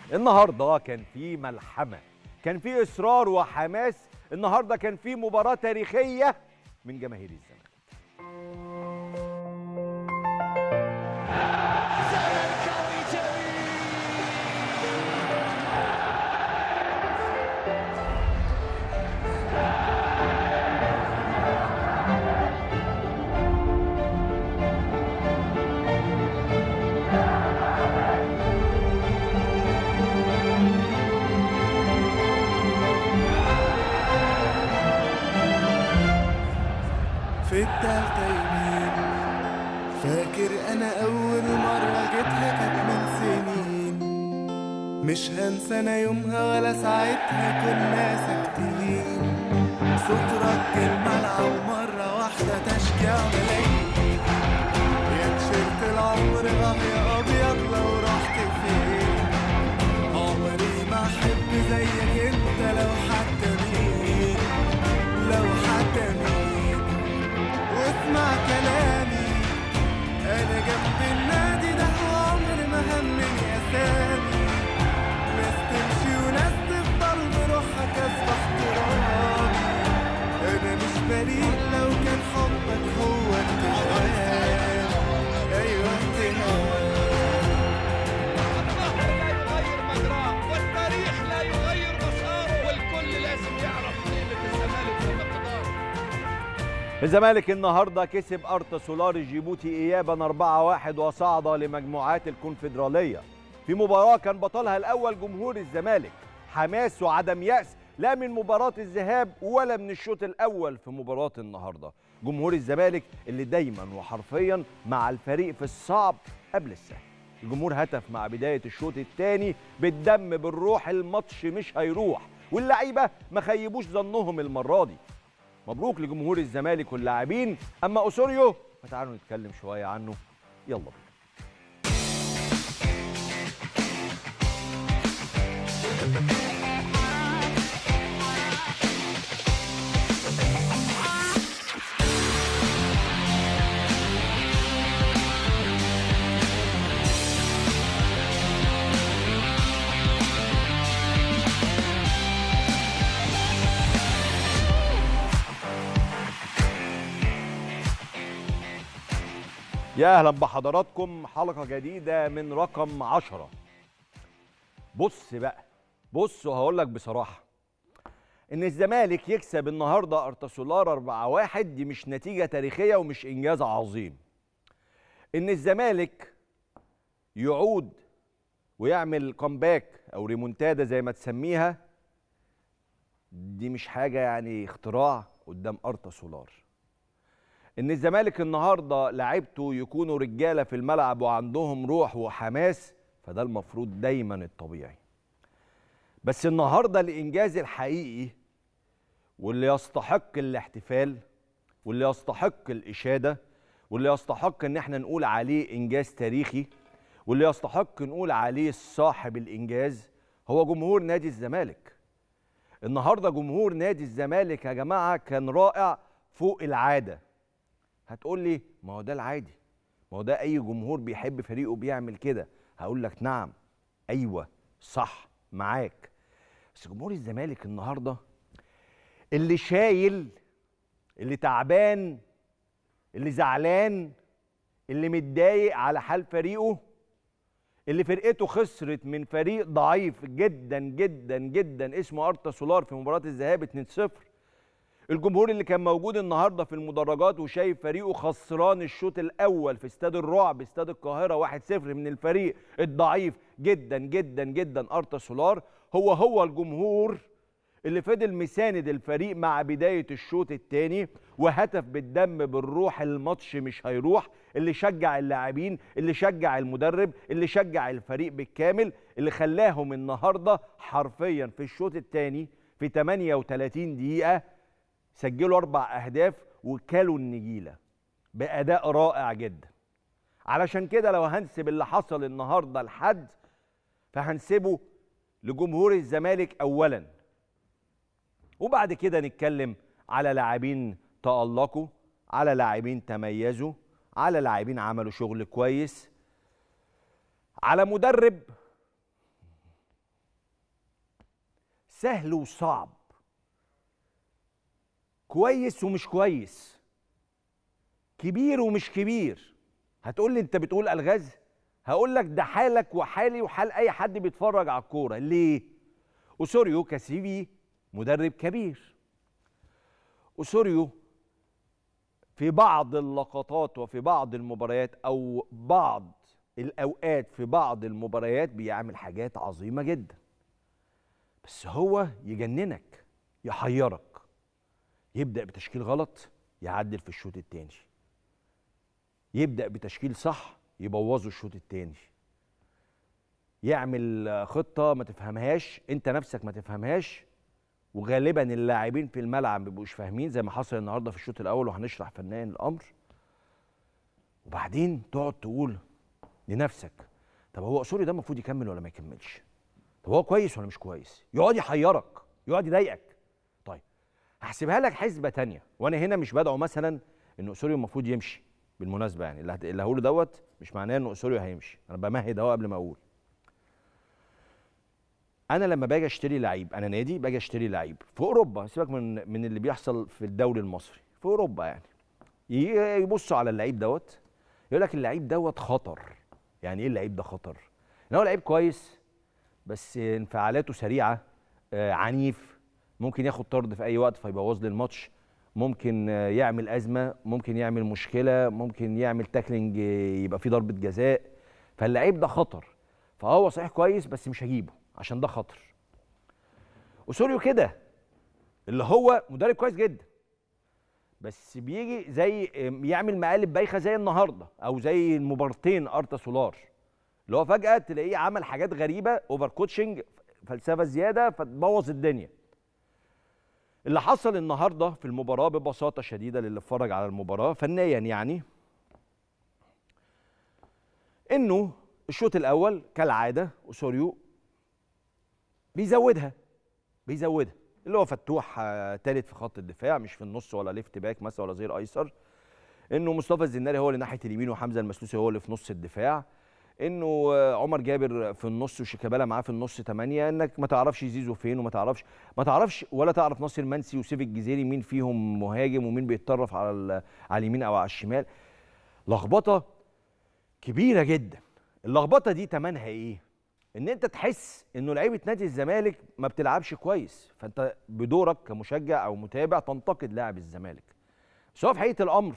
النهارده كان في ملحمه كان في اصرار وحماس النهارده كان في مباراه تاريخيه من جماهير الزمالك في التالتة يمين فاكر انا اول مرة جيتها كانت من سنين مش هنسى انا يومها ولا ساعتها كنا ساكتين صوت رد الملعب مرة واحدة تشجيع ملايين يا تيشيرت العمر اه يا ابيض لو رحت فين عمري ما احب زيك انت لو حتى مين لو حتى مين واسمع كلامي انا جنب النادي ده عمر ما همني اسامي ناس تمشي وناس تفضل بروحها كسب احترامي انا مش بريء لو كان حبك هو اتهام ايوه اتهام لا يغير مجراه والتاريخ لا يغير مساره والكل لازم يعرف قيمة الزمالك ومقداره الزمالك النهارده كسب ارتا سولار جيبوتي ايابا 4-1 وصعد لمجموعات الكونفدراليه في مباراه كان بطلها الاول جمهور الزمالك حماس وعدم يأس لا من مباراة الذهاب ولا من الشوط الأول في مباراة النهاردة جمهور الزمالك اللي دايما وحرفيا مع الفريق في الصعب قبل السهل الجمهور هتف مع بداية الشوط الثاني بالدم بالروح الماتش مش هيروح واللعيبة ما خيبوش ظنهم المرة دي مبروك لجمهور الزمالك واللاعبين اما اوسوريو فتعالوا نتكلم شويه عنه يلا بينا يا اهلا بحضراتكم حلقه جديده من رقم عشرة بص بقى بص وهقول لك بصراحه ان الزمالك يكسب النهارده ارتسولار 4-1 دي مش نتيجه تاريخيه ومش انجاز عظيم ان الزمالك يعود ويعمل كومباك او ريمونتادا زي ما تسميها دي مش حاجه يعني اختراع قدام ارتا سولار ان الزمالك النهارده لعيبته يكونوا رجاله في الملعب وعندهم روح وحماس فده المفروض دايما الطبيعي بس النهارده الانجاز الحقيقي واللي يستحق الاحتفال واللي يستحق الاشاده واللي يستحق ان احنا نقول عليه انجاز تاريخي واللي يستحق نقول عليه صاحب الانجاز هو جمهور نادي الزمالك النهارده جمهور نادي الزمالك يا جماعه كان رائع فوق العاده هتقول لي ما هو ده العادي ما هو ده اي جمهور بيحب فريقه بيعمل كده هقول لك نعم ايوه صح معاك بس جمهور الزمالك النهارده اللي شايل اللي تعبان اللي زعلان اللي متضايق على حال فريقه اللي فرقته خسرت من فريق ضعيف جدا جدا جدا اسمه ارتا سولار في مباراه الذهاب 2-0 الجمهور اللي كان موجود النهارده في المدرجات وشايف فريقه خسران الشوط الاول في استاد الرعب استاد القاهره 1-0 من الفريق الضعيف جدا جدا جدا ارتا سولار هو هو الجمهور اللي فضل مساند الفريق مع بدايه الشوط الثاني وهتف بالدم بالروح الماتش مش هيروح اللي شجع اللاعبين اللي شجع المدرب اللي شجع الفريق بالكامل اللي خلاهم النهارده حرفيا في الشوط الثاني في 38 دقيقه سجلوا اربع اهداف وكلوا النجيله باداء رائع جدا علشان كده لو هنسب اللي حصل النهارده لحد فهنسبه لجمهور الزمالك اولا وبعد كده نتكلم على لاعبين تألقوا على لاعبين تميزوا على لاعبين عملوا شغل كويس على مدرب سهل وصعب كويس ومش كويس كبير ومش كبير هتقول لي انت بتقول الغاز هقول لك ده حالك وحالي وحال اي حد بيتفرج على الكوره ليه اوسوريو كاسيبي مدرب كبير اوسوريو في بعض اللقطات وفي بعض المباريات او بعض الاوقات في بعض المباريات بيعمل حاجات عظيمه جدا بس هو يجننك يحيرك يبدا بتشكيل غلط يعدل في الشوط التاني يبدا بتشكيل صح يبوظوا الشوط التاني يعمل خطه ما تفهمهاش انت نفسك ما تفهمهاش وغالبا اللاعبين في الملعب ما بيبقوش فاهمين زي ما حصل النهارده في الشوط الاول وهنشرح فنيا الامر وبعدين تقعد تقول لنفسك طب هو اسوري ده المفروض يكمل ولا ما يكملش طب هو كويس ولا مش كويس يقعد يحيرك يقعد يضايقك طيب هحسبها لك حسبه تانية وانا هنا مش بدعو مثلا ان اسوريو المفروض يمشي بالمناسبه يعني اللي هت- اللي هقوله دوت مش معناه ان اسوريو هيمشي انا بمهد اهو قبل ما اقول انا لما باجي اشتري لعيب انا نادي باجي اشتري لعيب في اوروبا سيبك من من اللي بيحصل في الدوري المصري في اوروبا يعني ي- يبصوا على اللعيب دوت يقول لك اللعيب دوت خطر يعني ايه اللعيب ده خطر ان هو لعيب كويس بس انفعالاته سريعه آه عنيف ممكن ياخد طرد في اي وقت فيبوظ لي الماتش ممكن آه، يعمل ازمه ممكن يعمل مشكله ممكن يعمل تاكلينج آه، يبقى فيه ضربه جزاء فاللعيب ده خطر فهو صحيح كويس بس مش هجيبه عشان ده خطر اسوريو كده اللي هو مدرب كويس جدا بس بيجي زي آم، يعمل مقالب بايخه زي النهارده او زي المبارتين ارتا سولار اللي هو فجاه تلاقيه عمل حاجات غريبه اوفر كوتشنج فلسفه زياده فتبوظ الدنيا اللي حصل النهارده في المباراه ببساطه شديده للي اتفرج على المباراه فنيا يعني انه الشوط الاول كالعاده اسوريو بيزودها بيزودها اللي هو فتوح آه، تالت في خط الدفاع مش في النص ولا ليفت باك مثلا ولا ظهير ايسر انه مصطفى الزناري هو اللي ناحيه اليمين وحمزه المسلوسي هو اللي في نص الدفاع انه آه، عمر جابر في النص وشيكابالا معاه في النص ثمانية انك ما تعرفش زيزو فين وما تعرفش ما تعرفش ولا تعرف ناصر منسي وسيف الجزيري مين فيهم مهاجم ومين بيتطرف على ال- على اليمين او على الشمال لخبطه كبيره جدا اللخبطه دي تمنها ايه ان انت تحس انه لعيبه نادي الزمالك ما بتلعبش كويس فانت بدورك كمشجع او متابع تنتقد لاعب الزمالك بس هو في حقيقه الامر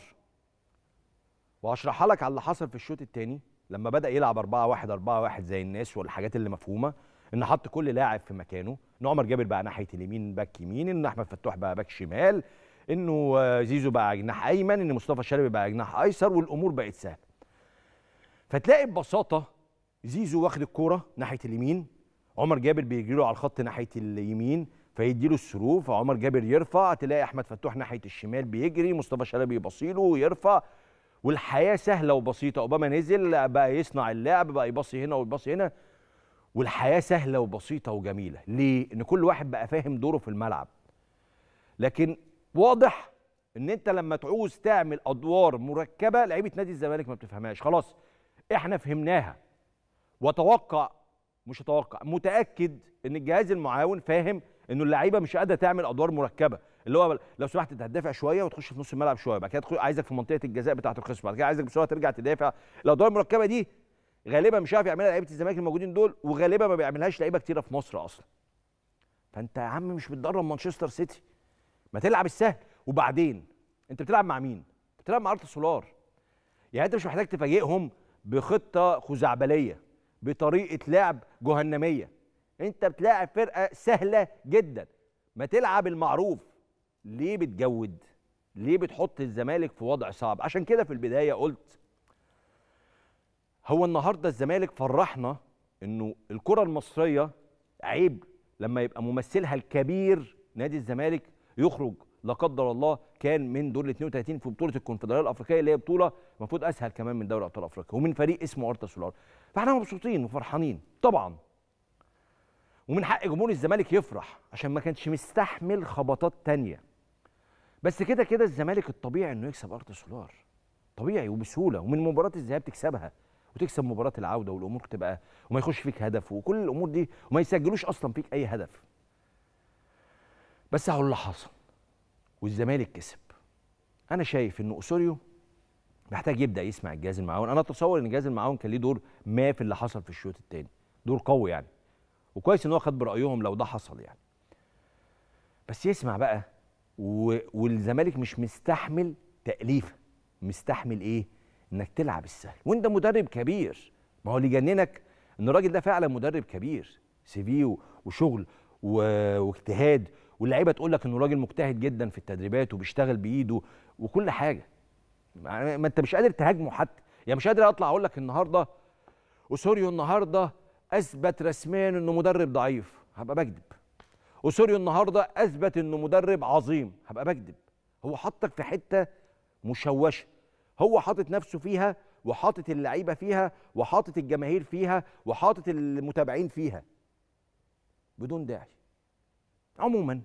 وهشرحها لك على اللي حصل في الشوط الثاني لما بدا يلعب 4 1 4 1 زي الناس والحاجات اللي مفهومه ان حط كل لاعب في مكانه ان عمر جابر بقى ناحيه اليمين باك يمين ان احمد فتوح بقى باك شمال انه آه، زيزو بقى جناح ايمن ان مصطفى شلبي بقى جناح ايسر والامور بقت سهله فتلاقي ببساطه زيزو واخد الكوره ناحيه اليمين عمر جابر بيجري له على الخط ناحيه اليمين فيدي له السرور فعمر جابر يرفع تلاقي احمد فتوح ناحيه الشمال بيجري مصطفى شلبي يبصيله ويرفع والحياه سهله وبسيطه اوباما نزل بقى يصنع اللعب بقى يبصي هنا ويبصي هنا والحياه سهله وبسيطه وجميله ليه ان كل واحد بقى فاهم دوره في الملعب لكن واضح ان انت لما تعوز تعمل ادوار مركبه لعيبه نادي الزمالك ما بتفهمهاش خلاص احنا فهمناها واتوقع مش اتوقع متاكد ان الجهاز المعاون فاهم انه اللعيبه مش قادره تعمل ادوار مركبه اللي هو لو سمحت انت هتدافع شويه وتخش في نص الملعب شويه بعد كده تدخل عايزك في منطقه الجزاء بتاعه الخصم بعد كده عايزك بسرعه ترجع تدافع الادوار المركبه دي غالبا مش عارف يعملها لعيبه الزمالك الموجودين دول وغالبا ما بيعملهاش لعيبه كتيره في مصر اصلا فانت يا عم مش بتدرب مانشستر سيتي ما تلعب السهل وبعدين انت بتلعب مع مين بتلعب مع ارتا سولار يعني انت مش محتاج تفاجئهم بخطه خزعبليه بطريقه لعب جهنميه انت بتلاعب فرقه سهله جدا ما تلعب المعروف ليه بتجود ليه بتحط الزمالك في وضع صعب عشان كده في البدايه قلت هو النهارده الزمالك فرحنا انه الكره المصريه عيب لما يبقى ممثلها الكبير نادي الزمالك يخرج لا قدر الله كان من دور ال 32 في بطوله الكونفدراليه الافريقيه اللي هي بطوله المفروض اسهل كمان من دوري ابطال افريقيا ومن فريق اسمه ارتا سولار فاحنا مبسوطين وفرحانين طبعا ومن حق جمهور الزمالك يفرح عشان ما كانش مستحمل خبطات تانية بس كده كده الزمالك الطبيعي انه يكسب ارتا سولار طبيعي وبسهوله ومن مباراه الذهاب تكسبها وتكسب مباراه العوده والامور تبقى وما يخش فيك هدف وكل الامور دي وما يسجلوش اصلا فيك اي هدف بس هقول اللي حصل والزمالك كسب انا شايف ان اسوريو محتاج يبدا يسمع الجهاز المعاون انا اتصور ان الجهاز المعاون كان ليه دور ما في اللي حصل في الشوط الثاني دور قوي يعني وكويس ان هو خد برايهم لو ده حصل يعني بس يسمع بقى و... والزمالك مش مستحمل تأليفه مستحمل ايه انك تلعب السهل وانت مدرب كبير ما هو اللي يجننك ان الراجل ده فعلا مدرب كبير سي في و- وشغل و... واجتهاد واللعيبه تقول لك انه راجل مجتهد جدا في التدريبات وبيشتغل بايده وكل حاجه ما ما انت مش قادر تهاجمه حتى يعني مش قادر اطلع اقول لك النهارده اسوريو النهارده اثبت رسميا انه مدرب ضعيف هبقى بكذب اسوريو النهارده اثبت انه مدرب عظيم هبقى بكذب هو حطك في حته مشوشه هو حاطط نفسه فيها وحاطط اللعيبه فيها وحاطط الجماهير فيها وحاطط المتابعين فيها بدون داعي عموما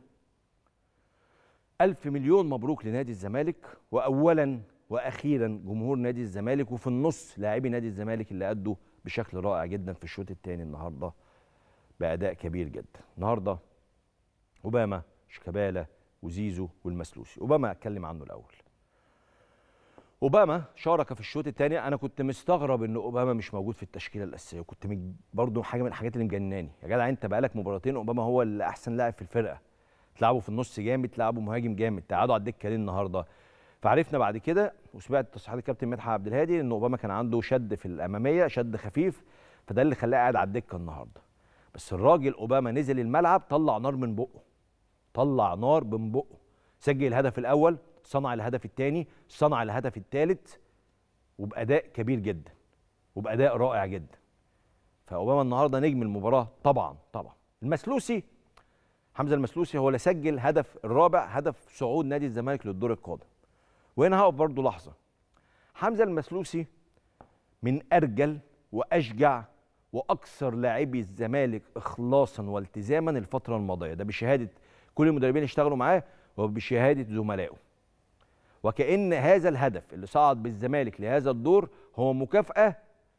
ألف مليون مبروك لنادي الزمالك وأولا وأخيرا جمهور نادي الزمالك وفي النص لاعبي نادي الزمالك اللي أدوا بشكل رائع جدا في الشوط الثاني النهارده بأداء كبير جدا النهارده أوباما شيكابالا وزيزو والمسلوسي أوباما أتكلم عنه الأول اوباما شارك في الشوط الثاني انا كنت مستغرب ان اوباما مش موجود في التشكيله الاساسيه وكنت مج... برضه حاجه من الحاجات اللي مجنناني يا جدع انت بقالك مباراتين اوباما هو اللي احسن لاعب في الفرقه تلعبه في النص جامد تلعبه مهاجم جامد تقعدوا على الدكه ليه النهارده فعرفنا بعد كده وسمعت تصريحات الكابتن مدحت عبد الهادي ان اوباما كان عنده شد في الاماميه شد خفيف فده اللي خلاه قاعد على الدكه النهارده بس الراجل اوباما نزل الملعب طلع نار من بقه طلع نار من بقه سجل الهدف الاول صنع الهدف الثاني صنع الهدف الثالث وباداء كبير جدا وباداء رائع جدا فاوباما النهارده نجم المباراه طبعا طبعا المسلوسي حمزه المسلوسي هو اللي سجل هدف الرابع هدف صعود نادي الزمالك للدور القادم وهنا هقف برضه لحظه حمزه المسلوسي من ارجل واشجع واكثر لاعبي الزمالك اخلاصا والتزاما الفتره الماضيه ده بشهاده كل المدربين اللي اشتغلوا معاه وبشهاده زملائه وكأن هذا الهدف اللي صعد بالزمالك لهذا الدور هو مكافأة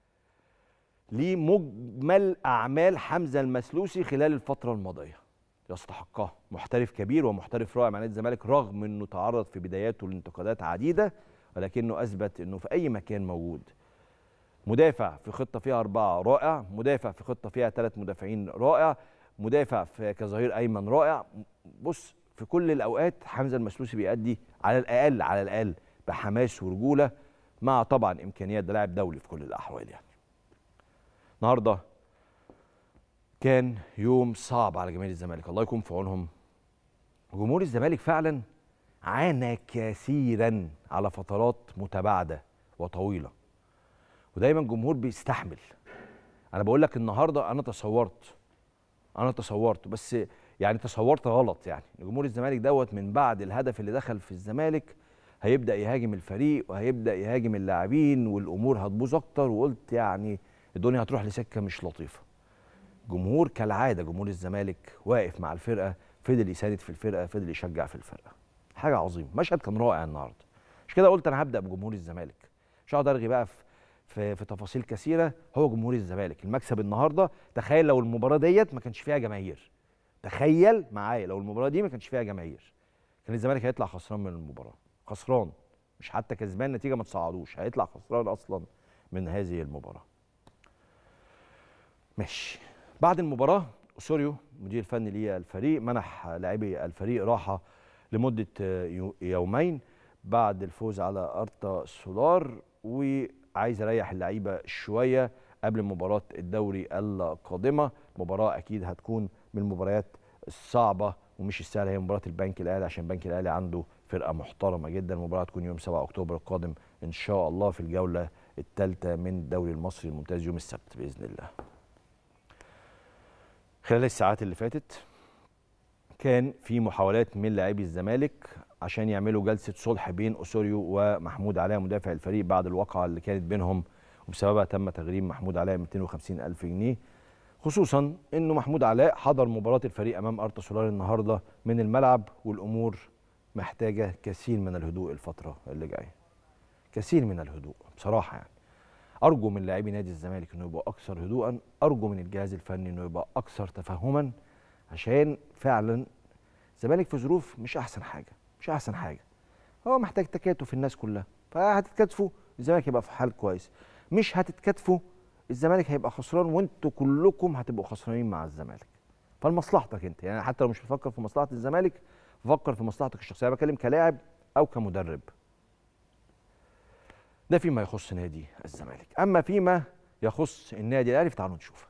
لمجمل أعمال حمزة المسلوسي خلال الفترة الماضية يستحقها محترف كبير ومحترف رائع مع نادي الزمالك رغم انه تعرض في بداياته لانتقادات عديدة ولكنه اثبت انه في اي مكان موجود مدافع في خطة فيها أربعة رائع مدافع في خطة فيها ثلاث مدافعين رائع مدافع في كظهير أيمن رائع بص في كل الأوقات حمزة المسلوسي بيأدي على الأقل على الأقل بحماس ورجولة مع طبعا إمكانيات ده لاعب دولي في كل الأحوال يعني النهارده كان يوم صعب على جماهير الزمالك الله يكون في عونهم جمهور الزمالك فعلا عانى كثيرا على فترات متباعده وطويله ودايما الجمهور بيستحمل انا بقول لك النهارده انا تصورت انا تصورت بس يعني تصورت غلط يعني جمهور الزمالك دوت من بعد الهدف اللي دخل في الزمالك هيبدا يهاجم الفريق وهيبدا يهاجم اللاعبين والامور هتبوظ اكتر وقلت يعني الدنيا هتروح لسكه مش لطيفه جمهور كالعاده جمهور الزمالك واقف مع الفرقه فضل يساند في الفرقه فضل يشجع في الفرقه حاجه عظيمه مشهد كان رائع النهارده مش كده قلت انا هبدا بجمهور الزمالك مش هقعد ارغي بقى في في, في تفاصيل كثيره هو جمهور الزمالك المكسب النهارده تخيل لو المباراه ديت ما كانش فيها جماهير تخيل معايا لو المباراه دي ما كانش فيها جماهير كان الزمالك هيطلع خسران من المباراه خسران مش حتى كسبان نتيجه ما تصعدوش هيطلع خسران اصلا من هذه المباراه ماشي بعد المباراه اسوريو مدير الفني للفريق منح لاعبي الفريق راحه لمده يو- يومين بعد الفوز على ارتا سولار وعايز يريح اللعيبه شويه قبل مباراه الدوري القادمه مباراه اكيد هتكون من المباريات الصعبه ومش السهله هي مباراه البنك الاهلي عشان البنك الاهلي عنده فرقه محترمه جدا المباراه هتكون يوم 7 اكتوبر القادم ان شاء الله في الجوله الثالثه من الدوري المصري الممتاز يوم السبت باذن الله خلال الساعات اللي فاتت كان في محاولات من لاعبي الزمالك عشان يعملوا جلسه صلح بين اسوريو ومحمود علاء مدافع الفريق بعد الواقعه اللي كانت بينهم وبسببها تم تغريم محمود علاء 250 الف جنيه خصوصا انه محمود علاء حضر مباراه الفريق امام ارتا سولار النهارده من الملعب والامور محتاجه كثير من الهدوء الفتره اللي جايه كثير من الهدوء بصراحه يعني ارجو من لاعبي نادي الزمالك انه يبقى اكثر هدوءا ارجو من الجهاز الفني انه يبقى اكثر تفهما عشان فعلا الزمالك في ظروف مش احسن حاجه مش احسن حاجه هو محتاج تكاتف الناس كلها فهتتكاتفوا الزمالك هيبقى في حال كويس مش هتتكاتفوا الزمالك هيبقى خسران وانتوا كلكم هتبقوا خسرانين مع الزمالك فلمصلحتك انت يعني حتى لو مش بتفكر في مصلحه الزمالك فكر في مصلحتك الشخصيه انا بتكلم كلاعب او كمدرب ده فيما يخص نادي الزمالك اما فيما يخص النادي الاهلي فتعالوا نشوف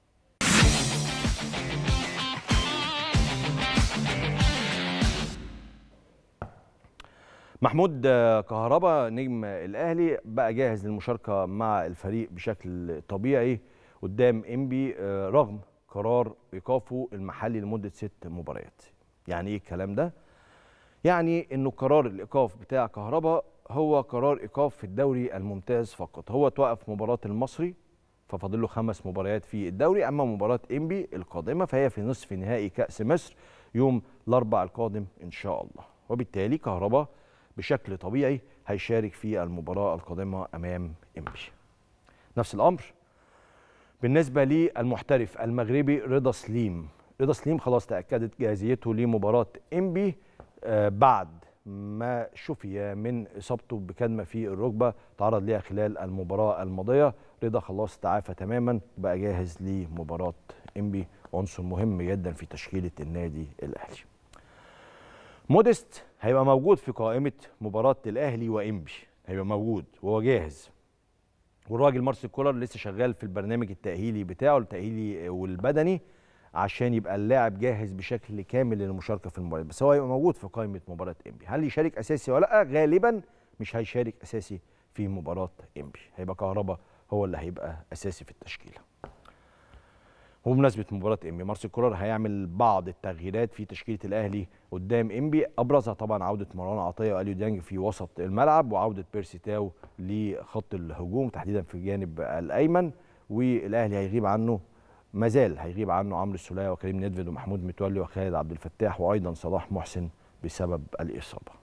محمود آه، كهربا نجم الاهلي بقى جاهز للمشاركه مع الفريق بشكل طبيعي قدام انبي آه، رغم قرار ايقافه المحلي لمده ست مباريات يعني ايه الكلام ده يعني انه قرار الايقاف بتاع كهربا هو قرار ايقاف في الدوري الممتاز فقط هو توقف مباراه المصري ففاضل له خمس مباريات في الدوري اما مباراه انبي القادمه فهي في نصف نهائي كاس مصر يوم الاربعاء القادم ان شاء الله وبالتالي كهربا بشكل طبيعي هيشارك في المباراه القادمه امام انبي نفس الامر بالنسبه للمحترف المغربي رضا سليم رضا سليم خلاص تاكدت جاهزيته لمباراه انبي آه، بعد ما شفي من اصابته بكدمه في الركبه تعرض ليها خلال المباراه الماضيه رضا خلاص تعافى تماما بقى جاهز لمباراه انبي عنصر مهم جدا في تشكيله النادي الاهلي موديست هيبقى موجود في قائمه مباراه الاهلي وانبي هيبقى موجود وهو جاهز والراجل مارسيل كولر لسه شغال في البرنامج التاهيلي بتاعه التاهيلي والبدني عشان يبقى اللاعب جاهز بشكل كامل للمشاركه في المباراه بس هو هيبقى موجود في قائمه مباراه انبي هل يشارك اساسي ولا لا غالبا مش هيشارك اساسي في مباراه انبي هيبقى كهربا هو اللي هيبقى اساسي في التشكيله وبمناسبه مباراه انبي مارسيل كولر هيعمل بعض التغييرات في تشكيله الاهلي قدام انبي ابرزها طبعا عوده مروان عطيه واليو ديانج في وسط الملعب وعوده بيرسي تاو لخط الهجوم تحديدا في الجانب الايمن والاهلي هيغيب عنه ما زال هيغيب عنه عمرو السوليه وكريم نيدفيد ومحمود متولي وخالد عبد الفتاح وايضا صلاح محسن بسبب الاصابه.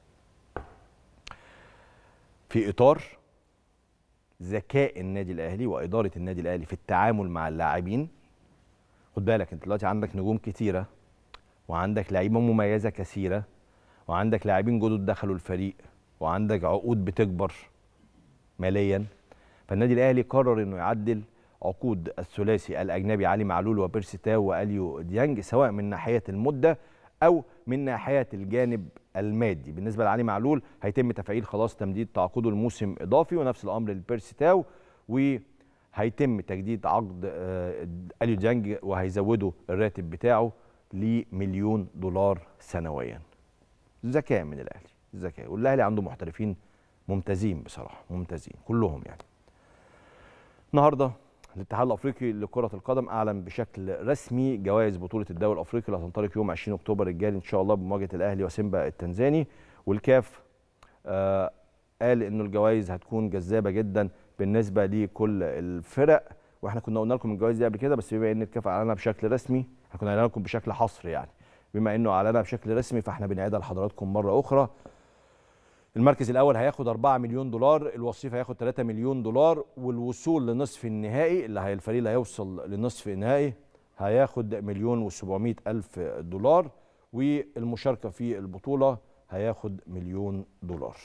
في اطار ذكاء النادي الاهلي واداره النادي الاهلي في التعامل مع اللاعبين خد بالك انت دلوقتي عندك نجوم كتيره وعندك لعيبه مميزه كثيره وعندك لاعبين جدد دخلوا الفريق وعندك عقود بتكبر ماليا فالنادي الاهلي قرر انه يعدل عقود الثلاثي الاجنبي علي معلول وبيرسي تاو واليو ديانج سواء من ناحيه المده او من ناحيه الجانب المادي بالنسبه لعلي معلول هيتم تفعيل خلاص تمديد تعاقده لموسم اضافي ونفس الامر لبيرسي تاو وهيتم تجديد عقد آه، اليو ديانج وهيزودوا الراتب بتاعه لمليون دولار سنويا ذكاء من الاهلي ذكاء والاهلي عنده محترفين ممتازين بصراحه ممتازين كلهم يعني النهارده الاتحاد الافريقي لكره القدم اعلن بشكل رسمي جوائز بطوله الدوري الافريقي اللي هتنطلق يوم 20 اكتوبر الجاري ان شاء الله بمواجهه الاهلي وسيمبا التنزاني والكاف آه قال انه الجوائز هتكون جذابه جدا بالنسبه لكل الفرق واحنا كنا قلنا لكم الجوائز دي قبل كده بس بما ان الكاف اعلنها بشكل رسمي احنا كنا قلنا لكم بشكل حصري يعني بما انه اعلنها بشكل رسمي فاحنا بنعيدها لحضراتكم مره اخرى المركز الاول هياخد 4 مليون دولار الوصيف هياخد 3 مليون دولار والوصول لنصف النهائي اللي هي الفريق اللي هيوصل لنصف النهائي هياخد مليون و700 الف دولار والمشاركه في البطوله هياخد مليون دولار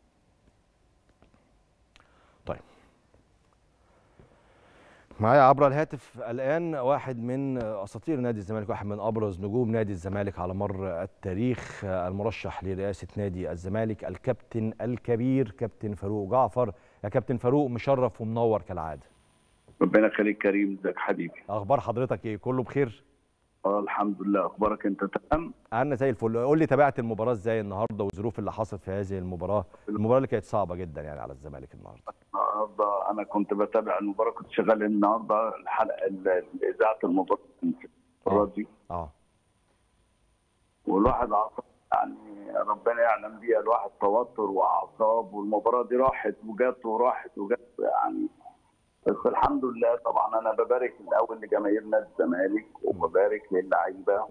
طيب معايا عبر الهاتف الان واحد من اساطير نادي الزمالك واحد من ابرز نجوم نادي الزمالك على مر التاريخ المرشح لرئاسه نادي الزمالك الكابتن الكبير كابتن فاروق جعفر يا كابتن فاروق مشرف ومنور كالعاده ربنا يخليك كريم ازيك حبيبي اخبار حضرتك ايه كله بخير اه الحمد لله اخبارك انت تمام انا زي الفل قول لي تابعت المباراه ازاي النهارده والظروف اللي حصلت في هذه المباراه المباراه اللي كانت صعبه جدا يعني على الزمالك النهارده النهارده انا كنت بتابع المباراه كنت شغال النهارده الحلقه ال- اذاعه المباراه في الراديو اه والواحد اعصاب يعني ربنا يعلم بيها الواحد توتر واعصاب والمباراه دي راحت وجت وراحت وجت يعني بس الحمد لله طبعا انا ببارك الاول لجماهير نادي الزمالك وببارك للعيبه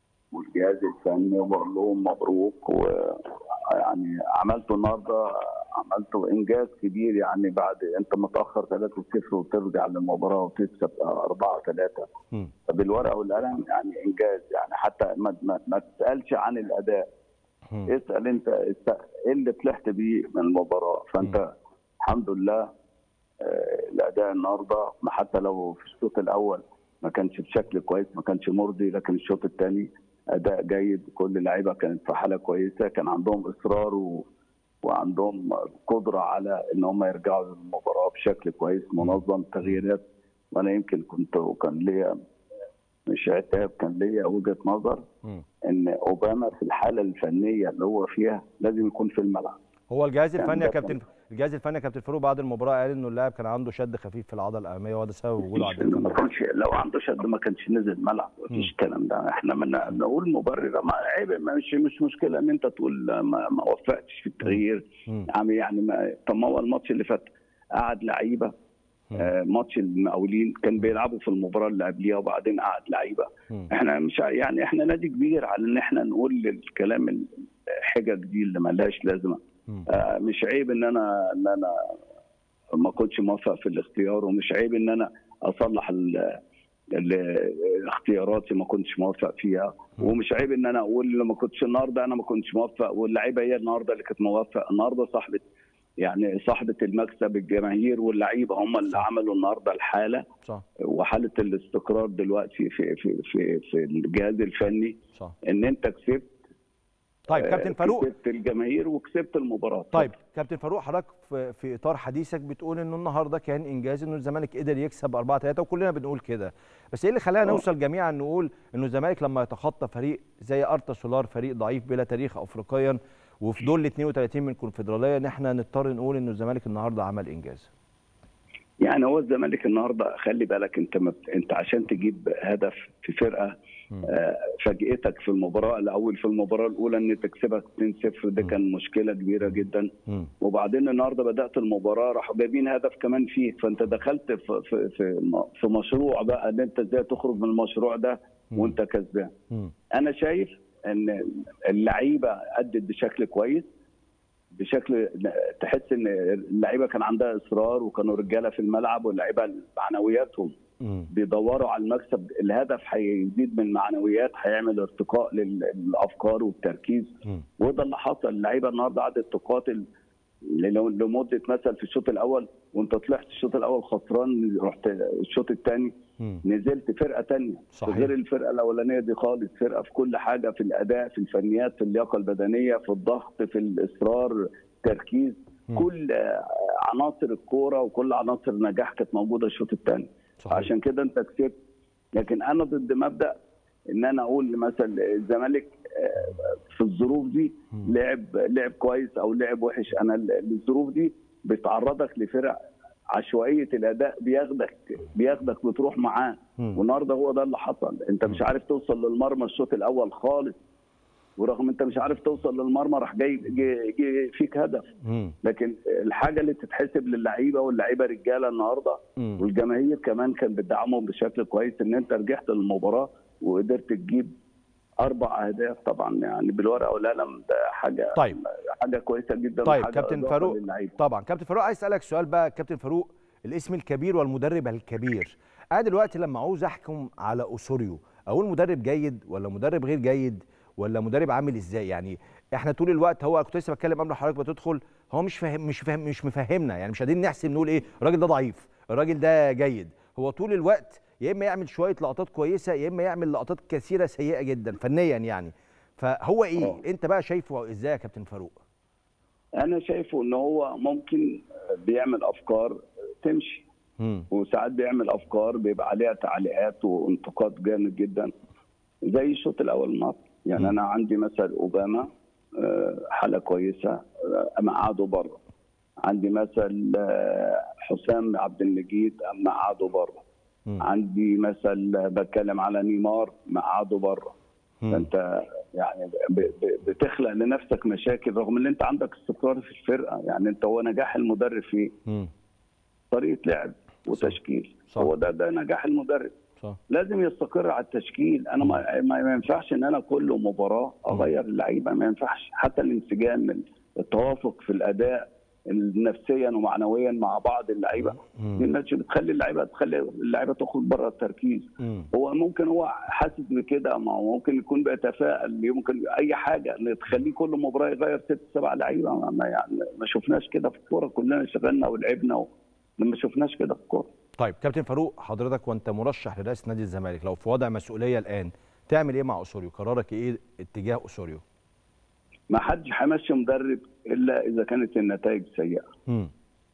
والجهاز الفني وبقول لهم مبروك ويعني عملتوا النهارده عملته انجاز كبير يعني بعد انت متاخر 3-0 وترجع للمباراه وتكسب 4-3 مم. بالورقه والقلم يعني انجاز يعني حتى ما, ما, ما تسالش عن الاداء مم. اسال انت است- ايه اللي طلعت بيه من المباراه فانت الحمد لله آه، الاداء النهارده ما حتى لو في الشوط الاول ما كانش بشكل كويس ما كانش مرضي لكن الشوط الثاني اداء جيد كل اللعيبه كانت في حاله كويسه كان عندهم اصرار و... وعندهم قدره على ان هم يرجعوا للمباراه بشكل كويس منظم تغييرات وانا يمكن كنت وكان ليا مش عتاب كان ليا وجهه نظر مم. ان اوباما في الحاله الفنيه اللي هو فيها لازم يكون في الملعب هو الجهاز يعني الفني يا ده كابتن الجهاز الفني يا كابتن فاروق بعد المباراه قال انه اللاعب كان عنده شد خفيف في العضله الاماميه وهذا سبب وجوده على الدكه ما كانش لو عنده شد ما كانش نزل الملعب مفيش الكلام ده احنا من نقول مبرر ما عيب ما مش مش مشكله ان انت تقول ما, ما وفقتش في التغيير مم. يعني يعني ما طب ما هو الماتش اللي فات قعد لعيبه آه، ماتش المقاولين كان بيلعبوا في المباراه اللي قبليها وبعدين قعد لعيبه مم. احنا مش ع- يعني احنا نادي كبير على ان احنا نقول الكلام الحجج دي اللي ملهاش لازمه مم. آه، مش عيب ان انا ان انا ما كنتش موفق في الاختيار ومش عيب ان انا اصلح ال- ال- اختياراتي ما كنتش موفق فيها ومش عيب ان انا اقول لما كنتش النهارده انا ما كنتش موفق واللعيبه هي النهارده اللي كانت موفق النهارده صاحبه يعني صاحبه المكسب الجماهير واللعيبه هم اللي عملوا النهارده الحاله صح وحاله الاستقرار دلوقتي في في في في الجهاز الفني صح ان انت كسبت طيب آه، كابتن فاروق كسبت الجماهير وكسبت المباراه طيب كابتن فاروق حضرتك في, في اطار حديثك بتقول انه النهارده كان انجاز انه الزمالك قدر يكسب 4 3 وكلنا بنقول كده بس ايه اللي خلانا نوصل جميعا نقول انه الزمالك لما يتخطى فريق زي ارتا سولار فريق ضعيف بلا تاريخ افريقيا وفي دول ال 32 من الكونفدراليه ان احنا نضطر نقول انه الزمالك النهارده عمل انجاز يعني هو الزمالك النهارده خلي بالك انت ما بت- انت عشان تجيب هدف في فرقه آه، فاجئتك في المباراه الاول في المباراه الاولى ان تكسبك 2-0 ده كان مشكله كبيره جدا مم. وبعدين النهارده بدات المباراه راحوا جايبين هدف كمان فيه فانت دخلت في في في, في مشروع بقى ان انت ازاي تخرج من المشروع ده وانت كسبان مم. انا شايف ان اللعيبه ادت بشكل كويس بشكل تحس ان اللعيبه كان عندها اصرار وكانوا رجاله في الملعب واللعيبه معنوياتهم مم. بيدوروا على المكسب الهدف هيزيد من معنويات هيعمل ارتقاء لل- للافكار والتركيز مم. وده اللي حصل اللعيبه النهارده قعدت تقاتل ل- لمده مثلا في الشوط الاول وانت طلعت الشوط الاول خسران رحت الشوط الثاني مم. نزلت فرقه تانية صحيح. غير الفرقه الاولانيه دي خالص فرقه في كل حاجه في الاداء في الفنيات في اللياقه البدنيه في الضغط في الاصرار تركيز كل آه، عناصر الكوره وكل عناصر النجاح كانت موجوده الشوط الثاني صحيح. عشان كده انت كسبت لكن انا ضد مبدا ان انا اقول مثلا الزمالك آه، في الظروف دي لعب لعب كويس او لعب وحش انا ال- الظروف دي بتعرضك لفرق عشوائيه الاداء بياخدك بياخدك بتروح معاه مم. والنهارده هو ده اللي حصل انت مش عارف توصل للمرمى الشوط الاول خالص ورغم انت مش عارف توصل للمرمى راح جاي جاي, جاي فيك هدف مم. لكن الحاجه اللي تتحسب للعيبه واللعيبه رجاله النهارده مم. والجماهير كمان كان بتدعمهم بشكل كويس ان انت رجعت للمباراه وقدرت تجيب اربع اهداف طبعا يعني بالورقه والقلم ده حاجه طيب. حاجه كويسه جدا طيب وحاجة كابتن إضافة فاروق للعيبة. طبعا كابتن فاروق عايز اسالك سؤال بقى كابتن فاروق الاسم الكبير والمدرب الكبير انا دلوقتي لما عاوز احكم على اسوريو اقول مدرب جيد ولا مدرب غير جيد ولا مدرب عامل ازاي يعني احنا طول الوقت هو كنت لسه بتكلم قبل حضرتك بتدخل هو مش فاهم مش فاهم مش مفهمنا يعني مش قادرين نحسب نقول ايه الراجل ده ضعيف الراجل ده جيد هو طول الوقت يا اما يعمل شويه لقطات كويسه يا اما يعمل لقطات كثيره سيئه جدا فنيا يعني فهو ايه آه. انت بقى شايفه ازاي يا كابتن فاروق انا شايفه ان هو ممكن بيعمل افكار تمشي امم وساعات بيعمل افكار بيبقى عليها تعليقات وانتقاد جامد جدا زي الشوط الاول مصر يعني مم. انا عندي مثل اوباما آه، حاله كويسه آه، اما قعدوا بره عندي مثل آه، حسام عبد المجيد اما قعدوا بره مم. عندي مثل آه، بتكلم على نيمار ما قعدوا بره مم. فانت يعني ب- ب- بتخلق لنفسك مشاكل رغم ان انت عندك استقرار في الفرقه يعني انت هو نجاح المدرب في مم. طريقه لعب وتشكيل صح. هو ده ده نجاح المدرب صح لازم يستقر على التشكيل انا ما, ما ما ينفعش ان انا كل مباراه اغير اللعيبه ما ينفعش حتى الانسجام التوافق في الاداء نفسيا ومعنويا مع بعض اللعيبه دي الناس بتخلي اللعيبه تخلي اللعيبه تخرج بره التركيز مم. هو ممكن هو حاسس بكده ما هو ممكن يكون بيتفائل يمكن اي حاجه اللي تخليه كل مباراه يغير ست سبع لعيبه ما- ما يعني ما شفناش كده في الكوره كلنا اشتغلنا ولعبنا و... ما شفناش كده في الكوره طيب كابتن فاروق حضرتك وانت مرشح لرئاسه نادي الزمالك لو في وضع مسؤوليه الان تعمل ايه مع اسوريو قرارك ايه اتجاه اسوريو ما حدش هيمشي مدرب الا اذا كانت النتائج سيئه مم.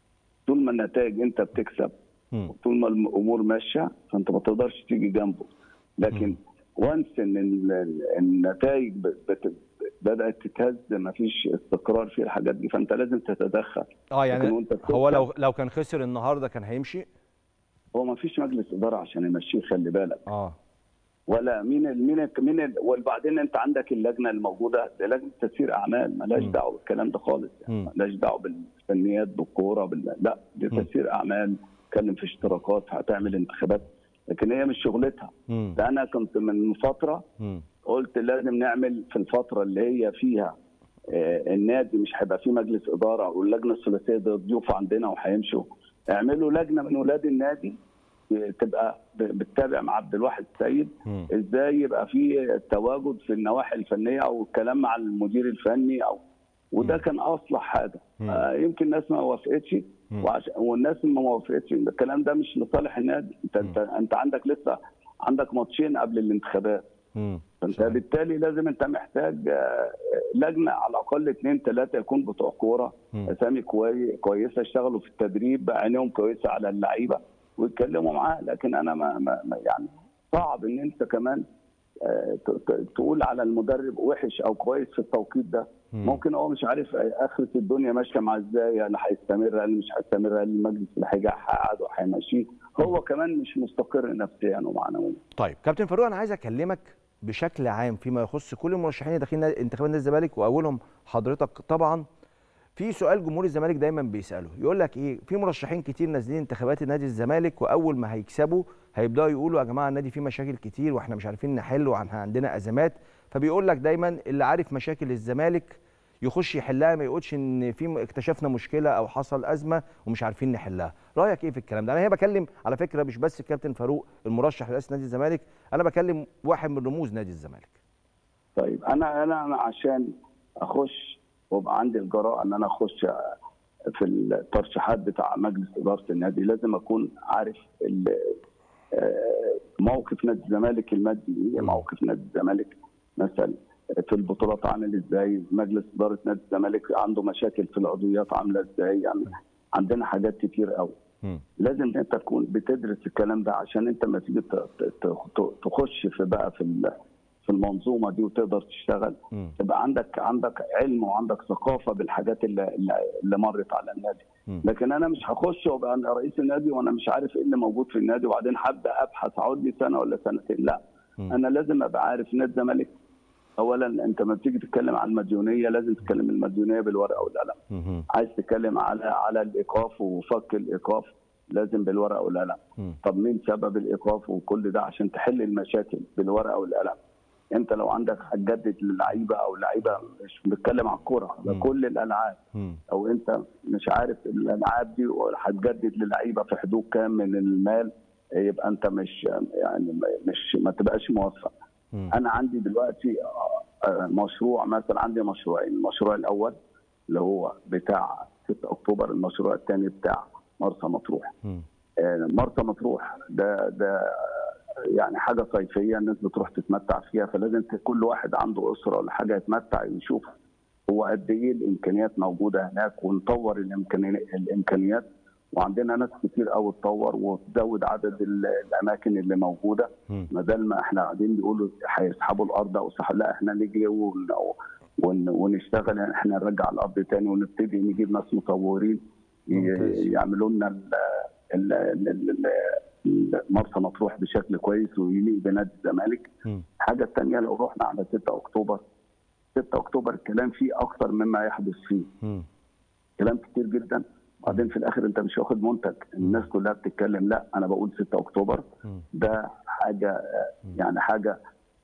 طول ما النتائج انت بتكسب مم. طول ما الامور ماشيه فانت ما تقدرش تيجي جنبه لكن وانس ان ال- ال- النتائج ب- بت- بدات تتهز ما فيش استقرار في الحاجات دي فانت لازم تتدخل اه لكن يعني وانت بتكسب- هو لو لو كان خسر النهارده كان هيمشي هو ما فيش مجلس اداره عشان يمشيه خلي بالك اه ولا مين ال مين ال مين ال وبعدين انت عندك اللجنه الموجوده دي لجنه تسيير اعمال مالهاش مم. دعوه بالكلام ده خالص يعني مم. مالهاش دعوه بالفنيات بالكوره بال... لا دي مم. تسيير اعمال تتكلم في اشتراكات هتعمل انتخابات لكن هي مش شغلتها مم. ده انا كنت من فتره مم. قلت لازم نعمل في الفتره اللي هي فيها آه، النادي مش هيبقى فيه مجلس اداره واللجنه الثلاثيه دي ضيوف عندنا وهيمشوا اعملوا لجنه من ولاد النادي آه، تبقى ب- بتتابع مع عبد الواحد السيد مم. ازاي يبقى في تواجد في النواحي الفنيه او الكلام مع المدير الفني او وده كان اصلح حاجه مم. آه يمكن الناس ما وافقتش مم. وعش... والناس اللي ما وافقتش الكلام ده مش لصالح النادي انت انت, انت عندك لسه عندك ماتشين قبل الانتخابات مم. فانت صحيح. بالتالي لازم انت محتاج آه، لجنه على الاقل اثنين ثلاثه يكون بتوع كوره مم. اسامي كوي... كويسه يشتغلوا في التدريب عينيهم كويسه على اللعيبه ويتكلموا معاه لكن انا ما, ما ما- يعني صعب ان انت كمان آه، ت- ت- تقول على المدرب وحش او كويس في التوقيت ده مم. ممكن هو مش عارف اخره الدنيا ماشيه معاه ازاي هل هيستمر هل مش هيستمر هل المجلس اللي هيجي هيقعد وهيمشيه هو كمان مش مستقر نفسيا ومعنويا طيب كابتن فاروق انا عايز اكلمك بشكل عام فيما يخص كل المرشحين اللي داخلين نادي- انتخابات نادي الزمالك واولهم حضرتك طبعا في سؤال جمهور الزمالك دايما بيساله يقول لك ايه في مرشحين كتير نازلين انتخابات نادي الزمالك واول ما هيكسبوا هيبداوا يقولوا يا جماعه النادي فيه مشاكل كتير واحنا مش عارفين نحل واحنا عندنا ازمات فبيقول لك دايما اللي عارف مشاكل الزمالك يخش يحلها ما يقولش ان في اكتشفنا مشكله او حصل ازمه ومش عارفين نحلها رايك ايه في الكلام ده انا هي بكلم على فكره مش بس الكابتن فاروق المرشح لرئاسه نادي الزمالك انا بكلم واحد من رموز نادي الزمالك طيب انا انا انا عشان اخش وابقى عندي الجراءه ان انا اخش في الترشيحات بتاع مجلس اداره النادي لازم اكون عارف ال- آه، موقف نادي الزمالك المادي ايه موقف نادي الزمالك مثلا في البطولات عامل ازاي مجلس اداره نادي الزمالك عنده مشاكل في العضويات عامله ازاي يعني عندنا حاجات كتير قوي مم. لازم انت تكون بتدرس الكلام ده عشان انت لما تيجي ت- ت- ت- تخش في بقى في ال- في المنظومه دي وتقدر تشتغل مم. تبقى عندك عندك علم وعندك ثقافه بالحاجات اللي اللي- اللي مرت على النادي مم. لكن انا مش هخش وابقى أنا رئيس النادي وانا مش عارف ايه اللي موجود في النادي وبعدين هبدا ابحث اقعد لي سنه ولا سنتين لا مم. انا لازم ابقى عارف نادي الزمالك اولا انت لما بتيجي تتكلم عن المديونيه لازم تتكلم المديونيه بالورقه والقلم مم. عايز تتكلم على على الايقاف وفك الايقاف لازم بالورقه والقلم مم. طب مين سبب الايقاف وكل ده عشان تحل المشاكل بالورقه والقلم انت لو عندك هتجدد للعيبه او لعيبه مش بنتكلم على الكوره ده مم. كل الالعاب مم. او انت مش عارف الالعاب دي هتجدد للعيبه في حدود كام من المال يبقى انت مش يعني مش ما تبقاش موفق مم. انا عندي دلوقتي آه، آه، مشروع مثلا عندي مشروعين المشروع الاول اللي هو بتاع 6 اكتوبر المشروع الثاني بتاع مرسى مطروح مم. آه، مرسى مطروح ده ده يعني حاجه صيفيه الناس بتروح تتمتع فيها فلازم ت- كل واحد عنده اسره ولا حاجه يتمتع يشوف هو قد ايه الامكانيات موجوده هناك ونطور الامكاني- الامكانيات وعندنا ناس كتير قوي تطور وتزود عدد ال- الاماكن اللي موجوده مم. ما دال ما احنا قاعدين بيقولوا هيسحبوا الارض او سحب لا احنا نجري ون... ون... ونشتغل يعني احنا نرجع الارض تاني ونبتدي نجيب ناس مطورين ي... ممتاز. يعملوا لنا ال... ال... ال... ال... ال- مرسى مطروح بشكل كويس ويليق بنادي الزمالك مم. الحاجه الثانيه لو رحنا على 6 اكتوبر 6 اكتوبر الكلام فيه اكثر مما يحدث فيه مم. كلام كتير جدا بعدين في الاخر انت مش واخد منتج الناس كلها بتتكلم لا انا بقول 6 اكتوبر مم. ده حاجه آه، يعني حاجه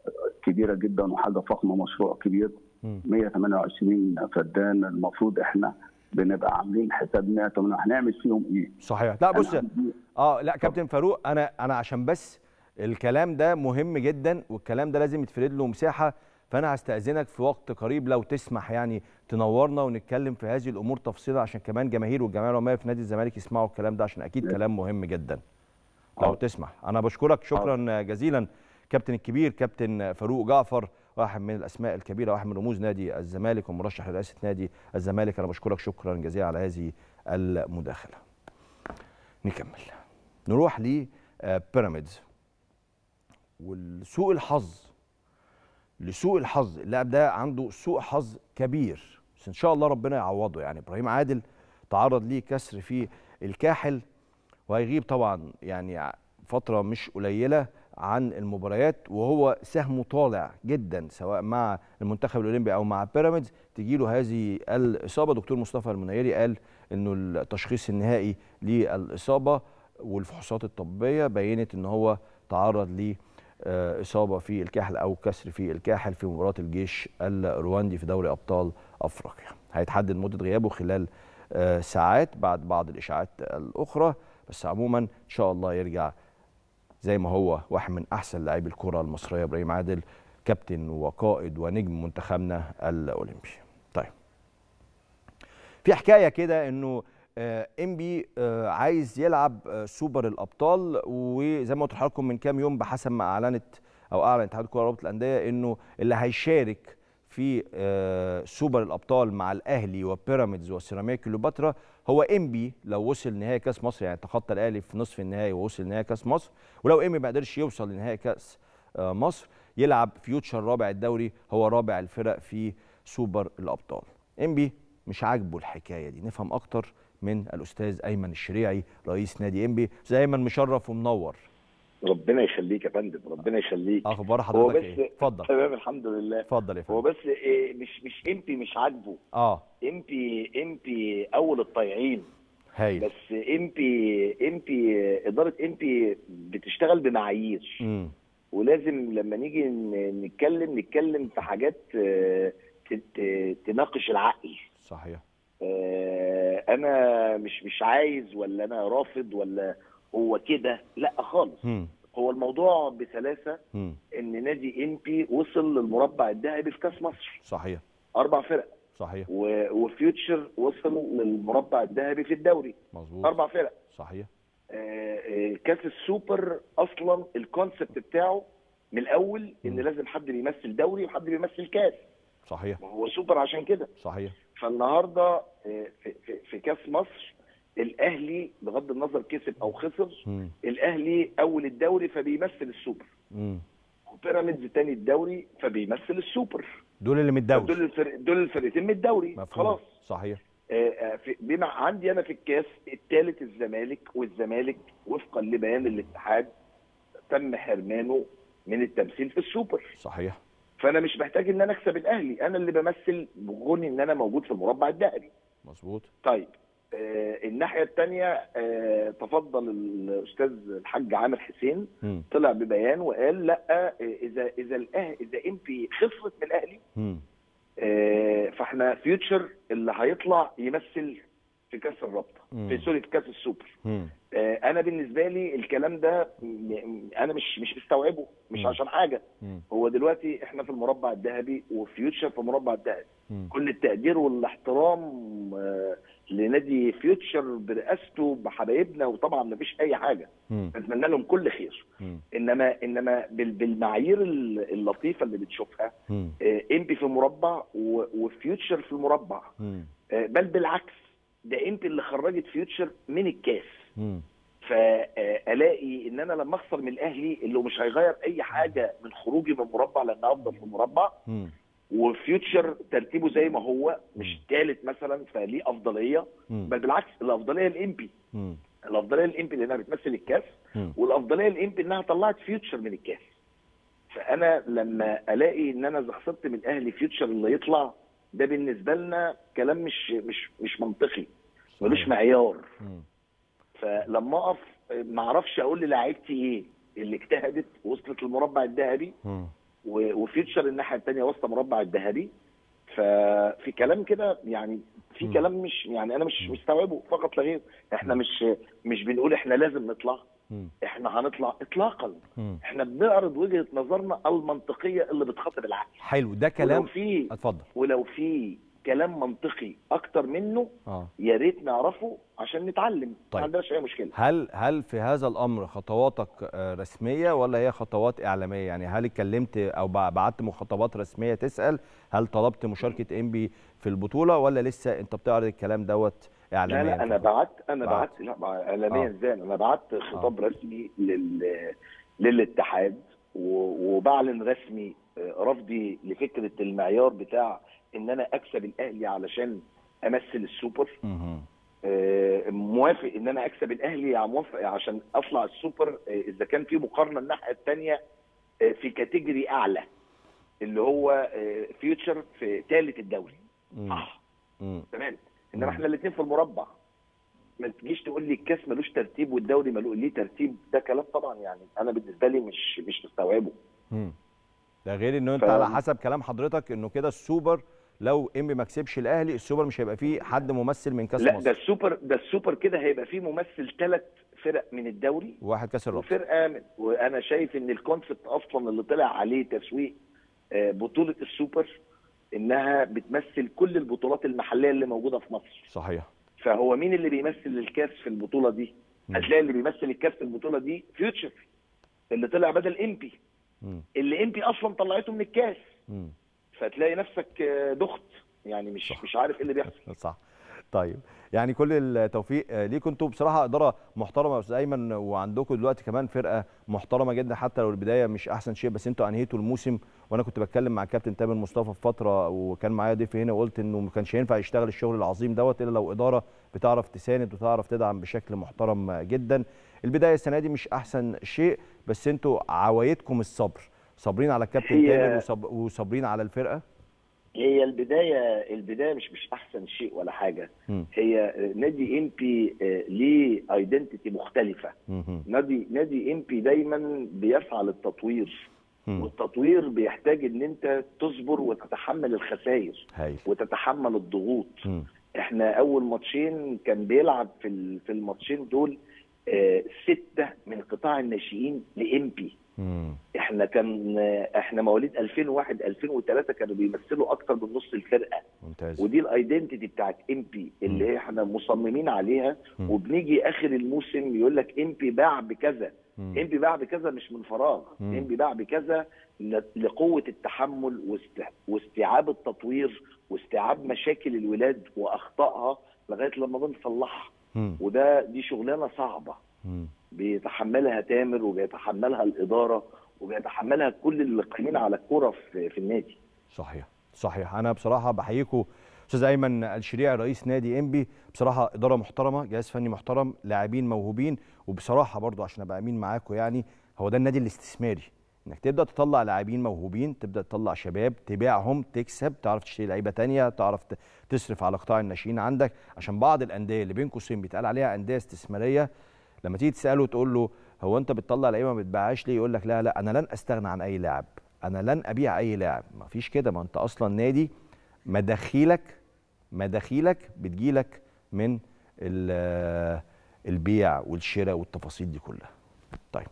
كبيره جدا وحاجه فخمه مشروع كبير مم. 128 فدان المفروض احنا بنبقى عاملين حسابنا طب هنعمل فيهم ايه؟ صحيح لا بص أنا عندي- اه لا كابتن فاروق انا انا عشان بس الكلام ده مهم جدا والكلام ده لازم يتفرد له مساحه فانا هستاذنك في وقت قريب لو تسمح يعني تنورنا ونتكلم في هذه الامور تفصيلا عشان كمان جماهير والجماهير العموميه في نادي الزمالك يسمعوا الكلام ده عشان اكيد كلام مهم جدا لو حاضر. تسمح انا بشكرك شكرا جزيلا كابتن الكبير كابتن فاروق جعفر واحد من الاسماء الكبيره واحد من رموز نادي الزمالك ومرشح لرئاسه نادي الزمالك انا بشكرك شكرا جزيلا على هذه المداخله نكمل نروح لبيراميدز والسوء الحظ لسوء الحظ اللاعب ده عنده سوء حظ كبير بس ان شاء الله ربنا يعوضه يعني ابراهيم عادل تعرض ليه كسر في الكاحل وهيغيب طبعا يعني ع- فتره مش قليله عن المباريات وهو سهمه طالع جدا سواء مع المنتخب الاولمبي او مع بيراميدز تجيله هذه الاصابه دكتور مصطفى المنيري قال انه التشخيص النهائي للاصابه والفحوصات الطبيه بينت ان هو تعرض ل آه، اصابه في الكاحل او كسر في الكاحل في مباراه الجيش الرواندي في دوري ابطال افريقيا هيتحدد مده غيابه خلال آه، ساعات بعد بعض الاشاعات الاخرى بس عموما ان شاء الله يرجع زي ما هو واحد من احسن لاعبي الكره المصريه ابراهيم عادل كابتن وقائد ونجم منتخبنا الاولمبي طيب في حكايه كده انه آه، انبي آه، عايز يلعب آه، سوبر الابطال وزي ما قلت لحضراتكم من كام يوم بحسب ما اعلنت او اعلن اتحاد الكره رابطه الانديه انه اللي هيشارك في آه، سوبر الابطال مع الاهلي وبيراميدز وسيراميكا كليوباترا هو انبي لو وصل نهائي كاس مصر يعني تخطى الاهلي في نصف النهائي ووصل نهائي كاس مصر ولو انبي ما قدرش يوصل لنهائي كاس آه، مصر يلعب فيوتشر رابع الدوري هو رابع الفرق في سوبر الابطال انبي مش عاجبه الحكايه دي نفهم اكتر من الاستاذ ايمن الشريعي رئيس نادي انبي استاذ ايمن مشرف ومنور ربنا يخليك يا فندم ربنا يخليك اخبار هو حضرتك بس ايه اتفضل تمام الحمد لله اتفضل يا هو فندم بس إيه مش مش امبي مش عاجبه اه امبي امبي اول الطيعين هايل بس امبي امبي اداره امبي بتشتغل بمعايير امم ولازم لما نيجي ن- نتكلم نتكلم في حاجات آه، ت- ت- تناقش العقل صحيح آه، انا مش مش عايز ولا انا رافض ولا هو كده لا خالص امم هو الموضوع بسلاسه امم ان نادي امبي وصل للمربع الذهبي في كاس مصر صحيح اربع فرق صحيح و- وفيوتشر وصل للمربع الذهبي في الدوري مظبوط اربع فرق صحيح آه، آه، كاس السوبر اصلا الكونسبت بتاعه من الاول ان مم. لازم حد بيمثل دوري وحد بيمثل كاس صحيح ما هو سوبر عشان كده صحيح فالنهارده آه، في, في, في كاس مصر الاهلي بغض النظر كسب او خسر امم الاهلي اول الدوري فبيمثل السوبر امم وبيراميدز تاني الدوري فبيمثل السوبر دول اللي من دول الدوري الفرق دول الفرقتين من الدوري مفهوم خلاص صحيح آه، آه، في- بما عندي انا في الكاس الثالث الزمالك والزمالك وفقا لبيان الاتحاد تم حرمانه من التمثيل في السوبر صحيح فانا مش محتاج ان انا اكسب الاهلي انا اللي بمثل بغني ان انا موجود في المربع الذهبي مظبوط طيب آه، الناحيه الثانيه تفضل الاستاذ الحاج عامر حسين امم طلع ببيان وقال لا آه، اذا اذا الاهلي اذا امبي خسرت من الاهلي امم آه، فاحنا فيوتشر اللي هيطلع يمثل في كاس الرابطه مم. في سوري في كاس السوبر امم آه، انا بالنسبه لي الكلام ده م- انا مش مش مستوعبه مش مم. عشان حاجه امم هو دلوقتي احنا في المربع الذهبي وفيوتشر في المربع الذهبي امم كل التقدير والاحترام آه، لنادي فيوتشر برئاسته بحبايبنا وطبعا مفيش اي حاجه امم نتمنى لهم كل خير امم انما انما بال- بالمعايير ال- اللطيفه اللي بتشوفها امم آه، امبي في مربع و- وفيوتشر في المربع امم آه، بل بالعكس ده امبي اللي خرجت فيوتشر من الكاس امم فالاقي ان انا لما اخسر من الاهلي اللي هو مش هيغير اي حاجه من خروجي من المربع لان افضل في المربع امم وفيوتشر ترتيبه زي ما هو مش ثالث مثلا فليه افضليه مم. بل بالعكس الافضليه الامبي امم الافضليه الامبي لانها بتمثل الكاس مم. والافضليه الامبي انها طلعت فيوتشر من الكاس فانا لما الاقي ان انا اذا خسرت من الاهلي فيوتشر اللي يطلع ده بالنسبه لنا كلام مش مش مش منطقي ملوش معيار مم. فلما اقف ما اعرفش اقول للاعيبتي ايه اللي اجتهدت وصلت للمربع الذهبي مم. و- وفيوتشر الناحيه الثانيه وسط مربع الذهبي ففي كلام كده يعني في مم. كلام مش يعني انا مش مستوعبه فقط لا غير احنا مش مش بنقول احنا لازم نطلع مم. احنا هنطلع اطلاقا مم. احنا بنعرض وجهه نظرنا المنطقيه اللي بتخاطب العقل حلو ده ولو كلام في اتفضل ولو في كلام منطقي اكتر منه اه يا ريت نعرفه عشان نتعلم طيب. ما عندناش اي مشكله هل هل في هذا الامر خطواتك آه، رسميه ولا هي خطوات اعلاميه يعني هل اتكلمت او بع- بعت مخاطبات رسميه تسال هل طلبت مشاركه انبي في البطوله ولا لسه انت بتعرض الكلام دوت لا اعلاميا لا انا فقط؟ بعت انا بعت. بعت لا بع- اعلاميا آه. ازاي انا بعت خطاب رسمي لل للاتحاد و- وبعلن رسمي آه، رفضي لفكره المعيار بتاع ان انا اكسب الاهلي علشان امثل السوبر مهم. آه، موافق ان انا اكسب الاهلي يا موافق عشان اطلع السوبر آه، اذا كان في مقارنه الناحيه الثانيه في كاتيجوري اعلى اللي هو فيوتشر في ثالث الدوري مم. صح مم. تمام انما مم. احنا الاثنين في المربع ما تجيش تقول لي الكاس ملوش ترتيب والدوري ملوش ليه ترتيب ده كلام طبعا يعني انا بالنسبه لي مش مش مستوعبه مم. ده غير انه انت ف- على حسب كلام حضرتك انه كده السوبر لو انبي ما كسبش الاهلي السوبر مش هيبقى فيه حد ممثل من كاس لا ده مصر السوبر ده السوبر كده هيبقى فيه ممثل ثلاث فرق من الدوري وواحد كاس الرابطه وفرقه من وانا شايف ان الكونسبت اصلا اللي طلع عليه تسويق آه، بطوله السوبر انها بتمثل كل البطولات المحليه اللي موجوده في مصر صحيح فهو مين اللي بيمثل الكاس في البطوله دي مم. هتلاقي اللي بيمثل الكاس في البطوله دي فيوتشر اللي طلع بدل امبي مم. اللي امبي اصلا طلعته من الكاس مم. فتلاقي نفسك آه، دخت يعني مش صح. مش عارف ايه اللي بيحصل صح طيب يعني كل التوفيق آه، ليكم انتوا بصراحه اداره محترمه يا استاذ ايمن وعندكم دلوقتي كمان فرقه محترمه جدا حتى لو البدايه مش احسن شيء بس انتوا انهيتوا الموسم وانا كنت بتكلم مع كابتن تامر مصطفى في فتره وكان معايا ضيف هنا وقلت انه ما كانش ينفع يشتغل الشغل العظيم دوت الا لو اداره بتعرف تساند وتعرف تدعم بشكل محترم جدا البدايه السنه دي مش احسن شيء بس انتوا عوايدكم الصبر صابرين على الكابتن هي- تامر وصاب- وصابرين على الفرقه هي البدايه البدايه مش مش احسن شيء ولا حاجه مم. هي آه، نادي امبي ليه ايدنتيتي مختلفه مهم. نادي نادي امبي دايما بيسعى للتطوير مم. والتطوير بيحتاج ان انت تصبر وتتحمل الخسائر هايل وتتحمل الضغوط مم. احنا اول ماتشين كان بيلعب في ال- في الماتشين دول آه، ستة من قطاع الناشئين لامبي مم. احنا كان آه، احنا مواليد 2001 2003 كانوا بيمثلوا اكتر من نص الفرقه ممتاز ودي الايدنتيتي بتاعت امبي اللي احنا مصممين عليها مم. وبنيجي اخر الموسم يقول لك امبي باع بكذا مم. امبي باع بكذا مش من فراغ مم. امبي باع بكذا ل- لقوه التحمل واست- واستيعاب التطوير واستيعاب مشاكل الولاد واخطائها لغايه لما بنصلحها مم. وده دي شغلانه صعبه مم. بيتحملها تامر وبيتحملها الاداره وبيتحملها كل اللي قايمين على الكوره في, في النادي صحيح صحيح انا بصراحه بحييكم استاذ ايمن الشريعي رئيس نادي انبي بصراحه اداره محترمه جهاز فني محترم لاعبين موهوبين وبصراحه برضو عشان ابقى امين معاكم يعني هو ده النادي الاستثماري انك تبدا تطلع لاعبين موهوبين تبدا تطلع شباب تبيعهم تكسب تعرف تشتري لعيبه تانية تعرف ت- تصرف على قطاع الناشئين عندك عشان بعض الانديه اللي بين قوسين بيتقال عليها انديه استثماريه لما تيجي تساله تقول له هو انت بتطلع لعيبه ما بتبيعهاش ليه يقول لك لا لا انا لن استغنى عن اي لاعب انا لن ابيع اي لاعب ما فيش كده ما انت اصلا نادي مداخيلك مداخيلك بتجيلك من ال- البيع والشراء والتفاصيل دي كلها طيب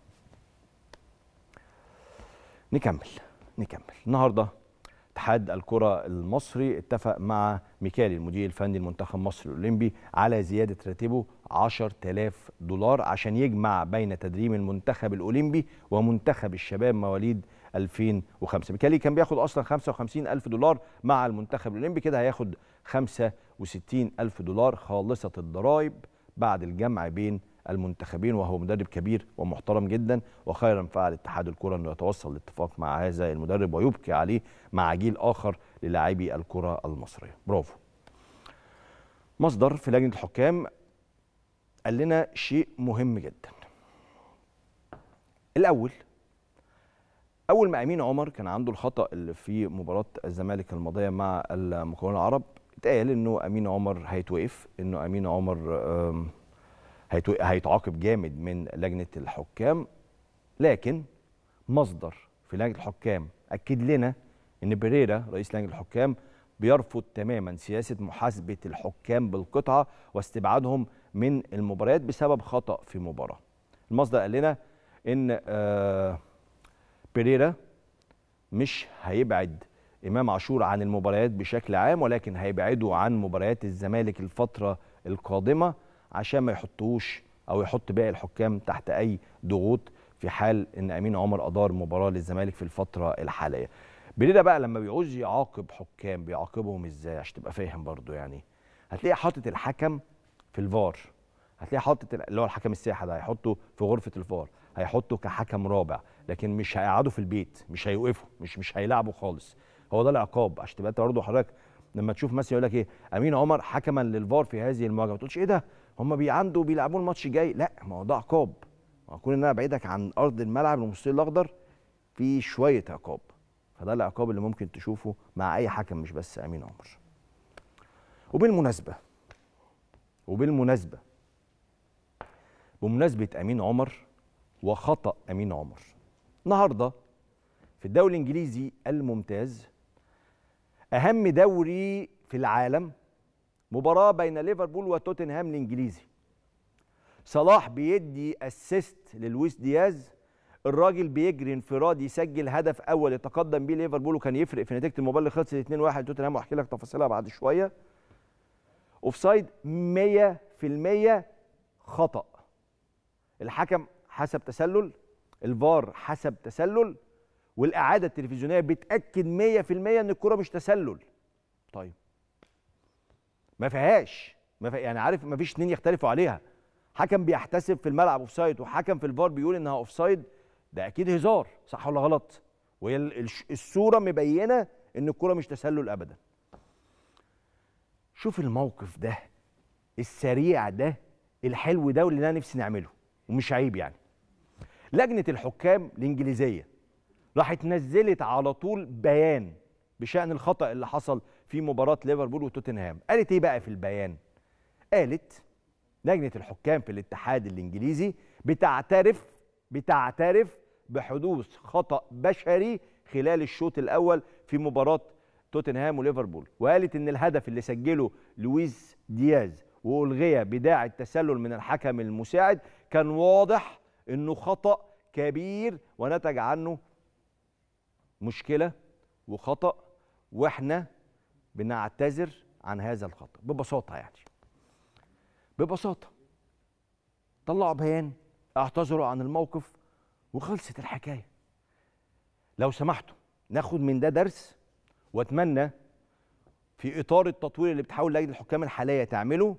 نكمل نكمل النهارده اتحاد الكرة المصري اتفق مع ميكالي المدير الفني لمنتخب مصر الأولمبي على زيادة راتبه 10000 دولار عشان يجمع بين تدريب المنتخب الأولمبي ومنتخب الشباب مواليد 2005 ميكالي كان بياخد أصلا 55000 دولار مع المنتخب الأولمبي كده هياخد 65000 دولار خالصة الضرائب بعد الجمع بين المنتخبين وهو مدرب كبير ومحترم جدا وخيرا فعل اتحاد الكره انه يتوصل لاتفاق مع هذا المدرب ويبقي عليه مع جيل اخر للاعبي الكره المصريه برافو مصدر في لجنه الحكام قال لنا شيء مهم جدا الاول اول ما امين عمر كان عنده الخطا اللي في مباراه الزمالك الماضيه مع المقاولون العرب اتقال انه امين عمر هيتوقف انه امين عمر آم، هيتو- هيتعاقب جامد من لجنه الحكام لكن مصدر في لجنه الحكام اكد لنا ان بيريرا رئيس لجنه الحكام بيرفض تماما سياسه محاسبه الحكام بالقطعه واستبعادهم من المباريات بسبب خطا في مباراه المصدر قال لنا ان آه بيريرا مش هيبعد امام عاشور عن المباريات بشكل عام ولكن هيبعده عن مباريات الزمالك الفتره القادمه عشان ما يحطوش او يحط باقي الحكام تحت اي ضغوط في حال ان امين عمر ادار مباراه للزمالك في الفتره الحاليه. بيريرا بقى لما بيعوز يعاقب حكام بيعاقبهم ازاي عشان تبقى فاهم برضو يعني هتلاقي حاطط الحكم في الفار هتلاقي حاطط اللي هو الحكم الساحه ده هيحطه في غرفه الفار هيحطه كحكم رابع لكن مش هيقعده في البيت مش هيوقفه مش مش هيلعبه خالص هو ده العقاب عشان تبقى انت برضه حضرتك لما تشوف مثلا يقول لك ايه امين عمر حكما للفار في هذه المواجهه ما تقولش ايه ده هم بي عنده بيلعبوا الماتش جاي لا ما هو ده عقاب اكون ان انا بعيدك عن ارض الملعب المستطيل الاخضر في شويه عقاب فده العقاب اللي ممكن تشوفه مع اي حكم مش بس امين عمر وبالمناسبه وبالمناسبه بمناسبه امين عمر وخطا امين عمر النهارده في الدوري الانجليزي الممتاز اهم دوري في العالم مباراه بين ليفربول وتوتنهام الانجليزي صلاح بيدي اسيست للويس دياز الراجل بيجري انفراد يسجل هدف اول يتقدم بيه ليفربول وكان يفرق في نتيجه المباراه اللي خلصت 2-1 توتنهام واحكي لك تفاصيلها بعد شويه اوفسايد 100% خطا الحكم حسب تسلل الفار حسب تسلل والاعاده التلفزيونيه بتاكد 100% ان الكره مش تسلل طيب ما فيهاش ما فيها يعني عارف ما فيش اتنين يختلفوا عليها حكم بيحتسب في الملعب اوفسايد وحكم في الفار بيقول انها اوفسايد ده اكيد هزار صح ولا غلط وهي ال- الش- الصوره مبينه ان الكره مش تسلل ابدا شوف الموقف ده السريع ده الحلو ده واللي انا نفسي نعمله ومش عيب يعني لجنه الحكام الانجليزيه راحت نزلت على طول بيان بشان الخطا اللي حصل في مباراه ليفربول وتوتنهام قالت ايه بقى في البيان قالت لجنه الحكام في الاتحاد الانجليزي بتعترف بتعترف بحدوث خطا بشري خلال الشوط الاول في مباراه توتنهام وليفربول وقالت ان الهدف اللي سجله لويس دياز والغي بداعي التسلل من الحكم المساعد كان واضح انه خطا كبير ونتج عنه مشكله وخطا واحنا بنعتذر عن هذا الخطا ببساطه يعني ببساطه طلعوا بيان اعتذروا عن الموقف وخلصت الحكايه لو سمحتوا ناخد من ده درس واتمنى في اطار التطوير اللي بتحاول لجنه الحكام الحاليه تعمله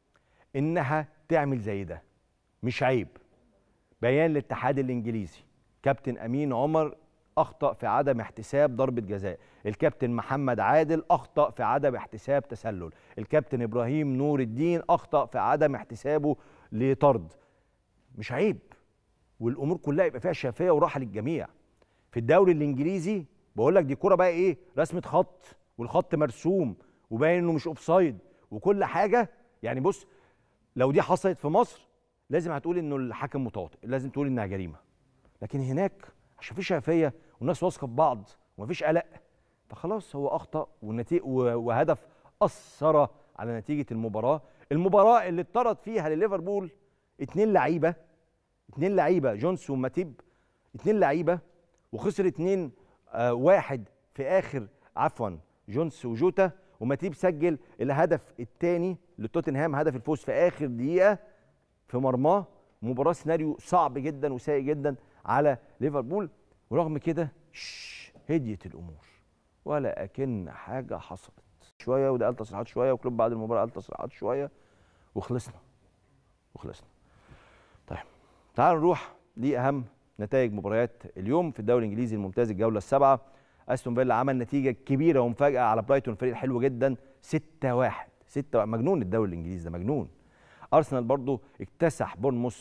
انها تعمل زي ده مش عيب بيان الاتحاد الانجليزي كابتن امين عمر اخطا في عدم احتساب ضربه جزاء الكابتن محمد عادل اخطا في عدم احتساب تسلل الكابتن ابراهيم نور الدين اخطا في عدم احتسابه لطرد مش عيب والامور كلها يبقى فيها شفافيه وراحه للجميع في الدوري الانجليزي بقول لك دي كوره بقى ايه رسمه خط والخط مرسوم وباين انه مش اوفسايد وكل حاجه يعني بص لو دي حصلت في مصر لازم هتقول انه الحكم متواطئ لازم تقول انها جريمه لكن هناك عشان في شفافيه والناس واثقه في بعض ومفيش قلق فخلاص هو اخطا والنتيجه وهدف اثر على نتيجه المباراه المباراه اللي اتطرد فيها لليفربول اتنين لعيبه اتنين لعيبه جونس وماتيب اتنين لعيبه وخسر اتنين آه واحد في اخر عفوا جونس وجوتا وماتيب سجل الهدف الثاني لتوتنهام هدف الفوز في اخر دقيقه في مرماه مباراه سيناريو صعب جدا وسيء جدا على ليفربول ورغم كده شش، هديت الامور ولا اكن حاجه حصلت شويه وده قال تصريحات شويه وكلوب بعد المباراه قال تصريحات شويه وخلصنا وخلصنا طيب تعالوا نروح لاهم نتائج مباريات اليوم في الدوري الانجليزي الممتاز الجوله السابعه استون فيلا عمل نتيجه كبيره ومفاجاه على برايتون فريق حلو جدا 6 1 6 مجنون الدوري الانجليزي ده مجنون ارسنال برضو اكتسح بورنموث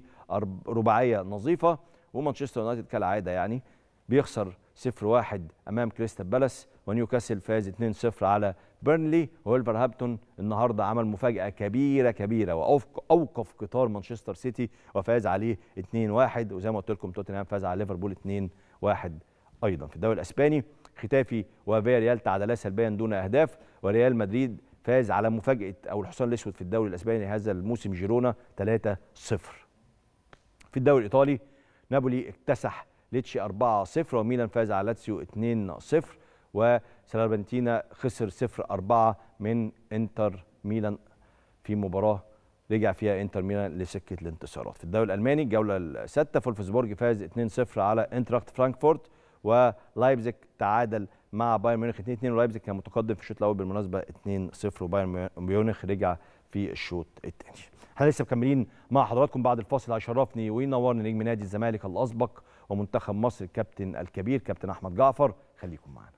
برباعيه نظيفه ومانشستر يونايتد كالعاده يعني بيخسر 0-1 امام كريستال بالاس ونيوكاسل فاز 2-0 على بيرنلي وولفرهامبتون النهارده عمل مفاجاه كبيره كبيره واوقف قطار مانشستر سيتي وفاز عليه 2-1 وزي ما قلت لكم توتنهام فاز على ليفربول 2-1 ايضا في الدوري الاسباني ختافي وفياريال تعادلا سلبيا دون اهداف وريال مدريد فاز على مفاجاه او الحصان الاسود في الدوري الاسباني هذا الموسم جيرونا 3-0 في الدوري الايطالي نابولي اكتسح ليتشي 4-0 وميلان فاز على لاتسيو 2-0 وسلاربنتينا خسر 0-4 من انتر ميلان في مباراه رجع فيها انتر ميلان لسكه الانتصارات في الدوري الالماني الجوله السادسه فولفسبورج فاز 2-0 على انتراخت فرانكفورت ولايبزيج تعادل مع بايرن ميونخ 2-2 ولايبزيج كان متقدم في الشوط الاول بالمناسبه 2-0 وبايرن ميونخ رجع في الشوط الثاني احنا لسه مكملين مع حضراتكم بعد الفاصل هيشرفني وينورني نجم نادي الزمالك الاسبق ومنتخب مصر الكابتن الكبير كابتن احمد جعفر خليكم معانا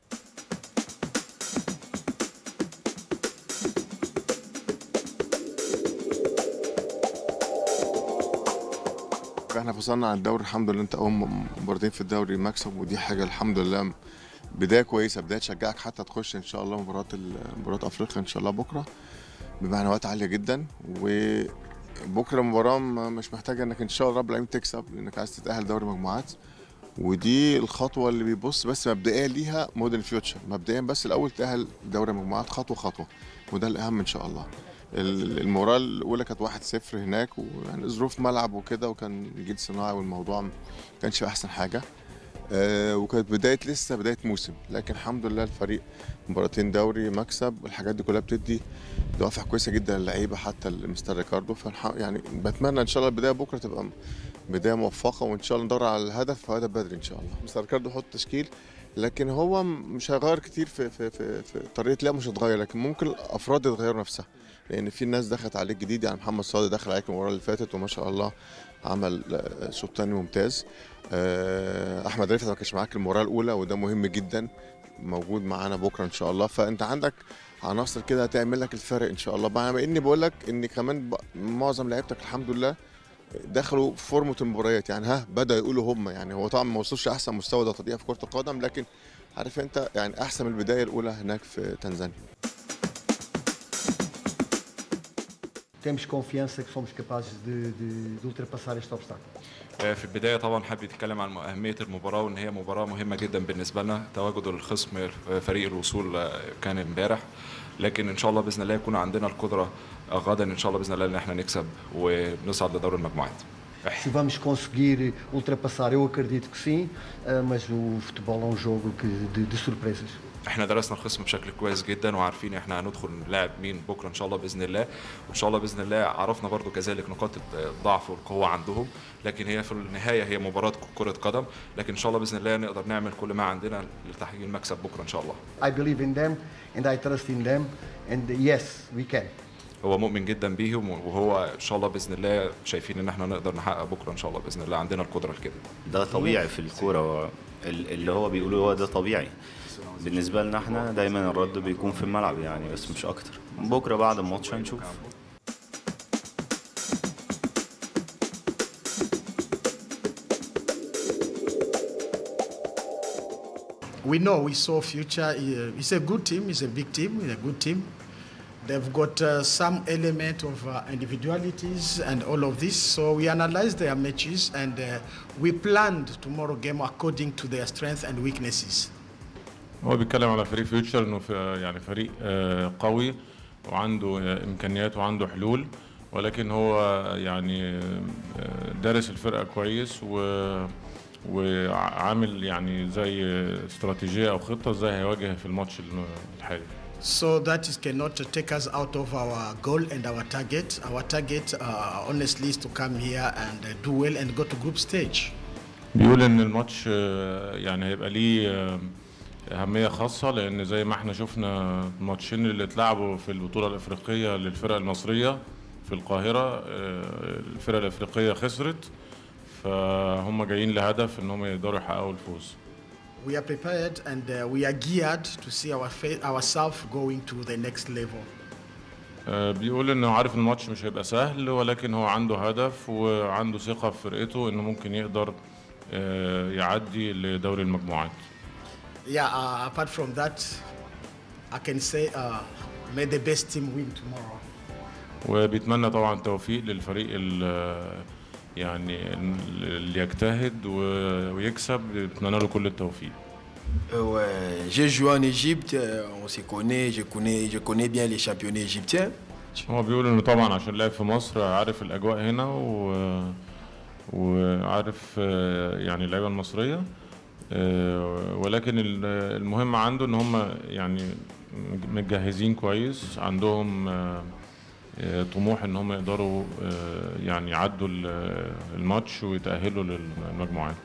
احنا فصلنا عن الدوري الحمد لله انت اول مباراتين في الدوري مكسب ودي حاجه الحمد لله بدايه كويسه بدايه تشجعك حتى تخش ان شاء الله مباراه ال- مباراه افريقيا ان شاء الله بكره بمعنويات عاليه جدا وبكره مباراه م- مش محتاجه انك ان شاء الله رب العالمين تكسب لانك عايز تتاهل دوري مجموعات ودي الخطوه اللي بيبص بس مبدئيا ليها موديل فيوتشر مبدئيا بس الاول تاهل دوري مجموعات خطوه خطوه وده الاهم ان شاء الله ال- المباراه الاولى كانت 1-0 هناك ويعني ظروف ملعب وكده وكان جيل صناعي والموضوع ما كانش احسن حاجه آه وكانت بدايه لسه بدايه موسم لكن الحمد لله الفريق مباراتين دوري مكسب والحاجات دي كلها بتدي دوافع كويسه جدا للعيبه حتى المستر ريكاردو فالح... يعني بتمنى ان شاء الله البدايه بكره تبقى بدايه موفقه وان شاء الله ندور على الهدف وهدف بدري ان شاء الله مستر ريكاردو حط تشكيل لكن هو م- مش هيغير كتير في في في, في طريقه لعبه مش هتغير لكن ممكن الافراد يتغيروا نفسها لان في ناس دخلت عليك جديد يعني محمد صادق دخل عليك المباراه اللي فاتت وما شاء الله عمل آه، شوط تاني ممتاز آه، احمد رفعت ما كانش معاك المباراه الاولى وده مهم جدا موجود معانا بكره ان شاء الله فانت عندك عناصر كده هتعمل لك الفرق ان شاء الله بقى اني بقول لك ان كمان ب- معظم لعيبتك الحمد لله دخلوا في فورمه المباريات يعني ها بدا يقولوا هم يعني هو طبعا ما وصلش احسن مستوى ده طبيعي في كره القدم لكن عارف انت يعني احسن من البدايه الاولى هناك في تنزانيا temos confiança que somos capazes de, de- de ultrapassar este obstáculo. آه، في البدايه طبعا حابب يتكلم عن اهميه المباراه وان هي مباراه مهمه جدا بالنسبه لنا تواجد الخصم آه، فريق الوصول آه، كان امبارح لكن ان شاء الله باذن الله يكون عندنا القدره آه، غدا ان شاء الله باذن الله ان احنا نكسب ونصعد لدور المجموعات Se vamos conseguir ultrapassar, eu acredito que sim, ah, mas o futebol é um jogo que, de, de surpresas. احنا درسنا الخصم بشكل كويس جدا وعارفين احنا هندخل نلاعب مين بكره ان شاء الله باذن الله وان شاء الله باذن الله عرفنا برضو كذلك نقاط الضعف والقوه عندهم لكن هي في النهايه هي مباراه كره قدم لكن ان شاء الله باذن الله نقدر نعمل كل ما عندنا لتحقيق المكسب بكره ان شاء الله I believe in them and I trust in them and yes, we can. هو مؤمن جدا بيهم وهو ان شاء الله باذن الله شايفين ان احنا نقدر نحقق بكره ان شاء الله باذن الله عندنا القدره لكده ده طبيعي في الكورة هو ال- اللي هو بيقوله هو ده طبيعي بالنسبة لنا احنا دايما الرد بيكون في الملعب يعني بس مش أكتر بكرة بعد الماتش هنشوف we know we saw future uh, it's a good team it's a big team it's a good team they've got uh, some element of uh, individualities and all of this so we analyzed their matches and uh, we planned tomorrow game according to their strengths and weaknesses هو بيتكلم على فريق فيوتشر انه في يعني فريق آه، قوي وعنده آه، امكانيات وعنده حلول ولكن هو يعني آه، دارس الفرقه كويس و وعامل يعني زي استراتيجيه او خطه ازاي هيواجه في الماتش الحالي so that is cannot take us out of our goal and our target our target uh, honestly is to come here and uh, do well and go to group stage بيقول ان الماتش آه، يعني هيبقى ليه آه، اهميه خاصه لان زي ما احنا شفنا الماتشين اللي اتلعبوا في البطوله الافريقيه للفرق المصريه في القاهره آه، الفرق الافريقيه خسرت فهم جايين لهدف ان هم يقدروا يحققوا الفوز we are prepared and uh, we are geared to see our fa- ourselves going to the next level آه، بيقول انه عارف ان الماتش مش هيبقى سهل ولكن هو عنده هدف وعنده ثقه في فرقته انه ممكن يقدر آه، يعدي لدوري المجموعات Yeah, uh, apart from that, I can say uh, may the best team win tomorrow. وبيتمنى طبعا التوفيق للفريق ال- يعني اللي يجتهد و- ويكسب بيتمنى له كل التوفيق Euh, ouais, j'ai joué en Égypte, euh, on se connaît, je connais, je connais bien les championnats égyptiens. هو بيقول انه طبعا عشان لعب في مصر عارف الاجواء هنا و... وعارف آه، يعني اللعيبه المصريه آه، ولكن ال- المهم عنده ان هم يعني متجهزين كويس عندهم آه، آه، طموح ان هم يقدروا آه، يعني يعدوا ال- الماتش ويتاهلوا للمجموعات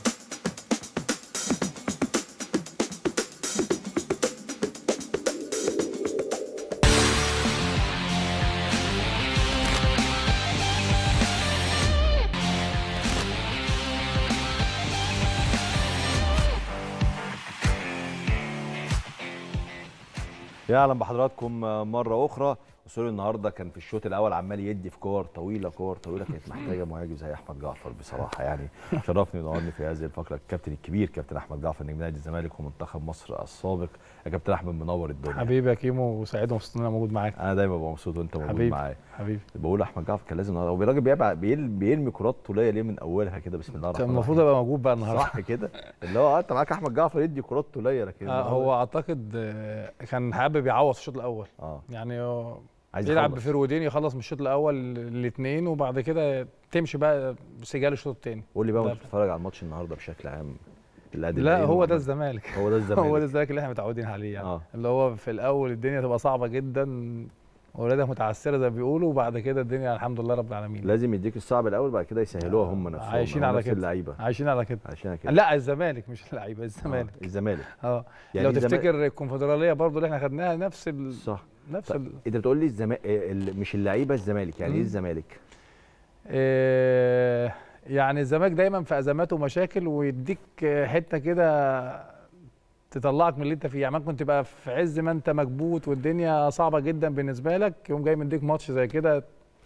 يا اهلا بحضراتكم مره اخرى اسوري النهارده كان في الشوط الاول عمال يدي في كور طويله كور طويله كانت محتاجه مهاجم زي احمد جعفر بصراحه يعني شرفني ونورني في هذه الفقره الكابتن الكبير كابتن احمد جعفر نجم نادي الزمالك ومنتخب مصر السابق يا كابتن احمد منور الدنيا حبيبي يا كيمو وسعيد ومبسوط ان انا موجود معاك انا دايما ببقى مبسوط وانت موجود حبيبي معايا حبيبي بقول احمد جعفر كان لازم النهارده هو الراجل بيبع- بيل- بيرمي كرات طوليه ليه من اولها كده بسم الله الرحمن كان الرحيم المفروض ابقى موجود بقى النهارده صح كده اللي هو آه، انت معاك احمد جعفر يدي كرات طوليه لكن آه هو اعتقد آه، كان حابب يعوض في الشوط الاول اه يعني هو عايز يلعب يخلص. بفرودين يخلص من الشوط الاول الاثنين وبعد كده تمشي بقى سجال الشوط الثاني قول لي بقى وانت بتتفرج على الماتش النهارده بشكل عام الأداء لا اللي هو قايله ده محمد. الزمالك هو ده الزمالك هو ده الزمالك اللي احنا متعودين عليه يعني آه. اللي هو في الاول الدنيا تبقى صعبه جدا ولادها متعثره زي ما بيقولوا وبعد كده الدنيا الحمد لله رب العالمين لازم يديك الصعب الاول بعد كده يسهلوها هم نفسهم عايشين هم على نفس كده اللعيبه عايشين على كده عايشين على كده لا الزمالك مش اللعيبه الزمالك آه، الزمالك اه يعني لو الزمالك- تفتكر الكونفدراليه برضو اللي احنا خدناها نفس ال... صح نفس طيب ال... انت بتقول لي الزما... ال- مش اللعيبه الزمالك يعني ايه مم. الزمالك آه، يعني الزمالك دايما في ازمات ومشاكل ويديك آه، حته كده تطلعك من اللي انت فيه يعني ممكن تبقى في عز ما انت مكبوت والدنيا صعبه جدا بالنسبه لك يقوم جاي مديك ماتش زي كده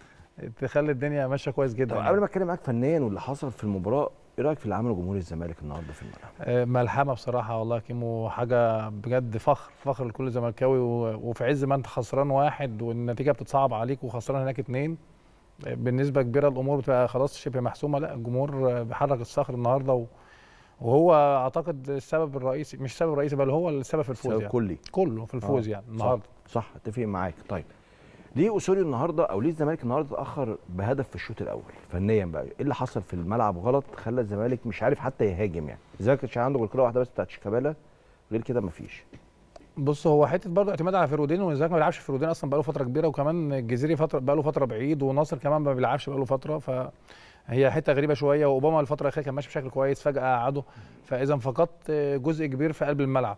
تخلي الدنيا ماشيه كويس جدا طب يعني. قبل ما اتكلم معاك فنيا واللي حصل في المباراه ايه رايك في اللي عمله جمهور الزمالك النهارده في الملعب آه، ملحمه بصراحه والله يا كيمو حاجه بجد فخر فخر لكل زملكاوي و- وفي عز ما انت خسران واحد والنتيجه بتتصعب عليك وخسران هناك اتنين آه، بنسبه كبيره الامور بتبقى خلاص شبه محسومه لا الجمهور آه، بيحرك الصخر النهارده و- وهو اعتقد السبب الرئيسي مش السبب الرئيسي بل هو السبب في الفوز سبب يعني كلي كله في الفوز آه، يعني صح، النهارده صح اتفق معاك طيب ليه اسوريو النهارده او ليه الزمالك النهارده اتاخر بهدف في الشوط الاول فنيا بقى ايه اللي حصل في الملعب غلط خلى الزمالك مش عارف حتى يهاجم يعني الزمالك كانش عنده غير كره واحده بس بتاعت شيكابالا غير كده مفيش بص هو حته برضه اعتماد على فرودين والزمالك ما بيلعبش فرودين اصلا بقاله فتره كبيره وكمان الجزيري فتره بقاله فتره بعيد وناصر كمان ما بيلعبش بقاله فتره فهي حته غريبه شويه واوباما الفتره الاخيره كان ماشي بشكل كويس فجاه قعده فاذا فقدت جزء كبير في قلب الملعب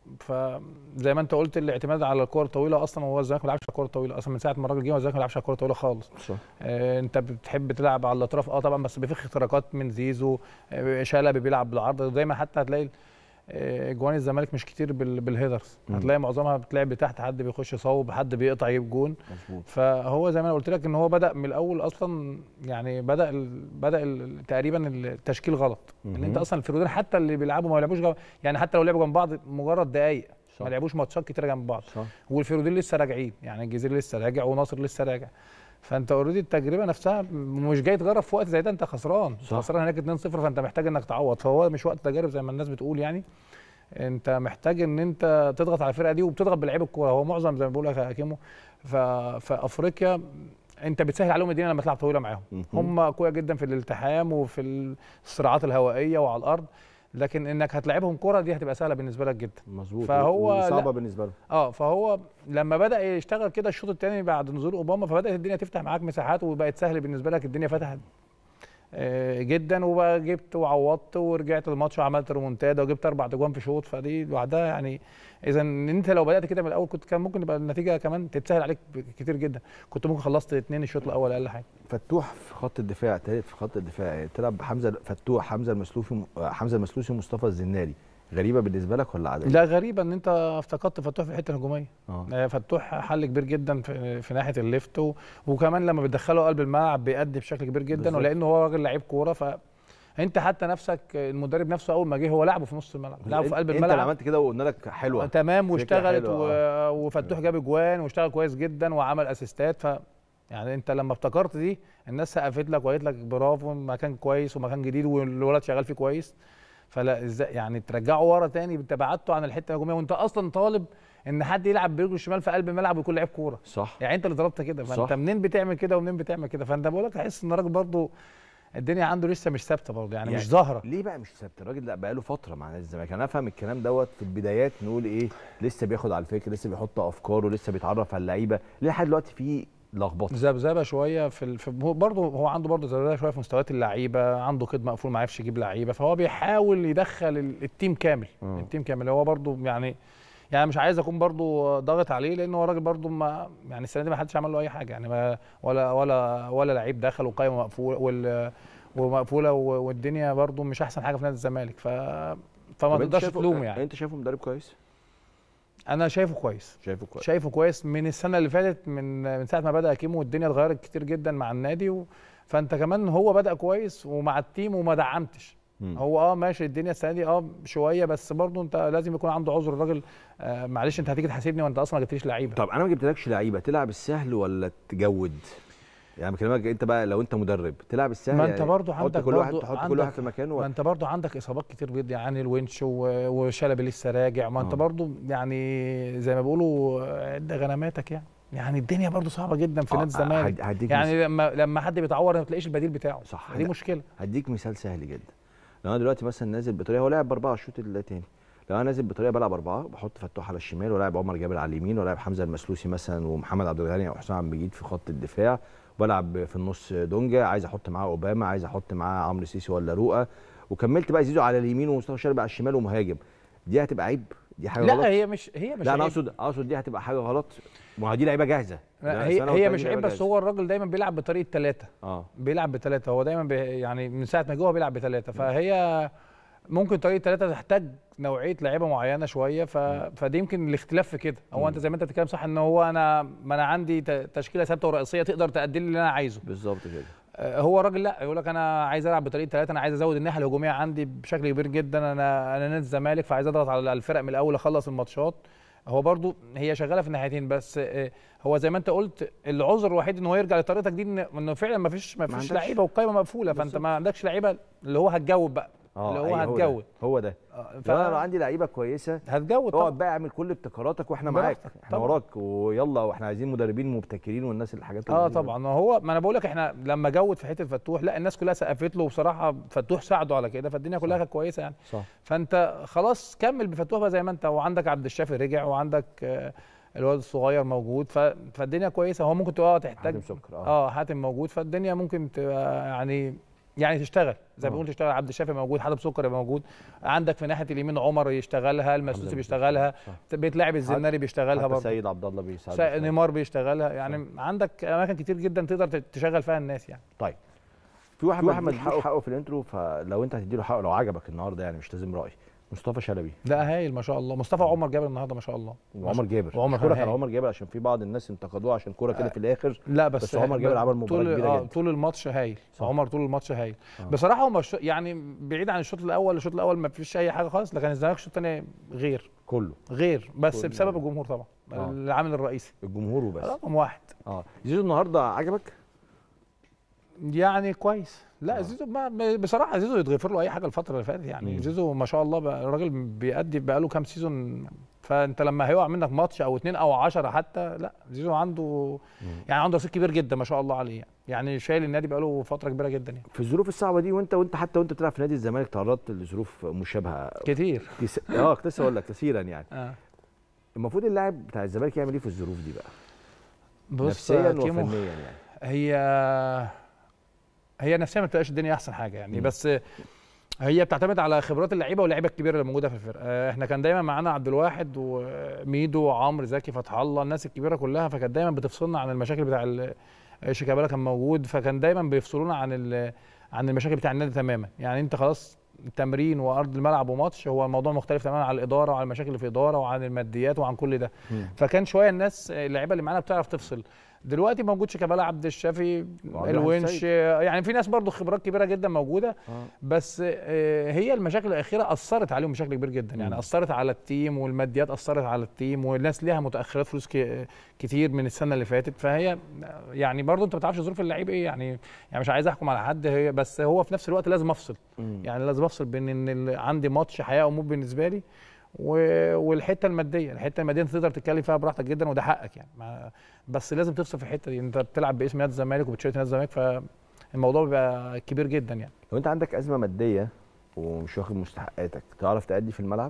فزي ما انت قلت الاعتماد على الكور الطويله اصلا هو الزمالك ما بيلعبش على الكور الطويله اصلا من ساعه ما الراجل جه الزمالك ما بيلعبش على الكور الطويله خالص صح آه، انت بتحب تلعب على الاطراف اه طبعا بس بيفخ اختراقات من زيزو آه، شلبي بيلعب بالعرض ودايما حتى هتلاقي آه، جوان الزمالك مش كتير بال- بالهيدرز مم. هتلاقي معظمها بتلعب تحت حد بيخش يصوب حد بيقطع يجيب جون مظبوط فهو زي ما انا قلت لك ان هو بدا من الاول اصلا يعني بدا ال بدا ال تقريبا التشكيل غلط ان مهم. انت اصلا الفرودين حتى اللي بيلعبوا ما بيلعبوش جنب- يعني حتى لو لعبوا جنب بعض مجرد دقائق صح. ما لعبوش ماتشات كتيره جنب بعض صح والفرودين لسه راجعين يعني الجزيري لسه راجع وناصر لسه راجع فانت اوريدي التجربه نفسها مش جاي تجرب في وقت زي ده انت خسران انت صح. خسران هناك 2-0 فانت محتاج انك تعوض فهو مش وقت تجارب زي ما الناس بتقول يعني انت محتاج ان انت تضغط على الفرقه دي وبتضغط بلعيب الكوره هو معظم زي ما بقول لك يا كيمو ف- في افريقيا انت بتسهل عليهم الدنيا لما تلعب طويله معاهم مهم. هم اقوياء جدا في الالتحام وفي الصراعات الهوائيه وعلى الارض لكن انك هتلعبهم كره دي هتبقى سهله بالنسبه لك جدا مظبوط فهو صعبه لا. بالنسبه له اه فهو لما بدا يشتغل كده الشوط الثاني بعد نزول اوباما فبدات الدنيا تفتح معاك مساحات وبقت سهل بالنسبه لك الدنيا فتحت آه، جدا وبقى جبت وعوضت ورجعت الماتش وعملت ريمونتادا وجبت اربع اجوان في شوط فدي لوحدها يعني اذا انت لو بدات كده من الاول كنت كان ممكن يبقى النتيجه كمان تتسهل عليك كتير جدا كنت ممكن خلصت اثنين الشوط الاول اقل حاجه فتوح في خط الدفاع تالت في خط الدفاع تلعب بحمزه فتوح حمزه المسلوفي حمزه المسلوسي مصطفى الزناري غريبه بالنسبه لك ولا عاديه؟ لا غريبه ان انت افتقدت فتوح في الحته الهجوميه اه آه، فتوح حل كبير جدا في, في ناحيه الليفت و- وكمان لما بتدخله قلب الملعب بيأدي بشكل كبير جدا بالظبط. ولانه هو راجل لعيب كوره ف انت حتى نفسك المدرب نفسه اول ما جه هو لعبه في نص الملعب لعبه في قلب انت اللي الملعب عملت كده وقلنا لك حلوه تمام فكرة واشتغلت حلوة، و... آه. وفتوح جاب اجوان واشتغل كويس جدا وعمل اسيستات ف يعني انت لما افتكرت دي الناس سقفت لك وقالت لك برافو مكان كويس ومكان جديد والولد شغال فيه كويس فلا ازاي يعني ترجعوا ورا تاني انت بعدته عن الحته الهجوميه وانت اصلا طالب ان حد يلعب برجله الشمال في قلب الملعب ويكون لعيب كوره صح يعني انت اللي ضربت كده فانت صح. منين بتعمل كده ومنين بتعمل كده فانت بقول لك احس ان الراجل برضه الدنيا عنده لسه مش ثابته برضه يعني, مش ظاهره ليه بقى مش ثابت الراجل لا بقاله فتره مع نادي الزمالك انا افهم الكلام دوت في البدايات نقول ايه لسه بياخد على الفكر لسه بيحط افكاره لسه بيتعرف على اللعيبه ليه لحد دلوقتي في لخبطه ذبذبه شويه في, ال... في هو برضه هو عنده برضه ذبذبه شويه في مستويات اللعيبه عنده قيد مقفول ما عرفش يجيب لعيبه فهو بيحاول يدخل ال- التيم كامل مم. التيم كامل هو برضه يعني يعني مش عايز اكون برضه ضاغط عليه لان هو راجل برضه ما يعني السنه دي ما حدش عمل له اي حاجه يعني ما ولا ولا ولا لعيب دخل وقايمه مقفوله وال ومقفوله و- والدنيا برضه مش احسن حاجه في نادي الزمالك ف فما طب أنت تقدرش شايفه- تلومه يعني انت شايفه مدرب كويس انا شايفه كويس شايفه كويس شايفه كويس من السنه اللي فاتت من من ساعه ما بدا كيمو والدنيا اتغيرت كتير جدا مع النادي و... فانت كمان هو بدا كويس ومع التيم وما دعمتش مم. هو اه ماشي الدنيا السنه دي اه شويه بس برضه انت لازم يكون عنده عذر الراجل آه معلش انت هتيجي تحاسبني وانت اصلا ما جبتليش لعيبه طب انا ما جبتلكش لعيبه تلعب السهل ولا تجود يعني بكلمك انت بقى لو انت مدرب تلعب السهل ما انت يعني برضه حط عندك كل واحد برضه تحط كل عندك- واحد في مكانه ما ولا- انت برضه عندك اصابات كتير بيض يعني الونش و- وشلبي لسه راجع ما انت آه. برضه يعني زي ما بيقولوا عد غنماتك يعني يعني الدنيا برضه صعبه جدا في آه، نادي الزمالك هد- هديك يعني لما لما حد بيتعور ما تلاقيش البديل بتاعه صح دي لا، مشكله هديك مثال سهل جدا لو انا دلوقتي مثلا نازل بطريقه هو لاعب باربعه الشوط الثاني لو انا نازل بطريقه بلعب اربعه بحط فتوح على الشمال ولاعب عمر جابر على اليمين ولاعب حمزه المسلوسي مثلا ومحمد عبد الغني او حسام عبد المجيد في خط الدفاع وبلعب في النص دونجا عايز احط معاه اوباما عايز احط معاه عمرو سيسي ولا رؤى وكملت بقى زيزو على اليمين ومصطفى شلبي على الشمال ومهاجم دي هتبقى عيب دي حاجه غلط لا هي مش هي مش لا انا عيب. اقصد اقصد دي هتبقى حاجه غلط ما هو دي لعيبه جاهزه لا، ده هي سنة هي والتانية مش عيب لعيبة بس جاهزة. هو الراجل دايما بيلعب بطريقه ثلاثه اه بيلعب بثلاثه هو دايما بي يعني من ساعه ما جه هو بيلعب بثلاثه فهي ممكن طريقه ثلاثه تحتاج نوعيه لعيبه معينه شويه ف... فدي يمكن الاختلاف في كده هو انت زي ما انت بتتكلم صح ان هو انا ما انا عندي ت- تشكيله ثابته ورئيسيه تقدر تأدي لي اللي انا عايزه بالظبط كده آه، هو الراجل لا يقول لك انا عايز العب بطريقه ثلاثه انا عايز ازود الناحيه الهجوميه عندي بشكل كبير جدا انا انا نادي الزمالك فعايز اضغط على الفرق من الاول اخلص الماتشات هو برضو هي شغاله في الناحيتين بس آه، هو زي ما انت قلت العذر الوحيد ان هو يرجع لطريقتك دي إن- انه فعلا ما فيش ما ما فيش عندكش. لعيبه والقايمه مقفوله فانت ما عندكش لعيبه اللي هو هتجاوب بقى اه اللي هو أيوة هتجود ده هو ده ف- لو انا لو عندي لعيبه كويسه هتجود اقعد طبعا بقى اعمل كل ابتكاراتك واحنا معاك براحتك احنا طبعا. وراك ويلا واحنا عايزين مدربين مبتكرين والناس الحاجات اللي اه دي. طبعا ما هو ما انا بقول لك احنا لما جود في حته فتوح لا الناس كلها سقفت له وبصراحه فتوح ساعده على كده فالدنيا كلها كانت كويسه يعني صح فانت خلاص كمل بفتوح بقى زي ما انت وعندك عبد الشافي رجع وعندك آه، الواد الصغير موجود ف... فالدنيا كويسه هو ممكن تبقى تحتاج حاتم سكر، آه. اه حاتم موجود فالدنيا ممكن تبقى يعني يعني تشتغل زي ما آه. بنقول تشتغل عبد الشافي موجود حاتم سكر يبقى موجود عندك في ناحيه اليمين عمر يشتغلها المسلوسي حمزة بيشتغلها بيتلعب الزناري بيشتغلها حتى برضه سيد عبد الله بيساعد سا- نيمار بيشتغلها يعني عندك اماكن كتير جدا تقدر ت- تشغل فيها الناس يعني طيب في واحد في واحد ما ما اديش اديش حقه في الانترو فلو انت هتديله حقه لو عجبك النهارده يعني مش لازم راي مصطفى شلبي لا هايل ما شاء الله مصطفى عمر جابر النهارده ما شاء الله وعمر جابر وعمر كوره كان كان هايل. عمر جابر عشان في بعض الناس انتقدوه عشان كوره كده في الاخر لا بس, بس عمر جابر عمل مباراه طول كبيره آه جدا طول الماتش هايل صح. عمر طول الماتش هايل آه. بصراحه هو مش يعني بعيد عن الشوط الاول الشوط الاول ما فيش اي حاجه خالص لكن الزمالك الشوط الثاني غير كله غير بس كله. بسبب الجمهور طبعا آه. العامل الرئيسي الجمهور وبس رقم واحد اه زيزو النهارده عجبك يعني كويس لا زيزو ما بصراحه زيزو يتغفر له اي حاجه الفتره اللي فاتت يعني مم. زيزو ما شاء الله بقى الراجل بيأدي بقى له كام سيزون فانت لما هيقع منك ماتش او اتنين او عشرة حتى لا زيزو عنده يعني عنده رصيد كبير جدا ما شاء الله عليه يعني, يعني شايل النادي بقى له فتره كبيره جدا يعني في الظروف الصعبه دي وانت وانت حتى وانت بتلعب في نادي الزمالك تعرضت لظروف مشابهه كتير كس... اه كنت لسه اقول لك كثيرا يعني آه. المفروض اللاعب بتاع الزمالك يعمل ايه في الظروف دي بقى بص نفسيا يا كيمو، وفنيا يعني هي هي نفسيا ما بتبقاش الدنيا احسن حاجه يعني مم. بس هي بتعتمد على خبرات اللعيبه واللعيبه الكبيره اللي موجوده في الفرقه آه، احنا كان دايما معانا عبد الواحد وميدو وعمرو زكي فتح الله الناس الكبيره كلها فكانت دايما بتفصلنا عن المشاكل بتاع ال- شيكابالا كان موجود فكان دايما بيفصلونا عن ال- عن المشاكل بتاع النادي تماما يعني انت خلاص تمرين وارض الملعب وماتش هو الموضوع مختلف تماما عن الاداره وعن المشاكل اللي في الاداره وعن الماديات وعن كل ده مم. فكان شويه الناس اللعيبه اللي معانا بتعرف تفصل دلوقتي موجود شيكابالا عبد الشافي وعبد الونش السيد. يعني في ناس برضو خبرات كبيره جدا موجوده آه. بس آه، هي المشاكل الاخيره اثرت عليهم بشكل كبير جدا يعني مم. اثرت على التيم والماديات اثرت على التيم والناس ليها متاخرات فلوس ك- كتير من السنه اللي فاتت فهي يعني برضو انت ما تعرفش ظروف اللعيب ايه يعني يعني مش عايز احكم على حد هي بس هو في نفس الوقت لازم افصل مم. يعني لازم افصل بين ان ال- عندي ماتش حياه او موت بالنسبه لي و- والحته الماديه الحته الماديه انت تقدر تتكلم فيها براحتك جدا وده حقك يعني ما بس لازم تفصل في الحته دي انت بتلعب باسم نادي الزمالك وبتشارك نادي الزمالك فالموضوع بيبقى كبير جدا يعني لو انت عندك ازمه ماديه ومش واخد مستحقاتك تعرف تأدي في الملعب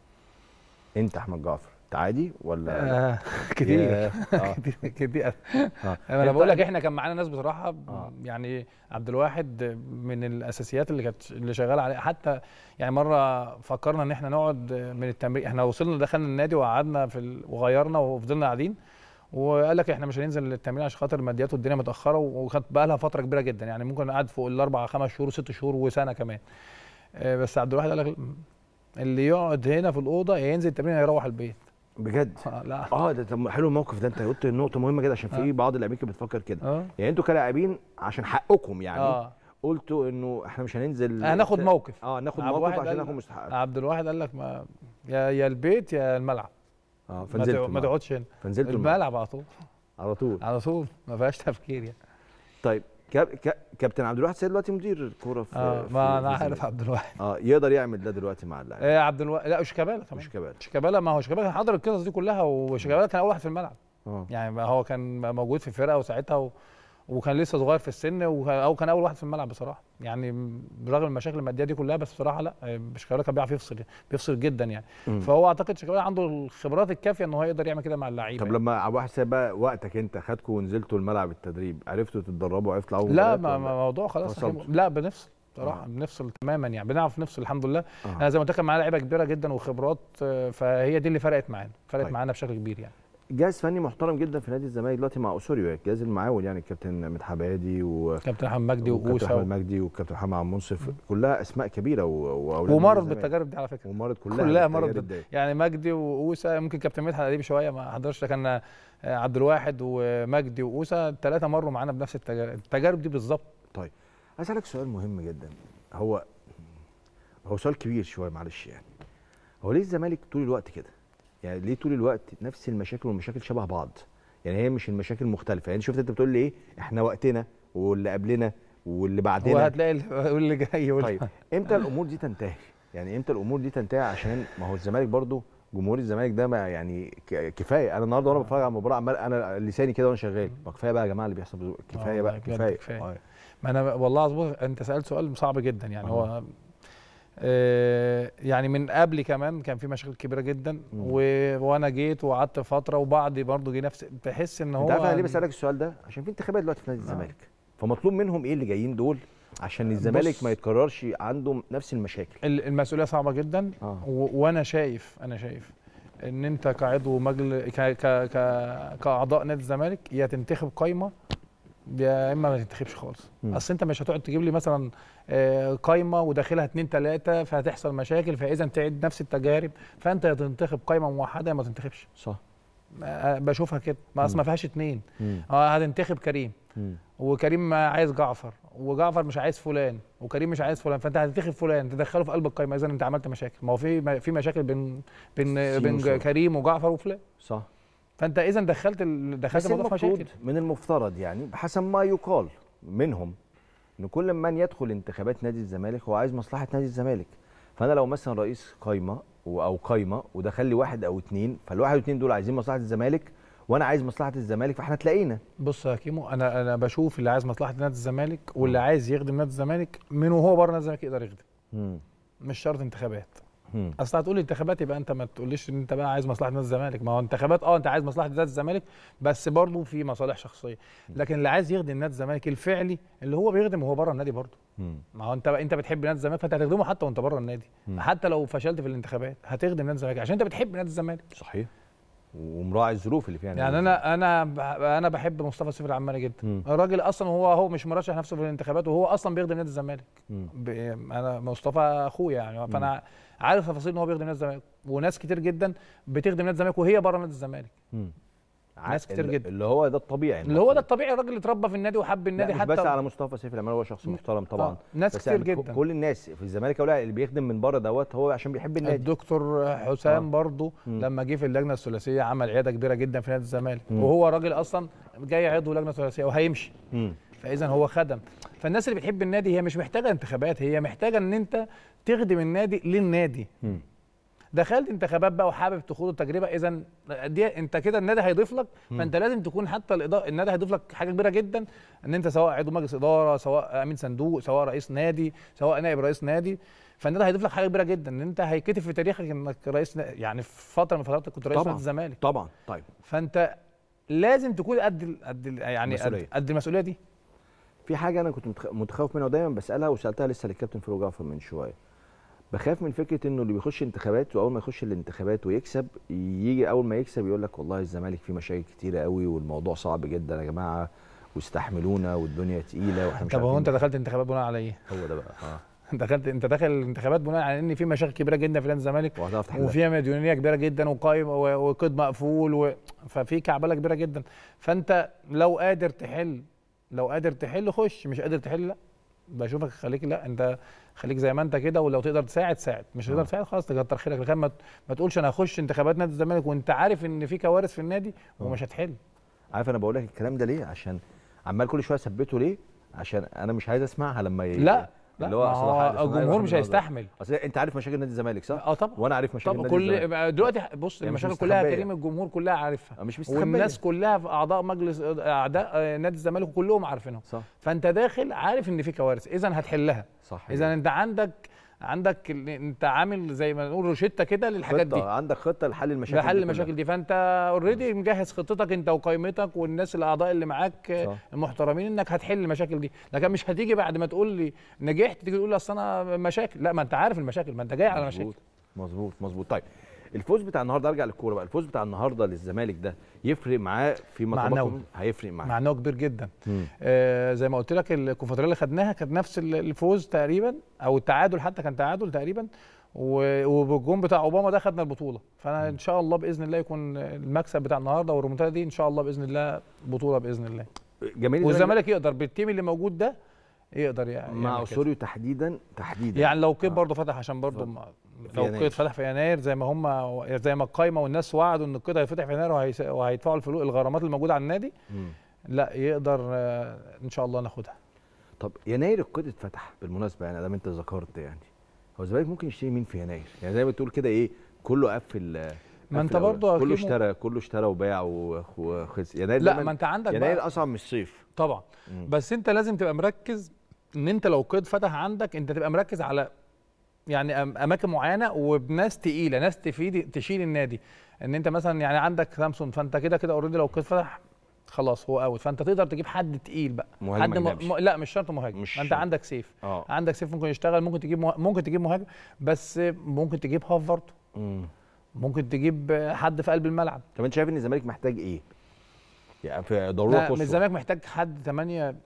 انت احمد جعفر انت عادي ولا آه كتير ياه، آه. كتير كتير آه. انا أنت- بقول لك احنا كان معانا ناس بصراحه آه. يعني عبد الواحد من الاساسيات اللي كانت اللي شغال عليها حتى يعني مره فكرنا ان احنا نقعد من التمرين احنا وصلنا دخلنا النادي وقعدنا في ال... وغيرنا وفضلنا قاعدين وقال لك احنا مش هننزل التمرين عشان خاطر الماديات والدنيا متاخره وكانت بقى لها فتره كبيره جدا يعني ممكن قعد فوق الاربع خمس شهور وست شهور وسنه كمان آه، بس عبد الواحد قال لك اللي يقعد هنا في الاوضه يا ينزل التمرين هيروح البيت بجد آه، لا اه ده طب حلو الموقف ده انت قلت نقطه مهمه جدا عشان في آه. بعض اللاعبين كانت بتفكر كده اه يعني انتوا كلاعبين عشان حقكم يعني اه قلتوا انه احنا مش هننزل هناخد موقف اه ناخد عبد موقف الواحد عشان قال- ناخد مستحقات عبد الواحد قال لك ما يا يا البيت يا الملعب اه ما فنزلت تقعد- ما الملعب. تقعدش هنا فنزلت الملعب الملعب على طول على طول على طول ما فيهاش تفكير يعني طيب كاب... كا- كابتن عبد الواحد سيد دلوقتي مدير الكوره في اه في- ما انا في عارف الزمالك. عبد الواحد اه يقدر يعمل ده دلوقتي مع اللاعب آه عبد الواحد لا وشيكابالا كمان مش كبار شيكابالا ما هو شيكابالا كان حاضر القصص دي كلها وشيكابالا كان اول واحد في الملعب اه يعني ما هو كان موجود في الفرقه وساعتها و... وكان لسه صغير في السن وكان او كان اول واحد في الملعب بصراحه يعني برغم المشاكل الماديه دي كلها بس بصراحه لا آه، شيكابالا كان بيعرف يفصل بيفصل جدا يعني مم. فهو اعتقد شيكابالا عنده الخبرات الكافيه ان هو يقدر يعمل كده مع اللعيبه طب يعني. لما عبد الواحد سيد بقى وقتك انت خدكوا ونزلتوا الملعب التدريب عرفتوا تتدربوا عرفتوا تلعبوا لا مباريات ما ولا؟ ما- موضوع خلاص فصلتوا؟ حكيم- لا بنفصل بصراحه آه. بنفصل تماما يعني بنعرف نفصل الحمد لله آه. انا زي ما قلت لك كان معانا لعيبه كبيره جدا وخبرات آه، فهي دي اللي فرقت معانا فرقت طيب. معانا بشكل كبير يعني جهاز فني محترم جدا في نادي الزمالك دلوقتي مع اسوريو الجهاز المعاون يعني الكابتن مدحت عبادي و كابتن محمد مجدي وكابتن وقوسه محمد و... مجدي والكابتن محمد عبد المنصف كلها اسماء كبيره و... واولاد ومرض نادي الزمالك. بالتجارب دي على فكره ومرض كلها كلها بالتجارب مرض دي. يعني مجدي وقوسه ممكن كابتن مدحت قديم شويه ما حضرش لكن آه، عبد الواحد ومجدي وقوسه الثلاثه مروا معانا بنفس التجارب التجارب دي بالظبط طيب اسالك سؤال مهم جدا هو هو سؤال كبير شويه معلش يعني هو ليه الزمالك طول الوقت كده يعني ليه طول الوقت نفس المشاكل والمشاكل شبه بعض يعني هي مش المشاكل مختلفه يعني شفت انت بتقول لي ايه احنا وقتنا واللي قبلنا واللي بعدنا وهتلاقي ال- واللي جاي واللي- طيب امتى الامور دي تنتهي يعني امتى الامور دي تنتهي عشان ما هو الزمالك برضو جمهور الزمالك ده ما يعني ك- كفايه انا النهارده وانا بتفرج على المباراه عمال انا لساني كده وانا شغال ما كفايه بقى يا جماعه اللي بيحصل آه كفايه بقى والله بجد كفايه كفاية. آه. ما انا والله اظبط انت سالت سؤال صعب جدا يعني آه. هو آه يعني من قبل كمان كان في مشاكل كبيره جدا و... وانا جيت وقعدت فتره وبعضي برضو جه نفس تحس ان هو انت عارف انا ليه بسالك السؤال ده عشان في انتخابات دلوقتي في نادي الزمالك فمطلوب منهم ايه اللي جايين دول عشان الزمالك بص. ما يتكررش عنده نفس المشاكل ال- المسؤوليه صعبه جدا آه. و... وانا شايف انا شايف ان انت كعضو مجلس ك... ك... ك... كاعضاء نادي الزمالك يا تنتخب قايمه يا اما ما تنتخبش خالص مم. اصل انت مش هتقعد تجيب لي مثلا آه، قايمه وداخلها اتنين تلاته فهتحصل مشاكل فاذا تعيد نفس التجارب فانت يا تنتخب قايمه موحده يا ما تنتخبش صح آه، بشوفها كده ما اصل مم. ما فيهاش اتنين مم. اه هتنتخب كريم مم. وكريم عايز جعفر وجعفر مش عايز فلان وكريم مش عايز فلان فانت هتنتخب فلان تدخله في قلب القايمه اذا انت عملت مشاكل ما هو في في مشاكل بين بين سين بين وصاد. كريم وجعفر وفلان صح فانت اذا دخلت ال- دخلت بس الموضوع في المفروض مشاكل من المفترض يعني بحسب ما يقال منهم ان كل من يدخل انتخابات نادي الزمالك هو عايز مصلحه نادي الزمالك فانا لو مثلا رئيس قايمه و- او قايمه ودخل لي واحد او اتنين فالواحد واثنين دول عايزين مصلحه الزمالك وانا عايز مصلحه الزمالك فاحنا تلاقينا بص يا كيمو انا انا بشوف اللي عايز مصلحه نادي الزمالك واللي عايز يخدم نادي الزمالك من وهو بره نادي الزمالك يقدر يخدم مم. مش شرط انتخابات مم. اصل هتقول لي انتخابات يبقى انت ما تقوليش ان انت بقى عايز مصلحه نادي الزمالك ما هو انتخابات اه انت عايز مصلحه نادي الزمالك بس برضه في مصالح شخصيه لكن اللي عايز يخدم نادي الزمالك الفعلي اللي هو بيخدم وهو بره النادي برضه مم. ما هو انت انت بتحب نادي الزمالك فانت هتخدمه حتى وانت بره النادي مم. حتى لو فشلت في الانتخابات هتخدم نادي الزمالك عشان انت بتحب نادي الزمالك صحيح ومراعي الظروف اللي فيها نادي يعني انا انا ب- انا بحب مصطفى سيف العماري جدا مم. الراجل اصلا هو هو مش مرشح نفسه في الانتخابات وهو اصلا بيخدم نادي الزمالك مم. ب- انا مصطفى اخويا يعني فانا عارف تفاصيل ان هو بيخدم نادي الزمالك وناس كتير جدا بتخدم نادي الزمالك وهي بره نادي الزمالك مم. ناس كتير جدا اللي هو ده الطبيعي اللي هو ده الطبيعي الراجل اللي اتربى في النادي وحب النادي لا مش حتى بس على مصطفى سيف العمال هو شخص محترم طبعا آه، ناس بس كتير يعني ك- جدا. كل الناس في الزمالك ولا اللي بيخدم من بره دوت هو عشان بيحب النادي الدكتور حسام آه. برضو مم. لما جه في اللجنه الثلاثيه عمل عياده كبيره جدا في نادي الزمالك مم. وهو راجل اصلا جاي عضو لجنه ثلاثيه وهيمشي مم. فاذا هو خدم فالناس اللي بتحب النادي هي مش محتاجه انتخابات هي محتاجه ان انت تخدم النادي للنادي مم. دخلت انتخابات بقى وحابب تخوض التجربه اذا دي انت كده النادي هيضيف لك مم. فانت لازم تكون حتى الإضاءة النادي هيضيف لك حاجه كبيره جدا ان انت سواء عضو مجلس اداره سواء امين صندوق سواء رئيس نادي سواء نائب رئيس نادي فالنادي هيضيف لك حاجه كبيره جدا ان انت هيتكتب في تاريخك انك رئيس نا- يعني في فتره من فترات كنت رئيس طبعاً. نادي الزمالك طبعا طيب فانت لازم تكون قد ال- قد ال- يعني قد, مسؤولية. قد المسؤوليه دي في حاجه انا كنت متخ- متخوف منها ودايما بسالها وسالتها لسه للكابتن فاروق جعفر من شويه بخاف من فكره انه اللي بيخش انتخابات واول ما يخش الانتخابات ويكسب يجي اول ما يكسب يقول لك والله الزمالك فيه مشاكل كتيره قوي والموضوع صعب جدا يا جماعه واستحملونا والدنيا تقيله واحنا مش طب هو عارفين انت دخلت انتخابات بناء على ايه؟ هو ده بقى اه دخلت انت داخل الانتخابات بناء على ان في مشاكل كبيره جدا في نادي الزمالك وهتعرف تحلها. وفيها مديونيه كبيره جدا وقايم و- وقيد مقفول و... ففي كعبله كبيره جدا فانت لو قادر تحل لو قادر تحل خش مش قادر تحل لا بشوفك خليك لا انت خليك زي ما انت كده ولو تقدر تساعد ساعد مش تقدر تساعد خلاص تكتر خيرك لكن ما ما تقولش انا هخش انتخابات نادي الزمالك وانت عارف ان في كوارث في النادي ومش هتحل عارف انا بقول لك الكلام ده ليه عشان عمال كل شويه اثبته ليه عشان انا مش عايز اسمعها لما ي... لا لا اللي هو ما أصل هو واحد- أصل الجمهور واحد مش من هيستحمل اصل انت عارف مشاكل نادي الزمالك صح؟ اه طبعا وانا عارف مشاكل طب نادي كل الزمالك دلوقتي بص يعني مش المشاكل كلها مستخبية. كريم الجمهور كلها عارفها مش مستخبية. والناس كلها في اعضاء مجلس اعداء آه، نادي الزمالك كلهم عارفينهم صح فانت داخل عارف ان في كوارث اذا هتحلها صح اذا انت عندك عندك ال- انت عامل زي ما نقول روشته كده للحاجات دي خطه عندك خطه لحل المشاكل لحل دي المشاكل دي فانت اوريدي مجهز خطتك انت وقائمتك والناس الاعضاء اللي معاك آه، صح. المحترمين انك هتحل المشاكل دي لكن مش هتيجي بعد ما تقول لي نجحت تيجي تقول لي اصل انا مشاكل لا ما انت عارف المشاكل ما انت جاي على مشاكل مظبوط مظبوط مظبوط طيب الفوز بتاع النهارده ارجع للكوره بقى الفوز بتاع النهارده للزمالك ده يفرق معاه في معنوي. مطلبكم هيفرق معاه معناه كبير جدا مم. آه زي ما قلت لك الكونفدراليه اللي خدناها كانت نفس ال- الفوز تقريبا او التعادل حتى كان تعادل تقريبا و- وبالجون بتاع اوباما ده خدنا البطوله فانا ان شاء الله باذن الله يكون المكسب بتاع النهارده والريمونتادا دي ان شاء الله باذن الله بطوله باذن الله جميل والزمالك يقدر بالتيم اللي موجود ده يقدر يعني مع يعمل كده. اسوريو تحديدا تحديدا يعني لو قيد برضه فتح عشان برضه ما- في لو يناير. قيد فتح في يناير زي ما هم زي ما القايمه والناس وعدوا ان القيد هيفتح في يناير وهيس- وهيدفعوا الفلوس الغرامات الموجوده على النادي مم. لا يقدر آه، ان شاء الله ناخدها طب يناير القيد اتفتح بالمناسبه يعني دام انت ذكرت يعني هو الزمالك ممكن يشتري مين في يناير يعني زي ما بتقول كده ايه كله قفل ما انت قفل أول. برضه يا كله كيمو- اشترى كله اشترى وباع و- وخسر يناير لا دايماً- ما انت عندك يناير بقى اصعب من الصيف طبعا مم. بس انت لازم تبقى مركز ان انت لو قيد فتح عندك انت تبقى مركز على يعني أم- اماكن معينه وبناس تقيله ناس تفيد تشيل النادي ان انت مثلا يعني عندك سامسون فانت كده كده اوريدي لو قيد فتح خلاص هو اوت فانت تقدر تجيب حد تقيل بقى مهاجم حد أجنبي. م... لا مش شرط مهاجم مش ما انت شرط. عندك سيف اه عندك سيف ممكن يشتغل ممكن تجيب مه... ممكن تجيب مهاجم بس ممكن تجيب هاف برضه مم. ممكن تجيب حد في قلب الملعب طب انت شايف ان الزمالك محتاج ايه؟ يعني في ضروره لا قصوى من الزمالك محتاج حد ثمانية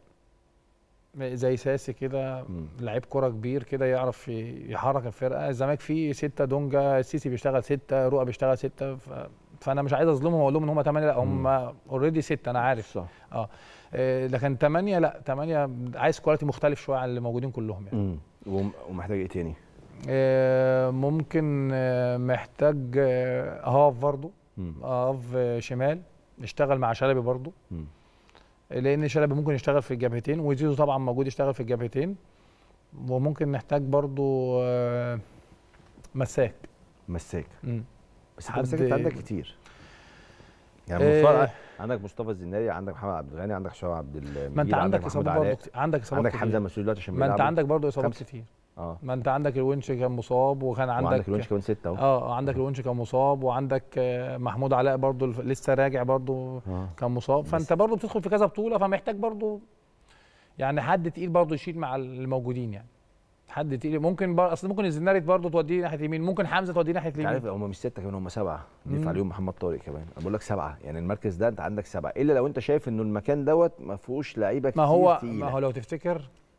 زي ساسي كده لعيب كرة كبير كده يعرف ي- يحرك الفرقة الزمالك فيه ستة دونجا السيسي بيشتغل ستة رؤى بيشتغل ستة ف... فأنا مش عايز أظلمهم وأقول لهم إن هم ثمانية لا هم أوريدي ستة أنا عارف صح اه آه، لكن ثمانية لا ثمانية عايز كواليتي مختلف شوية عن اللي موجودين كلهم يعني مم. وم- ومحتاج ايه تاني؟ آه، ممكن آه، محتاج آه، هاف برضو مم. هاف آه، شمال يشتغل مع شلبي برضو مم. لان شلبي ممكن يشتغل في الجبهتين وزيزو طبعا موجود يشتغل في الجبهتين وممكن نحتاج برضو آه، مساك مساك مم. بس انت حد- مساك انت عندك كتير يعني آه. مصطفى عندك مصطفى الزناري عندك محمد عبد الغني عندك حسام عبد المجيد ما انت عندك محمود اصابات علاء، برضو كتير. عندك اصابات عندك كتير. حمزه مسؤول دلوقتي عشان ما انت بيلعبوا. عندك برضو اصابات خمسة. كتير اه ما انت عندك الونش كان مصاب وكان عندك وعندك الونش كمان ستة اهو اه عندك الونش كان مصاب وعندك آه، محمود علاء برضو الف- لسه راجع برضو اه كان مصاب فانت برضو بتدخل في كذا بطوله فمحتاج برضو يعني حد تقيل برضو يشيل مع الموجودين يعني حد تقيل ممكن بر... اصل ممكن الزناري برضو توديه ناحيه اليمين ممكن حمزه توديه ناحيه انت عارف اليمين هم مش ستة كمان هم سبعة ضيف مم. عليهم محمد طارق كمان انا بقول لك سبعة يعني المركز ده انت عندك سبعة الا لو انت شايف انه المكان دوت ما فيهوش لعيبة كتير ما هو تقيلة. ما هو لو تفتكر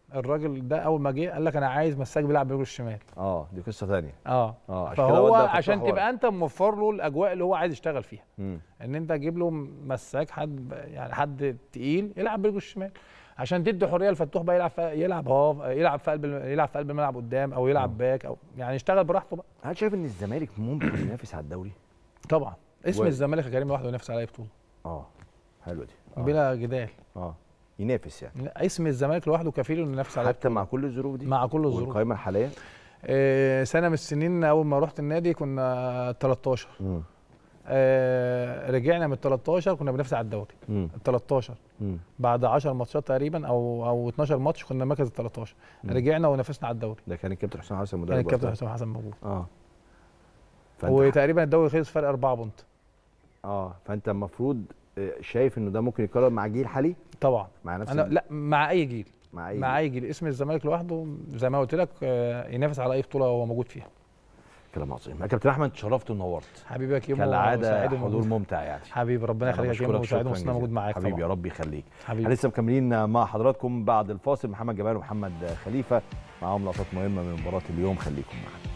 الراجل ده اول ما جه قال لك انا عايز مساك بيلعب برجله الشمال اه دي قصه ثانيه اه اه عشان كده فهو ودى فتح عشان حوار. تبقى انت موفر له الاجواء اللي هو عايز يشتغل فيها مم. ان انت تجيب له مساك حد يعني حد تقيل يلعب برجله الشمال عشان تدي حريه لفتوح بقى يلعب في يلعب هاف يلعب في قلب يلعب في قلب الملعب قدام او يلعب باك او يعني يشتغل براحته بقى هل شايف ان الزمالك ممكن ينافس على الدوري؟ طبعا اسم و- الزمالك يا كريم لوحده ينافس على اي بطوله اه حلوه دي آه. بلا جدال اه ينافس يعني لا، اسم الزمالك لوحده كفيل انه ينافس على أي حتى مع كل الظروف دي مع كل الظروف والقائمه الحاليه آه، سنه من السنين اول ما رحت النادي كنا 13 مم. آه، رجعنا من 13 كنا بننافس على الدوري مم. ال 13 مم. بعد 10 ماتشات تقريبا او او 12 ماتش كنا مركز ال 13 مم. رجعنا ونافسنا على الدوري ده كان الكابتن حسام حسن مدرب كان الكابتن وقتها. حسام حسن موجود اه فأنت وتقريبا الدوري خلص فرق 4 بونت اه فانت المفروض آه، شايف انه ده ممكن يكرر مع جيل حالي طبعا مع نفس انا ال- لا مع اي جيل مع اي مع جيل. اي جيل اسم الزمالك لوحده زي ما قلت لك آه، ينافس على اي بطوله هو موجود فيها كلام عظيم يا كابتن احمد شرفت ونورت حبيبي يا كيمو كالعاده وسعيد حضور وموجود. ممتع يعني حبيبي ربنا أنا يخليك يا كيمو بشكرك وسعيد شكراً ومبسوط إن أنا موجود جزيلاً. معاك حبيبي طبعاً. يا رب يخليك حبيبي. احنا لسه مكملين مع حضراتكم بعد الفاصل محمد جمال ومحمد خليفه معاهم لقطات مهمه من مباراه اليوم خليكم معانا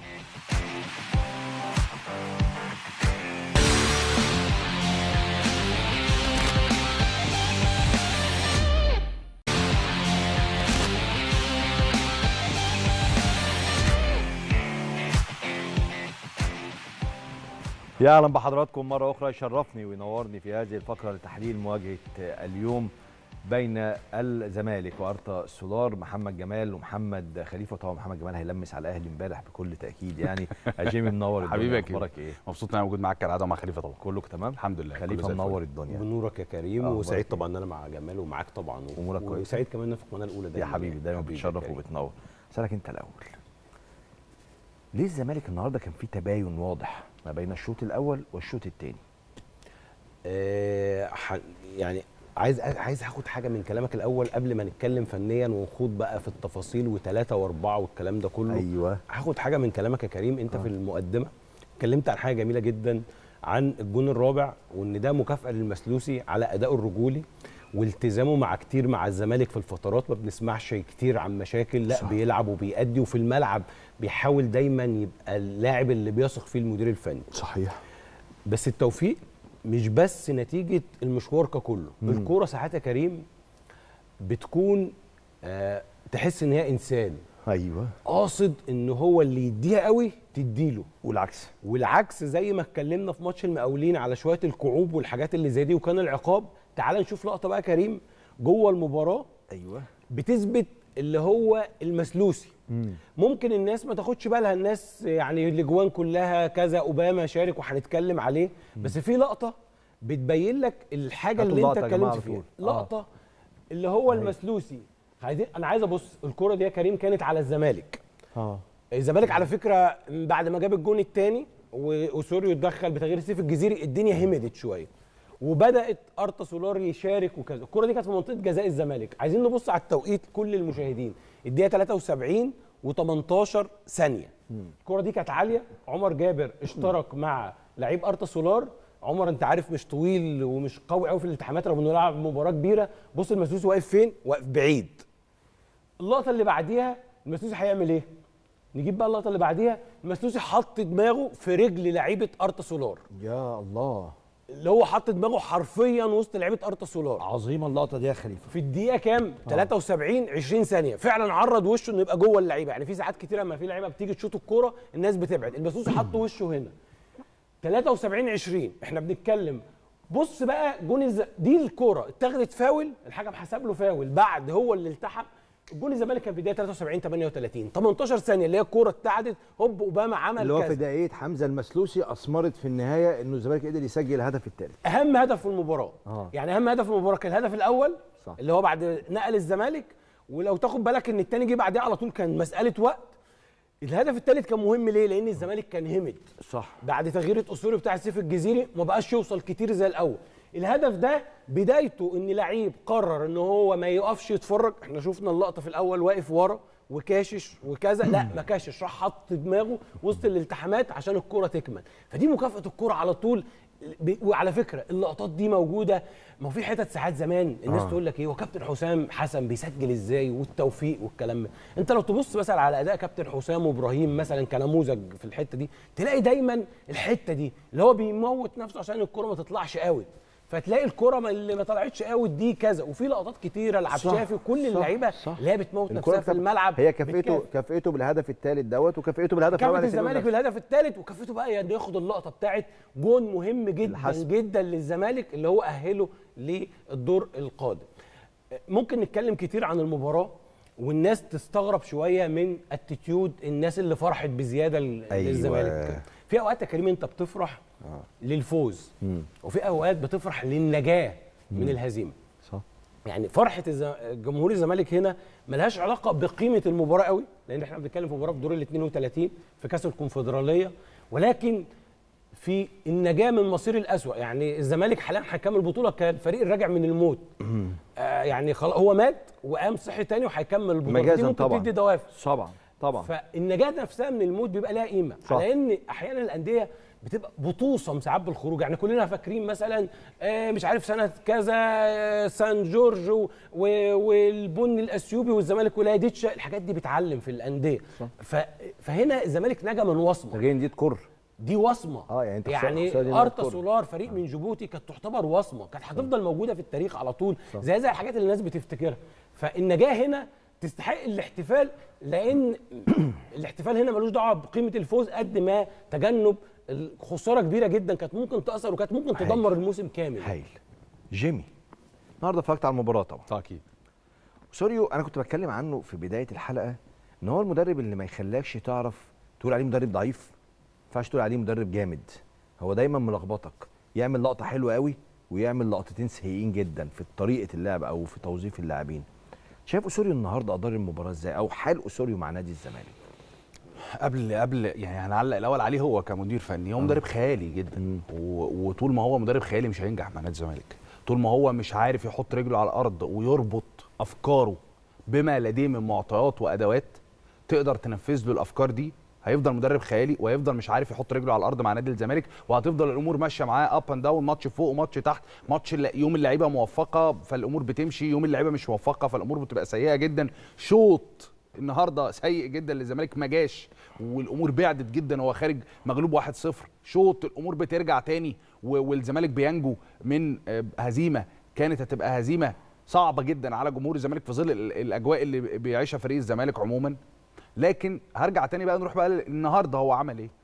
يا اهلا بحضراتكم مره اخرى يشرفني وينورني في هذه الفقره لتحليل مواجهه اليوم بين الزمالك وارتا سولار محمد جمال ومحمد خليفه طبعا محمد جمال هيلمس على الاهلي امبارح بكل تاكيد يعني جيمي منور الدنيا حبيبي يا كريم. اخبارك ايه مبسوط ان انا موجود معاك كالعاده ومع خليفه طبعا كله تمام الحمد لله كله خليفه زي الفل. منور الدنيا بنورك يا كريم آه، وسعيد أخبارك طبعا ان انا مع جمال ومعاك طبعا و- امورك كويسه وسعيد كمان إن في القناه الاولى يا دايما حبيبي دايما حبيبي يا بتشرف كريم. وبتنور اسالك انت الاول ليه الزمالك النهارده كان في تباين واضح ما بين الشوط الاول والشوط الثاني آه ح- يعني عايز عايز هاخد حاجه من كلامك الاول قبل ما نتكلم فنيا ونخوض بقى في التفاصيل وثلاثه واربعه والكلام ده كله ايوه هاخد حاجه من كلامك يا كريم انت في المقدمه اتكلمت عن حاجه جميله جدا عن الجون الرابع وان ده مكافاه للمسلوسي على ادائه الرجولي والتزامه مع كتير مع الزمالك في الفترات ما بنسمعش كتير عن مشاكل لا صح. صح. بيلعب وبيأدي وفي الملعب بيحاول دايما يبقى اللاعب اللي بيثق فيه المدير الفني صحيح بس التوفيق مش بس نتيجه المشوار ككله مم. الكوره ساعات يا كريم بتكون آه تحس ان هي انسان ايوه قاصد ان هو اللي يديها قوي تديله والعكس والعكس زي ما اتكلمنا في ماتش المقاولين على شويه الكعوب والحاجات اللي زي دي وكان العقاب تعال نشوف لقطه بقى يا كريم جوه المباراه ايوه بتثبت اللي هو المسلوسي مم. ممكن الناس ما تاخدش بالها الناس يعني الاجوان كلها كذا اوباما شارك وهنتكلم عليه بس في لقطه بتبين لك الحاجه هاتوا اللي انت اللقطة يا جماعة اتكلمت على فيها طول. آه. لقطه اللي هو المسلوسي عايزين انا عايز ابص الكره دي يا كريم كانت على الزمالك اه الزمالك على فكره بعد ما جاب الجون الثاني وسوريو اتدخل بتغيير سيف الجزيري الدنيا همدت شويه وبدات ارتا سولار يشارك وكذا الكره دي كانت في منطقه جزاء الزمالك عايزين نبص على التوقيت كل المشاهدين الدقيقه 73 و18 ثانيه الكره دي كانت عاليه عمر جابر اشترك مع لعيب ارتا سولار عمر انت عارف مش طويل ومش قوي قوي في الالتحامات رغم انه لعب مباراه كبيره بص المسوسي واقف فين واقف بعيد اللقطه اللي بعديها المسلوسي هيعمل ايه نجيب بقى اللقطه اللي بعديها المسلوسي حط دماغه في رجل لعيبه ارتا سولار يا الله اللي هو حط دماغه حرفيا وسط لعيبه ارتا سولار عظيمه اللقطه دي يا خليفه في الدقيقه كام 73 20 ثانيه فعلا عرض وشه انه يبقى جوه اللعيبه يعني في ساعات كتير لما في لعيبه بتيجي تشوط الكوره الناس بتبعد المسلوسي حط وشه هنا 73 20 احنا بنتكلم بص بقى جون الز... دي الكوره اتاخدت فاول الحكم حسب له فاول بعد هو اللي التحم جون الزمالك كان في الدقيقه 73 38 18 ثانيه اللي هي الكوره اتعدت هوب اوباما عمل اللي هو في كذا دقيقه حمزه المسلوسي اثمرت في النهايه انه الزمالك قدر يسجل الهدف الثالث اهم هدف في المباراه آه. يعني اهم هدف في المباراه كان الهدف الاول صح. اللي هو بعد نقل الزمالك ولو تاخد بالك ان الثاني جه بعديه على طول كان مساله وقت الهدف الثالث كان مهم ليه لان الزمالك كان همد صح بعد تغيير اسوري بتاع سيف الجزيري ما بقاش يوصل كتير زي الاول الهدف ده بدايته ان لعيب قرر ان هو ما يقفش يتفرج احنا شفنا اللقطه في الاول واقف ورا وكاشش وكذا لا ما كاشش راح حط دماغه وسط الالتحامات عشان الكوره تكمل فدي مكافاه الكوره على طول ب- وعلى فكره اللقطات دي موجوده ما هو في حتت ساعات زمان الناس آه. تقول لك ايه وكابتن حسام حسن بيسجل ازاي والتوفيق والكلام ده انت لو تبص مثلا على اداء كابتن حسام وابراهيم مثلا كنموذج في الحته دي تلاقي دايما الحته دي اللي هو بيموت نفسه عشان الكره ما تطلعش اوت فتلاقي الكره ما- اللي ما طلعتش اوت دي كذا وفي لقطات كتيره العبشافي كل صح، اللعيبه صح. اللي هي بتموت الكرة نفسها في بتاعت- الملعب هي كافئته بتكافئ. كافئته بالهدف الثالث دوت وكافئته بالهدف الرابع كافة اللي سجله الزمالك ده. بالهدف الثالث وكافته بقى انه ياخد اللقطه بتاعت جون مهم جدا الحسم. جدا للزمالك اللي هو اهله للدور القادم ممكن نتكلم كتير عن المباراه والناس تستغرب شويه من اتيتيود الناس اللي فرحت بزياده ل- أيوة. للزمالك في اوقات يا كريم انت بتفرح للفوز وفي اوقات بتفرح للنجاه من مم. الهزيمه صح يعني فرحه الز- جمهور الزمالك هنا ملهاش علاقه بقيمه المباراه قوي لان احنا بنتكلم في مباراه في دور ال 32 في كاس الكونفدراليه ولكن في النجاه من مصير الاسوأ يعني الزمالك حاليا هيكمل البطوله كالفريق الراجع من الموت آه يعني خلاص هو مات وقام صحي تاني وهيكمل البطوله دي مجازا ممكن طبعا تدي دوافع طبعا طبعا فالنجاه نفسها من الموت بيبقى لها قيمه صح. لان احيانا الانديه بتبقى بتوصم ساعات بالخروج يعني كلنا فاكرين مثلا آه، مش عارف سنه كذا آه، سان جورج و- و- والبن الاثيوبي والزمالك ولايديتشا الحاجات دي بتعلم في الانديه ف- فهنا الزمالك نجا من وصمه جايين دي تكر دي وصمه اه يعني انت يعني خسارة دي ارتا تكر. سولار فريق من جيبوتي كانت تعتبر وصمه كانت هتفضل موجوده في التاريخ على طول صح. زي زي الحاجات اللي الناس بتفتكرها فالنجاه هنا تستحق الاحتفال لان الاحتفال هنا ملوش دعوه بقيمه الفوز قد ما تجنب خساره كبيره جدا كانت ممكن تاثر وكانت ممكن تدمر الموسم كامل هايل جيمي النهارده اتفرجت على المباراه طبعا اكيد سوريو انا كنت بتكلم عنه في بدايه الحلقه ان هو المدرب اللي ما يخليكش تعرف تقول عليه مدرب ضعيف ما ينفعش تقول عليه مدرب جامد هو دايما ملخبطك يعمل لقطه حلوه قوي ويعمل لقطتين سيئين جدا في طريقه اللعب او في توظيف اللاعبين شايف اسوريو النهارده ادار المباراه ازاي او حال اسوريو مع نادي الزمالك قبل قبل يعني هنعلق الاول عليه هو كمدير فني هو مدرب خيالي جدا و- وطول ما هو مدرب خيالي مش هينجح مع نادي الزمالك طول ما هو مش عارف يحط رجله على الارض ويربط افكاره بما لديه من معطيات وادوات تقدر تنفذ له الافكار دي هيفضل مدرب خيالي وهيفضل مش عارف يحط رجله على الارض مع نادي الزمالك وهتفضل الامور ماشيه معاه اب اند داون ماتش فوق وماتش تحت ماتش الل- يوم اللعيبه موفقه فالامور بتمشي يوم اللعيبه مش موفقه فالامور بتبقى سيئه جدا شوط النهارده سيء جدا للزمالك ما جاش والامور بعدت جدا وهو خارج مغلوب 1-0 شوط الامور بترجع تاني و- والزمالك بينجو من آه، هزيمه كانت هتبقى هزيمه صعبه جدا على جمهور الزمالك في ظل ال- الاجواء اللي بيعيشها فريق الزمالك عموما لكن هرجع تاني بقى نروح بقى النهارده هو عمل ايه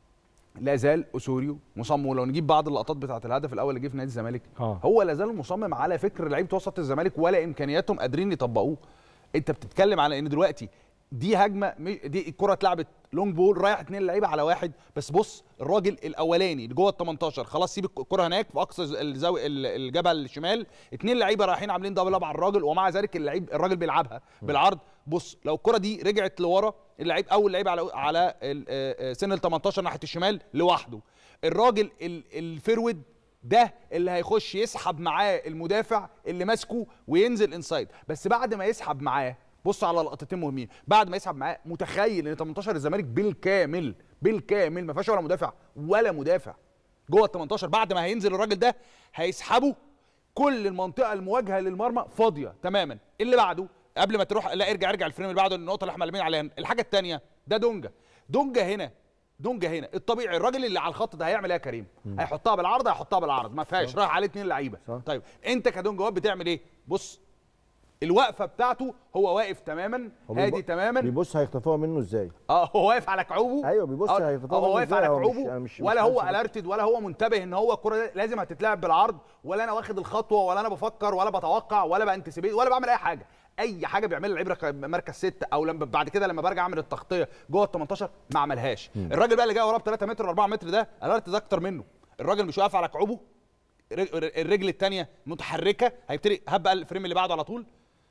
لا زال اسوريو مصمم ولو نجيب بعض اللقطات بتاعه الهدف الاول اللي جه في نادي الزمالك آه. هو لا زال مصمم على فكر لعيبه وسط الزمالك ولا امكانياتهم قادرين يطبقوه انت بتتكلم على ان دلوقتي دي هجمه م- دي الكره اتلعبت لونج بول رايح اتنين لعيبه على واحد بس بص الراجل الاولاني اللي جوه ال 18 خلاص سيب الكره هناك في اقصى الزاويه الجبل الشمال اتنين لعيبه رايحين عاملين دبل اب على الراجل ومع ذلك اللعيب الراجل بيلعبها بالعرض بص لو الكره دي رجعت لورا اللعيب اول لعيب على على ال- آه، آه، سن ال 18 ناحيه الشمال لوحده الراجل ال- الفيرود ده اللي هيخش يسحب معاه المدافع اللي ماسكه وينزل انسايد بس بعد ما يسحب معاه بص على لقطتين مهمين بعد ما يسحب معاه متخيل ان 18 الزمالك بالكامل بالكامل ما فيهاش ولا مدافع ولا مدافع جوه ال 18 بعد ما هينزل الراجل ده هيسحبه كل المنطقه المواجهه للمرمى فاضيه تماما اللي بعده قبل ما تروح لا ارجع ارجع الفريم اللي بعده النقطه اللي احنا مقلبين عليها الحاجه الثانيه ده دونجا دونجا هنا دونجا هنا الطبيعي الراجل اللي على الخط ده هيعمل ايه يا كريم هيحطها بالعرض هيحطها بالعرض ما فيهاش رايح عليه اتنين لعيبه طيب انت كدونجا واقف بتعمل ايه بص الوقفه بتاعته هو واقف تماما هو هادي بيب- تماما بيبص هيخطفوها منه ازاي اه هو واقف على كعوبه ايوه بيبص آه، هيخطفوها آه، هو منه واقف ازاي على هو مش- كعوبه أنا مش- مش ولا هو حاسس- الرتد ولا هو منتبه ان هو الكره دي لازم هتتلعب بالعرض ولا انا واخد الخطوه ولا انا بفكر ولا بتوقع ولا بانتسبيت ولا بعمل اي حاجه اي حاجه بيعملها اللعيب رك- مركز ستة او لما بعد كده لما برجع اعمل التغطيه جوه ال 18 ما عملهاش الراجل بقى اللي جاي وراه ب 3 متر 4 متر ده الرتد اكتر منه الراجل مش واقف على كعوبه الرج- الرجل الثانيه متحركه هيبتدي هب بقى الفريم اللي بعده على طول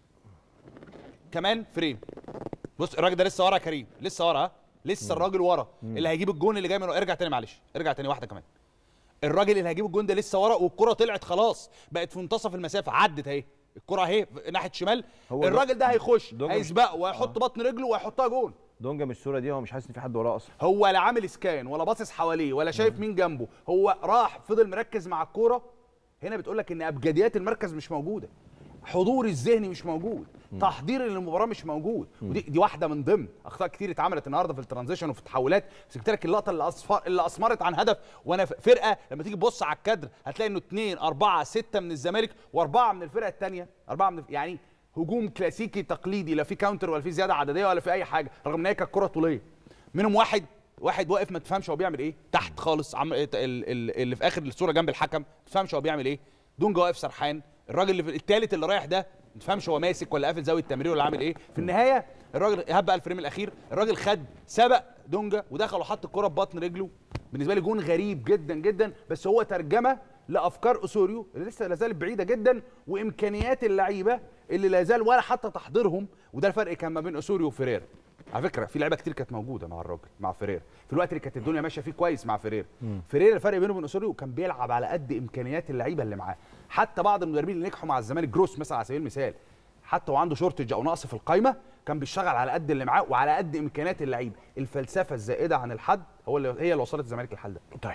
كمان فريم بص الراجل ده لسه ورا يا كريم لسه ورا ها؟ لسه الراجل ورا اللي هيجيب الجون اللي جاي من ورا. ارجع تاني معلش ارجع تاني واحده كمان الراجل اللي هيجيب الجون ده لسه ورا والكره طلعت خلاص بقت في منتصف المسافه عدت اهي الكره اهي ناحيه شمال هو الراجل ده هيخش دونجا مش- هيسبقه وهيحط بطن رجله وهيحطها جون دونجا مش الصوره دي هو مش حاسس ان في حد وراه اصلا هو لا عامل اسكان ولا باصص حواليه ولا شايف مين جنبه هو راح فضل مركز مع الكوره هنا بتقول لك ان ابجديات المركز مش موجوده حضور الذهني مش موجود تحضير للمباراه مش موجود ودي دي واحده من ضمن اخطاء كتير اتعملت النهارده في الترانزيشن وفي التحولات بس قلت لك اللقطه اللي اصفر اللي اسمرت عن هدف وانا ف- فرقه لما تيجي تبص على الكادر هتلاقي انه اثنين اربعه سته من الزمالك واربعه من الفرقه الثانيه اربعه من يعني هجوم كلاسيكي تقليدي لا في كاونتر ولا في زياده عدديه ولا في اي حاجه رغم ان هي كانت كره طوليه منهم واحد واحد واقف ما تفهمش هو بيعمل ايه تحت خالص عم... ال- ال- اللي في اخر الصوره جنب الحكم ما تفهمش هو بيعمل ايه دونجا واقف سرحان الراجل اللي في الثالث اللي رايح ده ما تفهمش هو ماسك ولا قافل زاويه التمرير ولا عامل ايه في النهايه الراجل هب بقى الفريم الاخير الراجل خد سبق دونجا ودخل وحط الكره ببطن رجله بالنسبه لي جون غريب جدا جدا بس هو ترجمه لافكار اسوريو اللي لسه لا زالت بعيده جدا وامكانيات اللعيبه اللي لا زال ولا حتى تحضيرهم وده الفرق كان ما بين اسوريو وفيريرا على فكره في لعيبه كتير كانت موجوده مع الراجل مع فيريرا في الوقت اللي كانت الدنيا ماشيه فيه كويس مع فيريرا فيريرا الفرق بينه وبين اسوريو كان بيلعب على قد امكانيات اللعيبه اللي معاه حتى بعض المدربين اللي نجحوا مع الزمالك جروس مثلا على سبيل المثال حتى وعنده شورتج او نقص في القايمه كان بيشتغل على قد اللي معاه وعلى قد امكانيات اللعيبه الفلسفه الزائده عن الحد هو اللي هي اللي وصلت الزمالك للحل ده طيب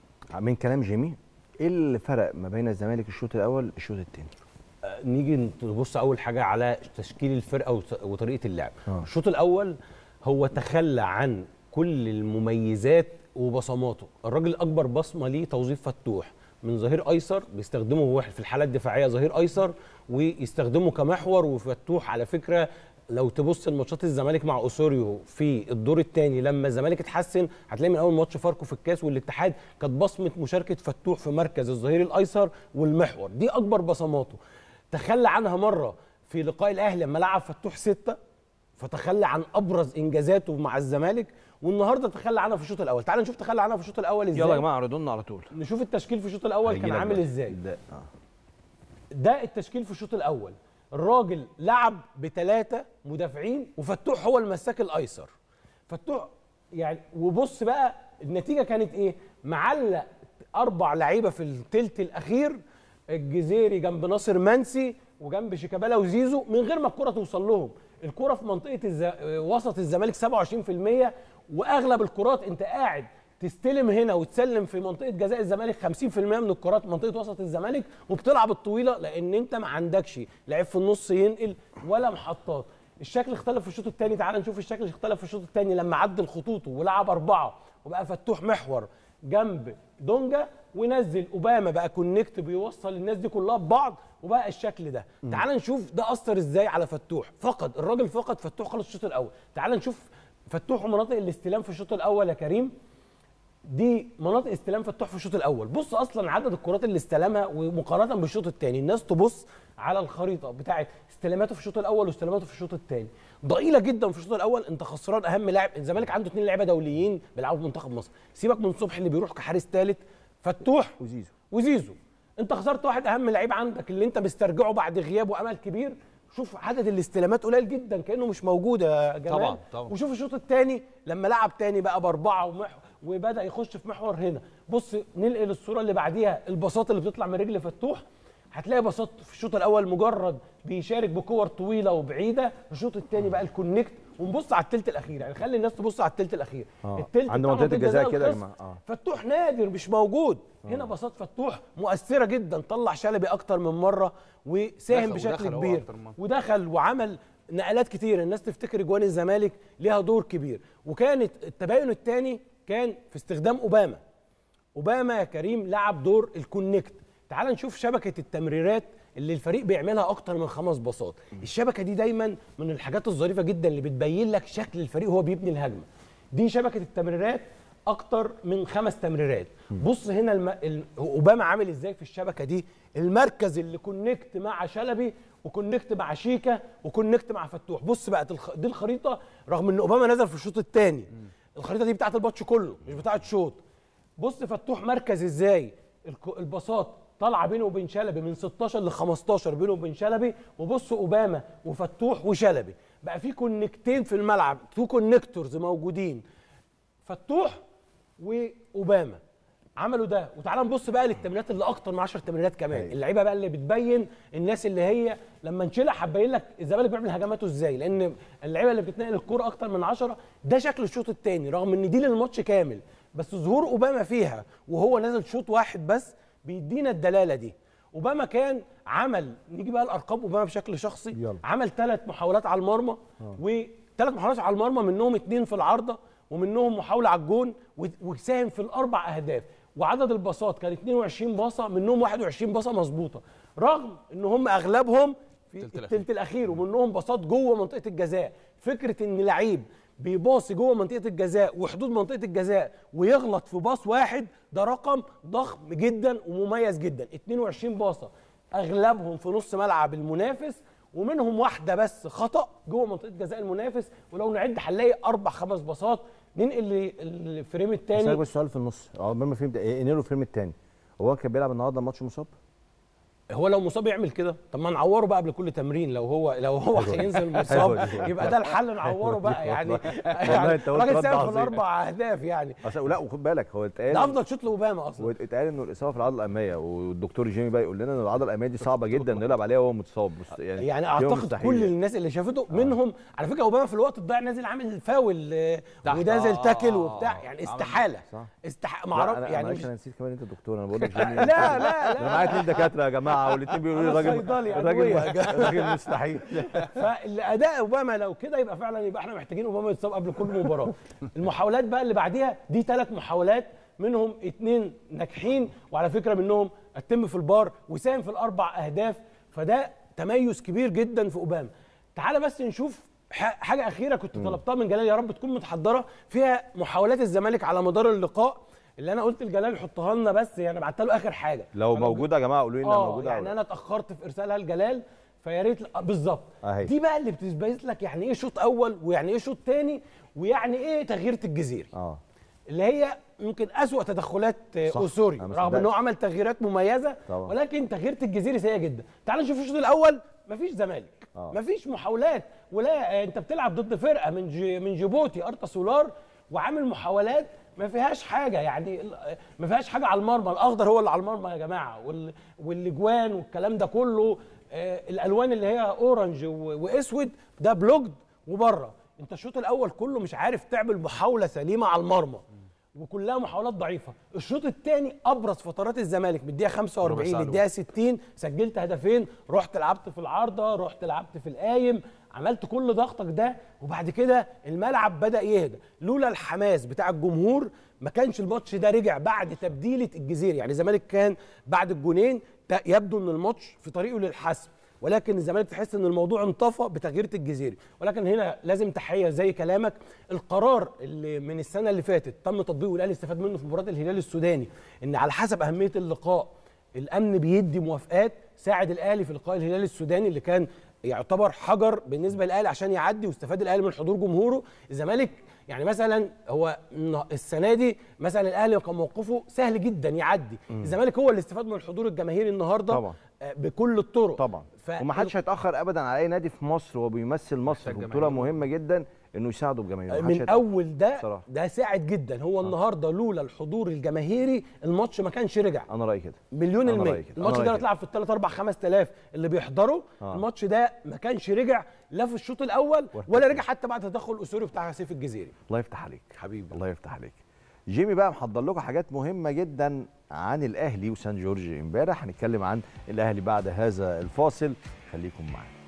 من كلام جيمي ايه اللي فرق ما بين الزمالك الشوط الاول الشوط الثاني نيجي نبص اول حاجه على تشكيل الفرقه وط- وطريقه اللعب آه. الشوط الاول هو تخلى عن كل المميزات وبصماته الراجل اكبر بصمه ليه توظيف فتوح من ظهير ايسر بيستخدمه هو في الحاله الدفاعيه ظهير ايسر ويستخدمه كمحور وفتوح على فكره لو تبص لماتشات الزمالك مع اوسوريو في الدور الثاني لما الزمالك اتحسن هتلاقي من اول ماتش فاركو في الكاس والاتحاد كانت بصمه مشاركه فتوح في مركز الظهير الايسر والمحور دي اكبر بصماته تخلى عنها مره في لقاء الاهلي لما لعب فتوح سته فتخلى عن ابرز انجازاته مع الزمالك والنهارده تخلى عنها في الشوط الاول تعال نشوف تخلى عنها في الشوط الاول ازاي يلا يا جماعه اعرضوا لنا على طول نشوف التشكيل في الشوط الاول كان هيجيلك عامل بقى. ازاي ده آه. ده التشكيل في الشوط الاول الراجل لعب بثلاثه مدافعين وفتوح هو المساك الايسر فتوح يعني وبص بقى النتيجه كانت ايه معلق اربع لعيبه في الثلث الاخير الجزيري جنب ناصر منسي وجنب شيكابالا وزيزو من غير ما الكره توصل لهم الكره في منطقه الز... وسط الزمالك 27% واغلب الكرات انت قاعد تستلم هنا وتسلم في منطقه جزاء الزمالك 50% من الكرات منطقه وسط الزمالك وبتلعب الطويله لان انت ما عندكش لعيب في النص ينقل ولا محطات الشكل اختلف في الشوط الثاني تعال نشوف الشكل اللي اختلف في الشوط الثاني لما عدل خطوطه ولعب اربعه وبقى فتوح محور جنب دونجا ونزل اوباما بقى كونكت بيوصل الناس دي كلها ببعض وبقى الشكل ده تعال نشوف ده اثر ازاي على فتوح فقد الراجل فقد فتوح خلص الشوط الاول تعال نشوف فتوح ومناطق الاستلام في الشوط الاول يا كريم دي مناطق استلام فتوح في الشوط الاول بص اصلا عدد الكرات اللي استلمها ومقارنه بالشوط الثاني الناس تبص على الخريطه بتاعه استلاماته في الشوط الاول واستلاماته في الشوط الثاني ضئيله جدا في الشوط الاول انت خسران اهم لاعب الزمالك عنده اثنين لعيبه دوليين بيلعبوا في منتخب مصر سيبك من صبحي اللي بيروح كحارس ثالث فتوح وزيزو وزيزو انت خسرت واحد اهم لعيب عندك اللي انت مسترجعه بعد غياب وامل كبير شوف عدد الاستلامات قليل جدا كانه مش موجود يا جمال طبعاً، طبعاً. وشوف الشوط الثاني لما لعب تاني بقى باربعه ومح وبدا يخش في محور هنا بص ننقل الصوره اللي بعديها الباصات اللي بتطلع من رجل فتوح هتلاقي باصات في الشوط الاول مجرد بيشارك بكور طويله وبعيده الشوط الثاني بقى الكونكت ونبص على الثلث الاخير يعني خلي الناس تبص على الثلث الاخير آه. الثلث عند بتاع منطقة الجزاء كده يا الخصم جماعة. آه. فتوح نادر مش موجود هنا باصات فتوح مؤثره جدا طلع شلبي اكتر من مره وساهم دخل- بشكل ودخل هو كبير أكتر من مرة. ودخل وعمل نقلات كتير الناس تفتكر اجوان الزمالك ليها دور كبير وكانت التباين الثاني كان في استخدام اوباما اوباما يا كريم لعب دور الكونكت تعال نشوف شبكه التمريرات اللي الفريق بيعملها اكتر من خمس باصات الشبكه دي دايما من الحاجات الظريفه جدا اللي بتبين لك شكل الفريق وهو بيبني الهجمه دي شبكه التمريرات اكتر من خمس تمريرات بص هنا الم... ال... اوباما عامل ازاي في الشبكه دي المركز اللي كونكت مع شلبي وكونكت مع شيكا وكونكت مع فتوح بص بقت الخ... دي الخريطه رغم ان اوباما نزل في الشوط الثاني الخريطه دي بتاعت الماتش كله مش بتاعت شوط بص فتوح مركز ازاي الك- الباصات طالعه بينه وبين شلبي من 16 ل 15 بينه وبين شلبي وبص اوباما وفتوح وشلبي بقى في كونكتين في الملعب تو كونكتورز موجودين فتوح واوباما عملوا ده وتعالى نبص بقى للتمرينات اللي اكتر من 10 تمرينات كمان اللعيبه بقى اللي بتبين الناس اللي هي لما نشيلها هتبين لك الزمالك بيعمل هجماته ازاي لان اللعيبه اللي بتتنقل الكوره اكتر من 10 ده شكل الشوط الثاني رغم ان دي للماتش كامل بس ظهور اوباما فيها وهو نازل شوط واحد بس بيدينا الدلاله دي اوباما كان عمل نيجي بقى الارقام اوباما بشكل شخصي يلا. عمل ثلاث محاولات على المرمى وثلاث محاولات على المرمى منهم اثنين في العارضه ومنهم محاوله على الجون و- وساهم في الاربع اهداف وعدد الباصات كان 22 باصه منهم 21 باصه مظبوطه رغم ان هم اغلبهم في الثلث الاخير ومنهم باصات جوه منطقه الجزاء فكره ان لعيب بيباصي جوه منطقه الجزاء وحدود منطقه الجزاء ويغلط في باص واحد ده رقم ضخم جدا ومميز جدا 22 باصه اغلبهم في نص ملعب المنافس ومنهم واحده بس خطا جوه منطقه جزاء المنافس ولو نعد هنلاقي اربع خمس باصات ننقل للفريم اسالك الثاني بس سؤال في النص عقبال ما فهمت ايه نيرو الفيلم الثاني هو كان بيلعب النهارده ماتش مصاب هو لو مصاب يعمل كده طب ما نعوره بقى قبل كل تمرين لو هو لو هو حلوة. هينزل حلوة مصاب دي. يبقى ده الحل نعوره بقى يعني والله انت قلت راجل رد ساهم في عظيم. الاربع اهداف يعني أصل لا وخد بالك هو اتقال ده افضل شوط لاوباما اصلا واتقال انه الاصابه في العضله الاماميه والدكتور جيمي بقى يقول لنا ان العضله الاماميه دي صعبه جدا انه يلعب عليها وهو متصاب مست- يعني يعني شيء اعتقد مستحيل كل يعني. الناس اللي شافته منهم على فكره اوباما في الوقت الضايع نازل عامل فاول آه، تحت. ونازل آه، تاكل آه، وبتاع آه. يعني عمل- استحاله صح. استح لا، معرف أنا- يعني معلش مش انا نسيت كمان انت دكتور انا بقول لك جيمي لا، لا، لا. انا معايا اثنين دكاتره يا جماعه والاثنين بيقولوا لي أنا الراجل صيدلي الراجل أدوية. الراجل مستحيل فالاداء اوباما لو كده يبقى فعلا يبقى احنا محتاجين اوباما يتصاب قبل كل مباراه المحاولات بقى اللي بعديها دي ثلاث محاولات منهم اثنين ناجحين وعلى فكره منهم التم في البار وساهم في الاربع اهداف فده تميز كبير جدا في اوباما تعال بس نشوف ح- حاجه اخيره كنت طلبتها من جلال يا رب تكون متحضره فيها محاولات الزمالك على مدار اللقاء اللي انا قلت لجلال يحطها لنا بس يعني بعتها له اخر حاجه لو موجوده يا جماعه قولوا لي انها اه موجوده يعني انا اتاخرت في ارسالها لجلال فيا ريت آه، بالظبط أهي. دي بقى اللي بتثبت لك يعني ايه شوط اول ويعني ايه شوط تاني ويعني ايه تغيير الجزيري اه اللي هي ممكن اسوأ تدخلات آه، صح. اوسوري أنا ما رغم ان هو صدقتش. عمل تغييرات مميزه طبعا. ولكن تغيير الجزيري سيئه جدا تعال نشوف الشوط الاول مفيش زمالك آه. مفيش محاولات ولا آه، انت بتلعب ضد فرقه من جي من جيبوتي ارتا سولار وعامل محاولات ما فيهاش حاجه يعني ال- آه، ما فيهاش حاجه على المرمى الاخضر هو اللي على المرمى يا جماعه وال- والاجوان والكلام ده كله آه، الالوان اللي هي اورنج و- واسود ده بلوجد وبره انت الشوط الاول كله مش عارف تعمل محاوله سليمه على المرمى وكلها محاولات ضعيفه الشوط الثاني ابرز فترات الزمالك من الدقيقه 45 ساعة للدقيقه 60 سجلت هدفين رحت لعبت في العارضه رحت لعبت في القايم عملت كل ضغطك ده وبعد كده الملعب بدا يهدى لولا الحماس بتاع الجمهور ما كانش الماتش ده رجع بعد تبديله الجزيري يعني الزمالك كان بعد الجونين ت- يبدو ان الماتش في طريقه للحسم ولكن الزمالك تحس ان الموضوع انطفى بتغيير الجزيري ولكن هنا لازم تحيه زي كلامك القرار اللي من السنه اللي فاتت تم تطبيقه والاهلي استفاد منه في مباراه الهلال السوداني ان على حسب اهميه اللقاء الامن بيدي موافقات ساعد الاهلي في لقاء الهلال السوداني اللي كان يعتبر حجر بالنسبه للاهلي عشان يعدي واستفاد الاهلي من حضور جمهوره الزمالك يعني مثلا هو الن- السنه دي مثلا الاهلي كان موقفه سهل جدا يعدي مم. الزمالك هو اللي استفاد من الحضور الجماهيري النهارده طبعا. آه، بكل الطرق طبعا ف... وما حدش هيتاخر ابدا على اي نادي في مصر وهو بيمثل مصر في بطوله مهمه جدا انه يساعده بجماهيره ما حدش من هيتأخر. اول ده بصراحة. ده ساعد جدا هو النهارده لولا الحضور الجماهيري الماتش ما كانش رجع انا رايي كده مليون أنا المية رأيي كده. الماتش أنا ده رأيي اتلعب في الثلاث اربع خمس تلاف اللي بيحضروا آه. الماتش ده ما كانش رجع لا في الشوط الاول ولا رجع حتى بعد تدخل الاسوري بتاع سيف الجزيري الله يفتح عليك حبيبي الله يفتح عليك جيمي بقى محضر لكم حاجات مهمه جدا عن الاهلي وسان جورج امبارح هنتكلم عن الاهلي بعد هذا الفاصل خليكم معانا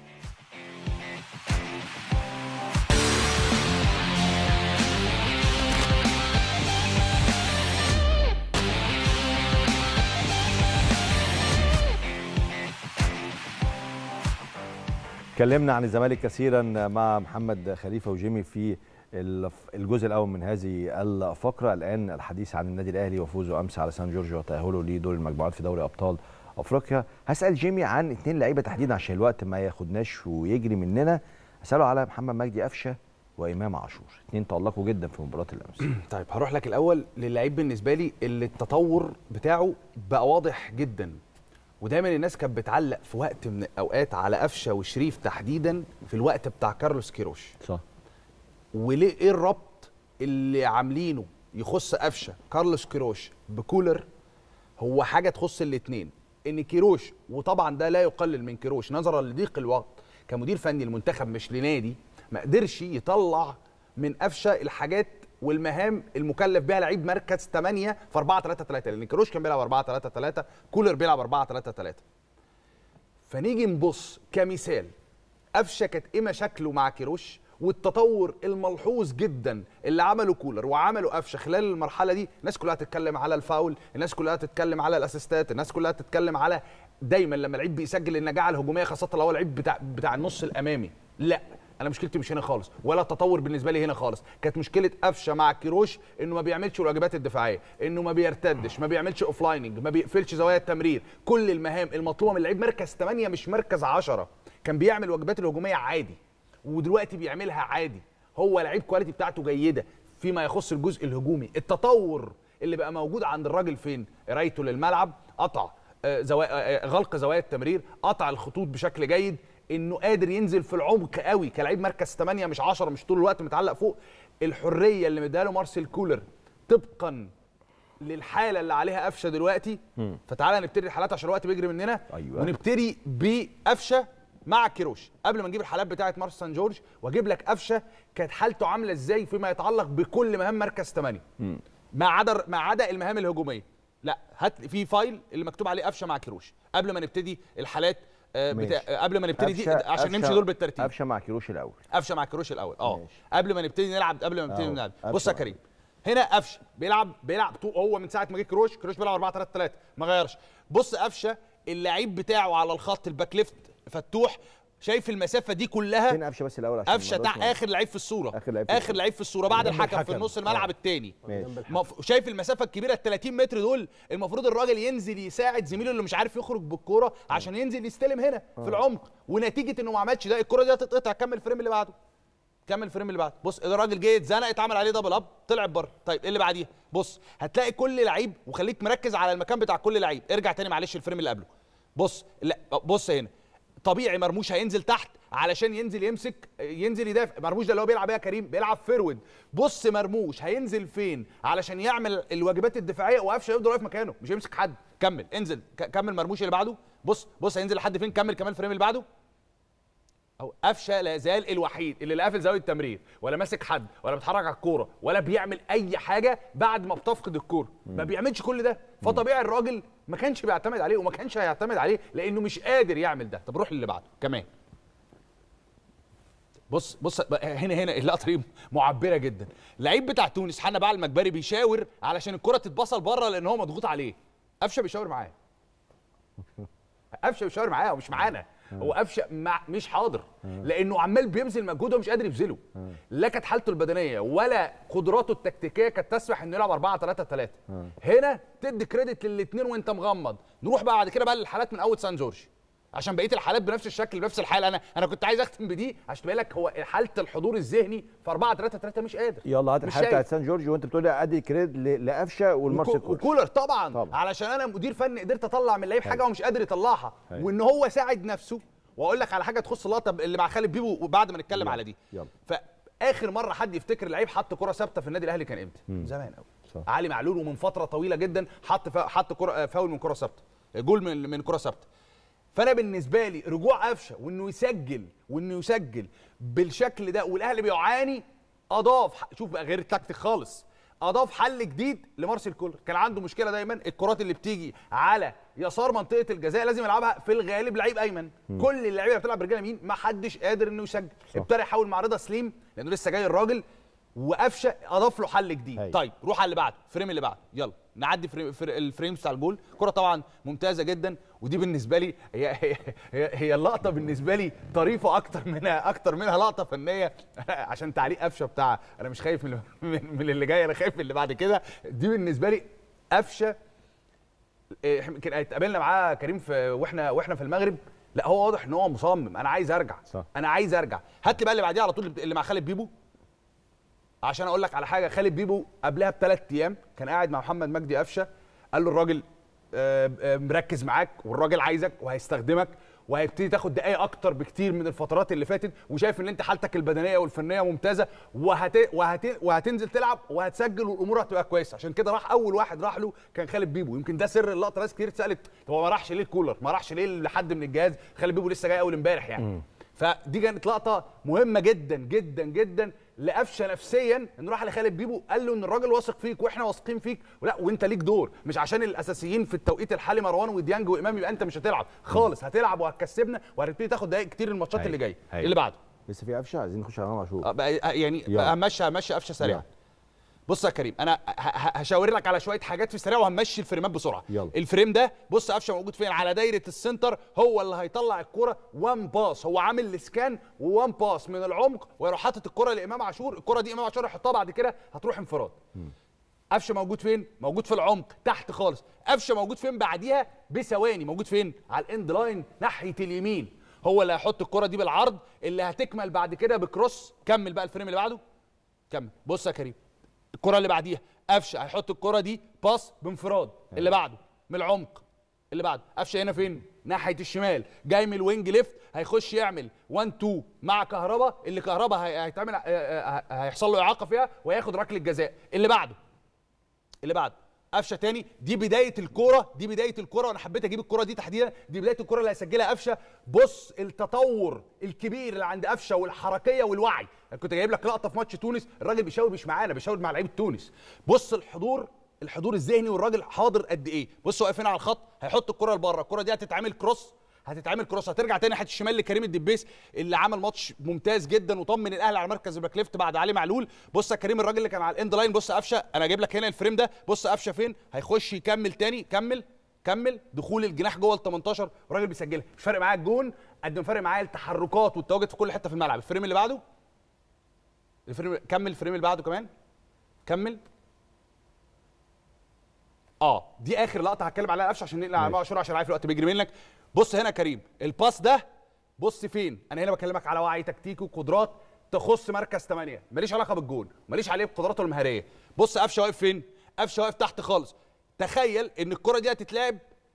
اتكلمنا عن الزمالك كثيرا مع محمد خليفه وجيمي في الف- الجزء الاول من هذه الفقره الان الحديث عن النادي الاهلي وفوزه امس على سان جورج وتاهله لدور المجموعات في دوري ابطال افريقيا هسال جيمي عن اثنين لعيبه تحديدا عشان الوقت ما ياخدناش ويجري مننا اساله على محمد مجدي قفشه وامام عاشور اثنين تالقوا جدا في مباراه الامس طيب هروح لك الاول للعيب بالنسبه لي اللي التطور بتاعه بقى واضح جدا ودايما الناس كانت بتعلق في وقت من الاوقات على قفشه وشريف تحديدا في الوقت بتاع كارلوس كيروش صح وليه ايه الربط اللي عاملينه يخص قفشه كارلوس كيروش بكولر هو حاجه تخص الاثنين ان كيروش وطبعا ده لا يقلل من كيروش نظرا لضيق الوقت كمدير فني المنتخب مش لنادي ما قدرش يطلع من قفشه الحاجات والمهام المكلف بها لعيب مركز 8 في 4 3 3 لان كيروش كان بيلعب 4 3 3 كولر بيلعب 4 3 3 فنيجي نبص كمثال قفشه كانت ايه مشاكله مع كيروش والتطور الملحوظ جدا اللي عمله كولر وعمله قفشه خلال المرحله دي الناس كلها تتكلم على الفاول الناس كلها تتكلم على الاسيستات الناس كلها تتكلم على دايما لما لعيب بيسجل النجاعه الهجوميه خاصه لو هو لعيب بتاع بتاع النص الامامي لا انا مشكلتي مش هنا خالص ولا التطور بالنسبه لي هنا خالص كانت مشكله قفشه مع كيروش انه ما بيعملش الواجبات الدفاعيه انه ما بيرتدش ما بيعملش اوف لايننج ما بيقفلش زوايا التمرير كل المهام المطلوبه من لعيب مركز 8 مش مركز 10 كان بيعمل الواجبات الهجوميه عادي ودلوقتي بيعملها عادي هو لعيب كواليتي بتاعته جيده فيما يخص الجزء الهجومي التطور اللي بقى موجود عند الراجل فين قرايته للملعب قطع آه، زوايا آه، غلق زوايا التمرير قطع الخطوط بشكل جيد انه قادر ينزل في العمق قوي كلاعب مركز 8 مش 10 مش طول الوقت متعلق فوق الحريه اللي مديها له مارسيل كولر طبقا للحاله اللي عليها قفشه دلوقتي فتعالى نبتدي الحالات عشان الوقت بيجري مننا أيوة. ونبتدي بقفشه مع كيروش قبل ما نجيب الحالات بتاعه مارس سان جورج واجيب لك قفشه كانت حالته عامله ازاي فيما يتعلق بكل مهام مركز 8 ما عدا ما عدا المهام الهجوميه لا هات لي في فايل اللي مكتوب عليه قفشه مع كيروش قبل ما نبتدي الحالات آه، بتاع ماشي. قبل ما نبتدي دي قفشة- عشان قفشة- نمشي دول بالترتيب قفشه مع كيروش الاول قفشه مع كيروش الاول اه قبل ما نبتدي نلعب قبل ما نبتدي أهو. نلعب قفشة بص يا بقى. كريم هنا قفشه بيلعب بيلعب طو- هو من ساعه ما جه كيروش كيروش بيلعب 4 3 3 ما غيرش بص قفشه اللعيب بتاعه على الخط الباك ليفت فتوح شايف المسافه دي كلها فين قفشه بس الاول عشان قفشه ما تع نقدرش- اخر لعيب في الصوره آخر لعيب في اخر لعيب في الصوره بعد جنب الحكم في الحكم. نص الملعب آه. الثاني ماشي. مف... شايف المسافه الكبيره ال 30 متر دول المفروض الراجل ينزل يساعد زميله اللي مش عارف يخرج بالكوره عشان ينزل يستلم هنا آه. في العمق ونتيجه انه ما عملش ده الكوره دي هتتقطع كمل الفريم اللي بعده كمل الفريم اللي بعده بص الراجل جه اتزنق اتعمل عليه دبل اب طلع بره طيب ايه اللي بعديها بص هتلاقي كل لعيب وخليك مركز على المكان بتاع كل لعيب ارجع تاني معلش الفريم اللي قبله بص لا بص هنا طبيعي مرموش هينزل تحت علشان ينزل يمسك ينزل يدافع مرموش ده اللي هو بيلعب ايه يا كريم بيلعب فيرود بص مرموش هينزل فين علشان يعمل الواجبات الدفاعيه وقفشه يفضل واقف مكانه مش هيمسك حد كمل انزل ك- كمل مرموش اللي بعده بص بص هينزل لحد فين كمل كمان الفريم اللي بعده او قفشه لا زال الوحيد اللي لا قافل زاويه التمرير ولا ماسك حد ولا بيتحرك على الكوره ولا بيعمل اي حاجه بعد ما بتفقد الكوره ما بيعملش كل ده فطبيعي الراجل ما كانش بيعتمد عليه وما كانش هيعتمد عليه لانه مش قادر يعمل ده طب روح للي بعده كمان بص بص بقى هنا هنا اللقطه دي معبره جدا لعيب بتاع تونس حنا بقى المجبري بيشاور علشان الكره تتبصل بره لان هو مضغوط عليه قفشه بيشاور معاه قفشه بيشاور معاه ومش معانا هو قفشه مع مش حاضر لانه عمال بيبذل مجهود ومش قادر يبذله لا كانت حالته البدنيه ولا قدراته التكتيكيه كانت تسمح انه يلعب 4 3 3 هنا تدي كريدت للاثنين وانت مغمض نروح بقى بعد كده بقى للحالات من اول سان جورج عشان بقيه الحالات بنفس الشكل بنفس الحاله انا انا كنت عايز اختم بدي عشان تبين لك هو حاله الحضور الذهني في 4 3 3 مش قادر يلا هات مش الحاله شايف. بتاعت سان جورج وانت بتقول لي ادي كريد ل- لقفشه والمارسيل وكو- كولر وكولر طبعا, طبعا علشان انا مدير فني قدرت اطلع من اللعيب حاجه هو مش قادر يطلعها أيوة. وان هو ساعد نفسه واقول لك على حاجه تخص اللقطه اللي مع خالد بيبو وبعد ما نتكلم على دي يلا فاخر مره حد يفتكر لعيب حط كره ثابته في النادي الاهلي كان امتى مم. زمان قوي صح. علي معلول ومن فتره طويله جدا حط فا- حط كره فاول من كره ثابته جول من من كره ثابته فانا بالنسبه لي رجوع قفشه وانه يسجل وانه يسجل بالشكل ده والاهلي بيعاني اضاف شوف بقى غير التكتيك خالص اضاف حل جديد لمارسيل كولر كان عنده مشكله دايما الكرات اللي بتيجي على يسار منطقه الجزاء لازم يلعبها في الغالب لعيب ايمن مم. كل اللعيبه اللي بتلعب برجال يمين ما حدش قادر انه يسجل ابتدى يحاول مع رضا سليم لانه لسه جاي الراجل وقفشه اضاف له حل جديد هاي. طيب روح على اللي بعده الفريم اللي بعده يلا نعدي فريم فر- الفريمز بتاع الجول كره طبعا ممتازه جدا ودي بالنسبه لي هي هي هي, هي اللقطه بالنسبه لي طريفه اكتر منها اكتر منها لقطه فنيه عشان تعليق قفشه بتاع انا مش خايف من من من اللي جاي انا خايف من اللي بعد كده دي بالنسبه لي قفشه إيه، يمكن اتقابلنا معاه كريم في واحنا واحنا في المغرب لا هو واضح ان هو مصمم انا عايز ارجع صح. انا عايز ارجع هات لي بقى اللي بعديها على طول اللي مع خالد بيبو عشان اقول لك على حاجه خالد بيبو قبلها بثلاث ايام كان قاعد مع محمد مجدي قفشه قال له الراجل آه، آه، مركز معاك والراجل عايزك وهيستخدمك وهيبتدي تاخد دقائق اكتر بكتير من الفترات اللي فاتت وشايف ان انت حالتك البدنيه والفنيه ممتازه وهت... وهت... وهتنزل تلعب وهتسجل والامور هتبقى كويسه عشان كده راح اول واحد راح له كان خالد بيبو يمكن ده سر اللقطه ناس كتير سالت هو ما راحش ليه الكولر ما راحش ليه لحد من الجهاز خالد بيبو لسه جاي اول امبارح يعني فدي كانت لقطه مهمه جدا جدا جدا لقفشه نفسيا انه راح لخالد بيبو قال له ان الراجل واثق فيك واحنا واثقين فيك ولا وانت ليك دور مش عشان الاساسيين في التوقيت الحالي مروان وديانج وامام يبقى انت مش هتلعب خالص هتلعب وهتكسبنا وهتبتدي تاخد دقايق كتير الماتشات اللي جايه هاي. اللي بعده لسه في قفشه عايزين نخش على امام عاشور آه، بقى- آه، يعني يلا. همشي همشي قفشه سريع يلا. بص يا كريم انا ه- ه- هشاور لك على شويه حاجات في السريع وهمشي الفريمات بسرعه يلا. الفريم ده بص قفشه موجود فين على دايره السنتر هو اللي هيطلع الكره وان باس هو عامل السكان وان باس من العمق ويروح حاطط الكره لامام عاشور الكره دي امام عاشور يحطها بعد كده هتروح انفراد قفشه موجود فين موجود في العمق تحت خالص قفشه موجود فين بعديها بثواني موجود فين على الاند لاين ناحيه اليمين هو اللي هيحط الكره دي بالعرض اللي هتكمل بعد كده بكروس كمل بقى الفريم اللي بعده كمل بص يا كريم الكره اللي بعديها قفشه هيحط الكره دي باص بانفراد اللي بعده من العمق اللي بعده قفشه هنا فين ناحيه الشمال جاي من الوينج ليفت هيخش يعمل 1 2 مع كهربا اللي كهربا هي- هيتعمل آه، آه، هيحصل له اعاقه فيها وهياخد ركله جزاء اللي بعده اللي بعده قفشه تاني دي بدايه الكوره دي بدايه الكوره وانا حبيت اجيب الكوره دي تحديدا دي بدايه الكوره اللي هيسجلها قفشه بص التطور الكبير اللي عند قفشه والحركيه والوعي أنا كنت جايب لك لقطه في ماتش تونس الراجل بيشاور مش معانا بيشاور مع لعيبه تونس بص الحضور الحضور الذهني والراجل حاضر قد ايه بص واقف هنا على الخط هيحط الكره لبره الكره دي هتتعمل كروس هتتعمل كروس هترجع تاني ناحيه الشمال لكريم الدبيس اللي عمل ماتش ممتاز جدا وطمن الاهلي على مركز الباك ليفت بعد علي معلول بص يا كريم الراجل اللي كان على الاند لاين بص قفشه انا جايب لك هنا الفريم ده بص قفشه فين هيخش يكمل تاني كمل كمل دخول الجناح جوه ال 18 والراجل بيسجلها مش فارق معايا الجون قد ما فارق معايا التحركات والتواجد في كل حته في الملعب الفريم اللي بعده الفريم كمل الفريم اللي بعده كمان كمل اه دي اخر لقطه هتكلم عليها قفشه عشان نقلع على بقى عشان عارف الوقت بيجري منك بص هنا يا كريم الباس ده بص فين انا هنا بكلمك على وعي تكتيكي وقدرات تخص مركز 8 ماليش علاقه بالجون ماليش عليه بقدراته المهاريه بص قفشه واقف فين قفشه واقف تحت خالص تخيل ان الكره دي هتتلعب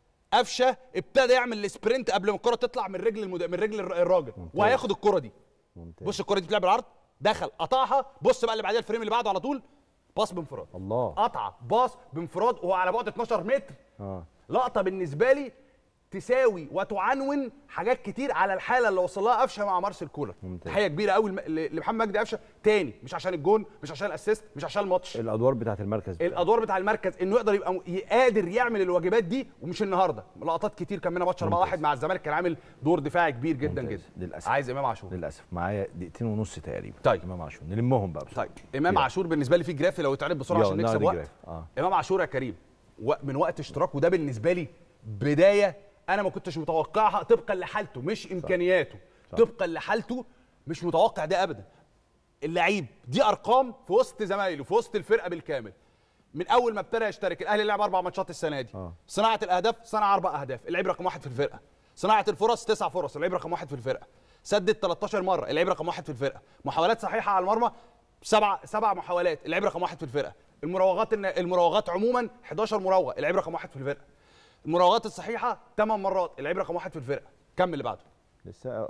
قفشه ابتدى يعمل السبرنت قبل ما الكره تطلع من رجل المد... من رجل الر- الراجل وهياخد الكره دي ممتاز. بص الكره دي بتلعب بالعرض دخل قطعها بص بقى اللي بعديها الفريم اللي بعده على طول باص بانفراد الله قطعه باص بانفراد وهو على بعد 12 متر اه لقطه بالنسبه لي تساوي وتعنون حاجات كتير على الحاله اللي وصل لها قفشه مع مارسيل كولر ممتاز. تحيه كبيره قوي لم- ل- لمحمد مجدي قفشه تاني مش عشان الجون مش عشان الاسيست مش عشان الماتش الادوار بتاعت المركز بتاعه. الادوار بتاع المركز انه يقدر يبقى م- ي- قادر يعمل الواجبات دي ومش النهارده لقطات كتير كان منها ماتش 4 1 مع الزمالك كان عامل دور دفاعي كبير جدا ممتاز. جدا للاسف عايز امام عاشور للاسف معايا دقيقتين ونص تقريبا طيب. امام عاشور نلمهم بقى بسرعه طيب امام عاشور بالنسبه لي في جرافي لو اتعرض بسرعه يلا عشان نعرض نكسب وقت الجراف. اه امام عاشور يا كريم و- من وقت اشتراكه ده بالنسبه لي بدايه انا ما كنتش متوقعها طبقا لحالته مش امكانياته طبقا لحالته مش متوقع ده ابدا اللعيب دي ارقام في وسط زمايله في وسط الفرقه بالكامل من اول ما ابتدى يشترك الاهلي لعب اربع ماتشات السنه دي آه. صناعه الاهداف صنع اربع اهداف اللعيب رقم واحد في الفرقه صناعه الفرص تسع فرص اللعيب رقم واحد في الفرقه سدد 13 مره اللعيب رقم واحد في الفرقه محاولات صحيحه على المرمى سبع سبع محاولات اللعيب رقم واحد في الفرقه المراوغات المراوغات عموما 11 مراوغه اللعيب رقم واحد في الفرقه المراوغات الصحيحه 8 مرات اللعيب رقم واحد في الفرقه كمل اللي بعده لسه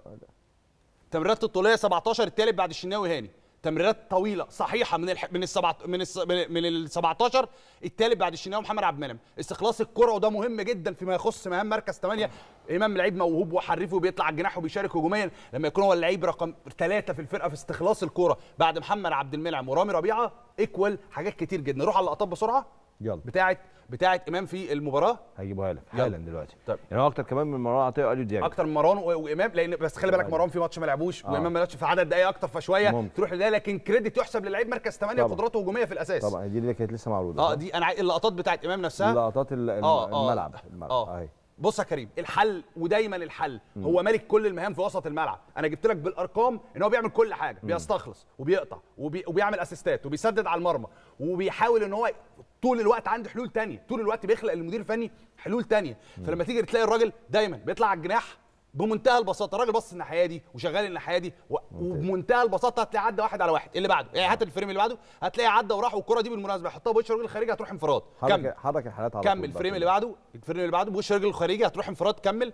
تمريرات الطوليه 17 التالت بعد الشناوي هاني تمريرات طويله صحيحه من الح... من السبعة من الس... من من ال 17 التالت بعد الشناوي محمد عبد المنعم استخلاص الكره وده مهم جدا فيما يخص مهام مركز 8 امام لعيب موهوب وحريف وبيطلع على الجناح وبيشارك هجوميا لما يكون هو اللعيب رقم ثلاثه في الفرقه في استخلاص الكره بعد محمد عبد المنعم ورامي ربيعه ايكوال حاجات كتير جدا نروح على اللقطات بسرعه يلا بتاعه بتاعه امام في المباراه هجيبها لك يلا. حالا دلوقتي طيب. يعني هو اكتر كمان من مروان عطيه واليو ديانج اكتر من مروان و- وامام لان بس خلي بالك مروان في ماتش ما لعبوش آه. وامام ما لعبش في عدد دقائق اكتر فشويه ممكن. تروح لده لكن كريدت يحسب للعيب مركز 8 طبعا. وقدراته هجوميه في الاساس طبعا دي اللي كانت لسه معروضه اه صح؟ دي انا عاي- اللقطات بتاعت امام نفسها لقطات ال- الم- آه، آه. الملعب الملعب اه اهي بص يا كريم الحل ودايما الحل هو مالك كل المهام في وسط الملعب انا جبت لك بالارقام ان هو بيعمل كل حاجه بيستخلص وبيقطع وبي... وبيعمل اسيستات وبيسدد على المرمى وبيحاول ان هو طول الوقت عنده حلول تانية طول الوقت بيخلق للمدير الفني حلول تانية فلما تيجي تلاقي الراجل دايما بيطلع على الجناح بمنتهى البساطه الراجل بص الناحيه دي وشغال الناحيه دي و... وبمنتهى البساطه هتلاقي عدى واحد على واحد اللي بعده يعني هات الفريم اللي بعده هتلاقي عدى وراح والكره دي بالمناسبه يحطها بوش الراجل الخارجي هتروح انفراد كمل حرك حرك الحالات على طول كمل بقى الفريم اللي بعده الفريم اللي بعده بوش رجل الخارجي هتروح انفراد كمل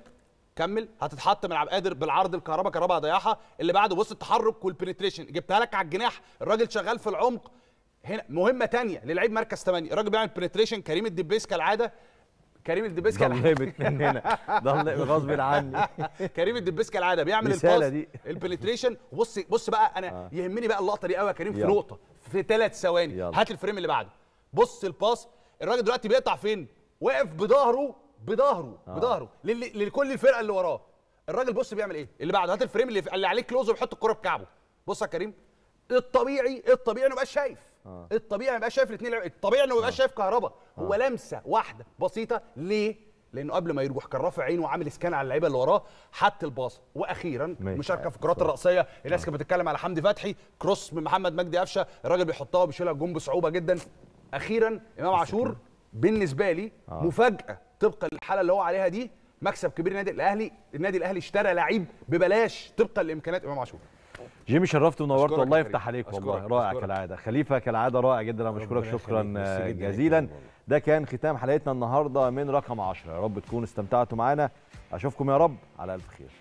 كمل هتتحط من عبد القادر بالعرض الكهرباء كهرباء هيضيعها اللي بعده بص التحرك والبنتريشن جبتها لك على الجناح الراجل شغال في العمق هنا مهمه تانية للعيب مركز 8 الراجل بيعمل بنتريشن كريم الدبيس كالعاده كريم الدبيس كالعاده ضلمت مننا ضلمت غصب عني كريم الدبيس كالعاده بيعمل رسالة الباس دي. البنتريشن بص بص بقى انا آه. يهمني بقى اللقطه دي قوي يا كريم في يلا. نقطه في ثلاث ثواني يلا. هات الفريم اللي بعده بص الباس الراجل دلوقتي بيقطع فين واقف بظهره بظهره آه. بظهره لل- لكل الفرقه اللي وراه الراجل بص بيعمل ايه اللي بعده هات الفريم اللي, اللي عليه كلوز وبيحط الكره بكعبه بص يا كريم الطبيعي الطبيعي انه يبقاش شايف آه. الطبيعي ما يبقاش شايف الاثنين الطبيعي انه ما يبقاش شايف كهربا هو لمسه واحده بسيطه ليه لانه قبل ما يروح كان رافع عينه وعامل اسكان على اللعيبه اللي وراه حط الباص واخيرا ماشي. مشاركه في الكرات الراسيه الناس كانت بتتكلم على حمدي فتحي كروس من محمد مجدي قفشه الراجل بيحطها وبيشيلها الجون بصعوبه جدا اخيرا امام عاشور بالنسبه لي آه. مفاجاه طبقا للحاله اللي هو عليها دي مكسب كبير النادي الاهلي النادي الاهلي اشترى لعيب ببلاش طبقا لامكانيات امام عاشور جيمي شرفت ونورت أشكرك والله يا كريم. يفتح عليك والله أشكرك، رائع أشكرك. كالعاده خليفه كالعاده رائع جدا انا بشكرك ربنا شكرا يخليك. ميرسي آه، جدا يا جزيلا كريم والله. ده كان ختام حلقتنا النهارده من رقم 10 يا رب تكونوا استمتعتوا معانا اشوفكم يا رب على الف خير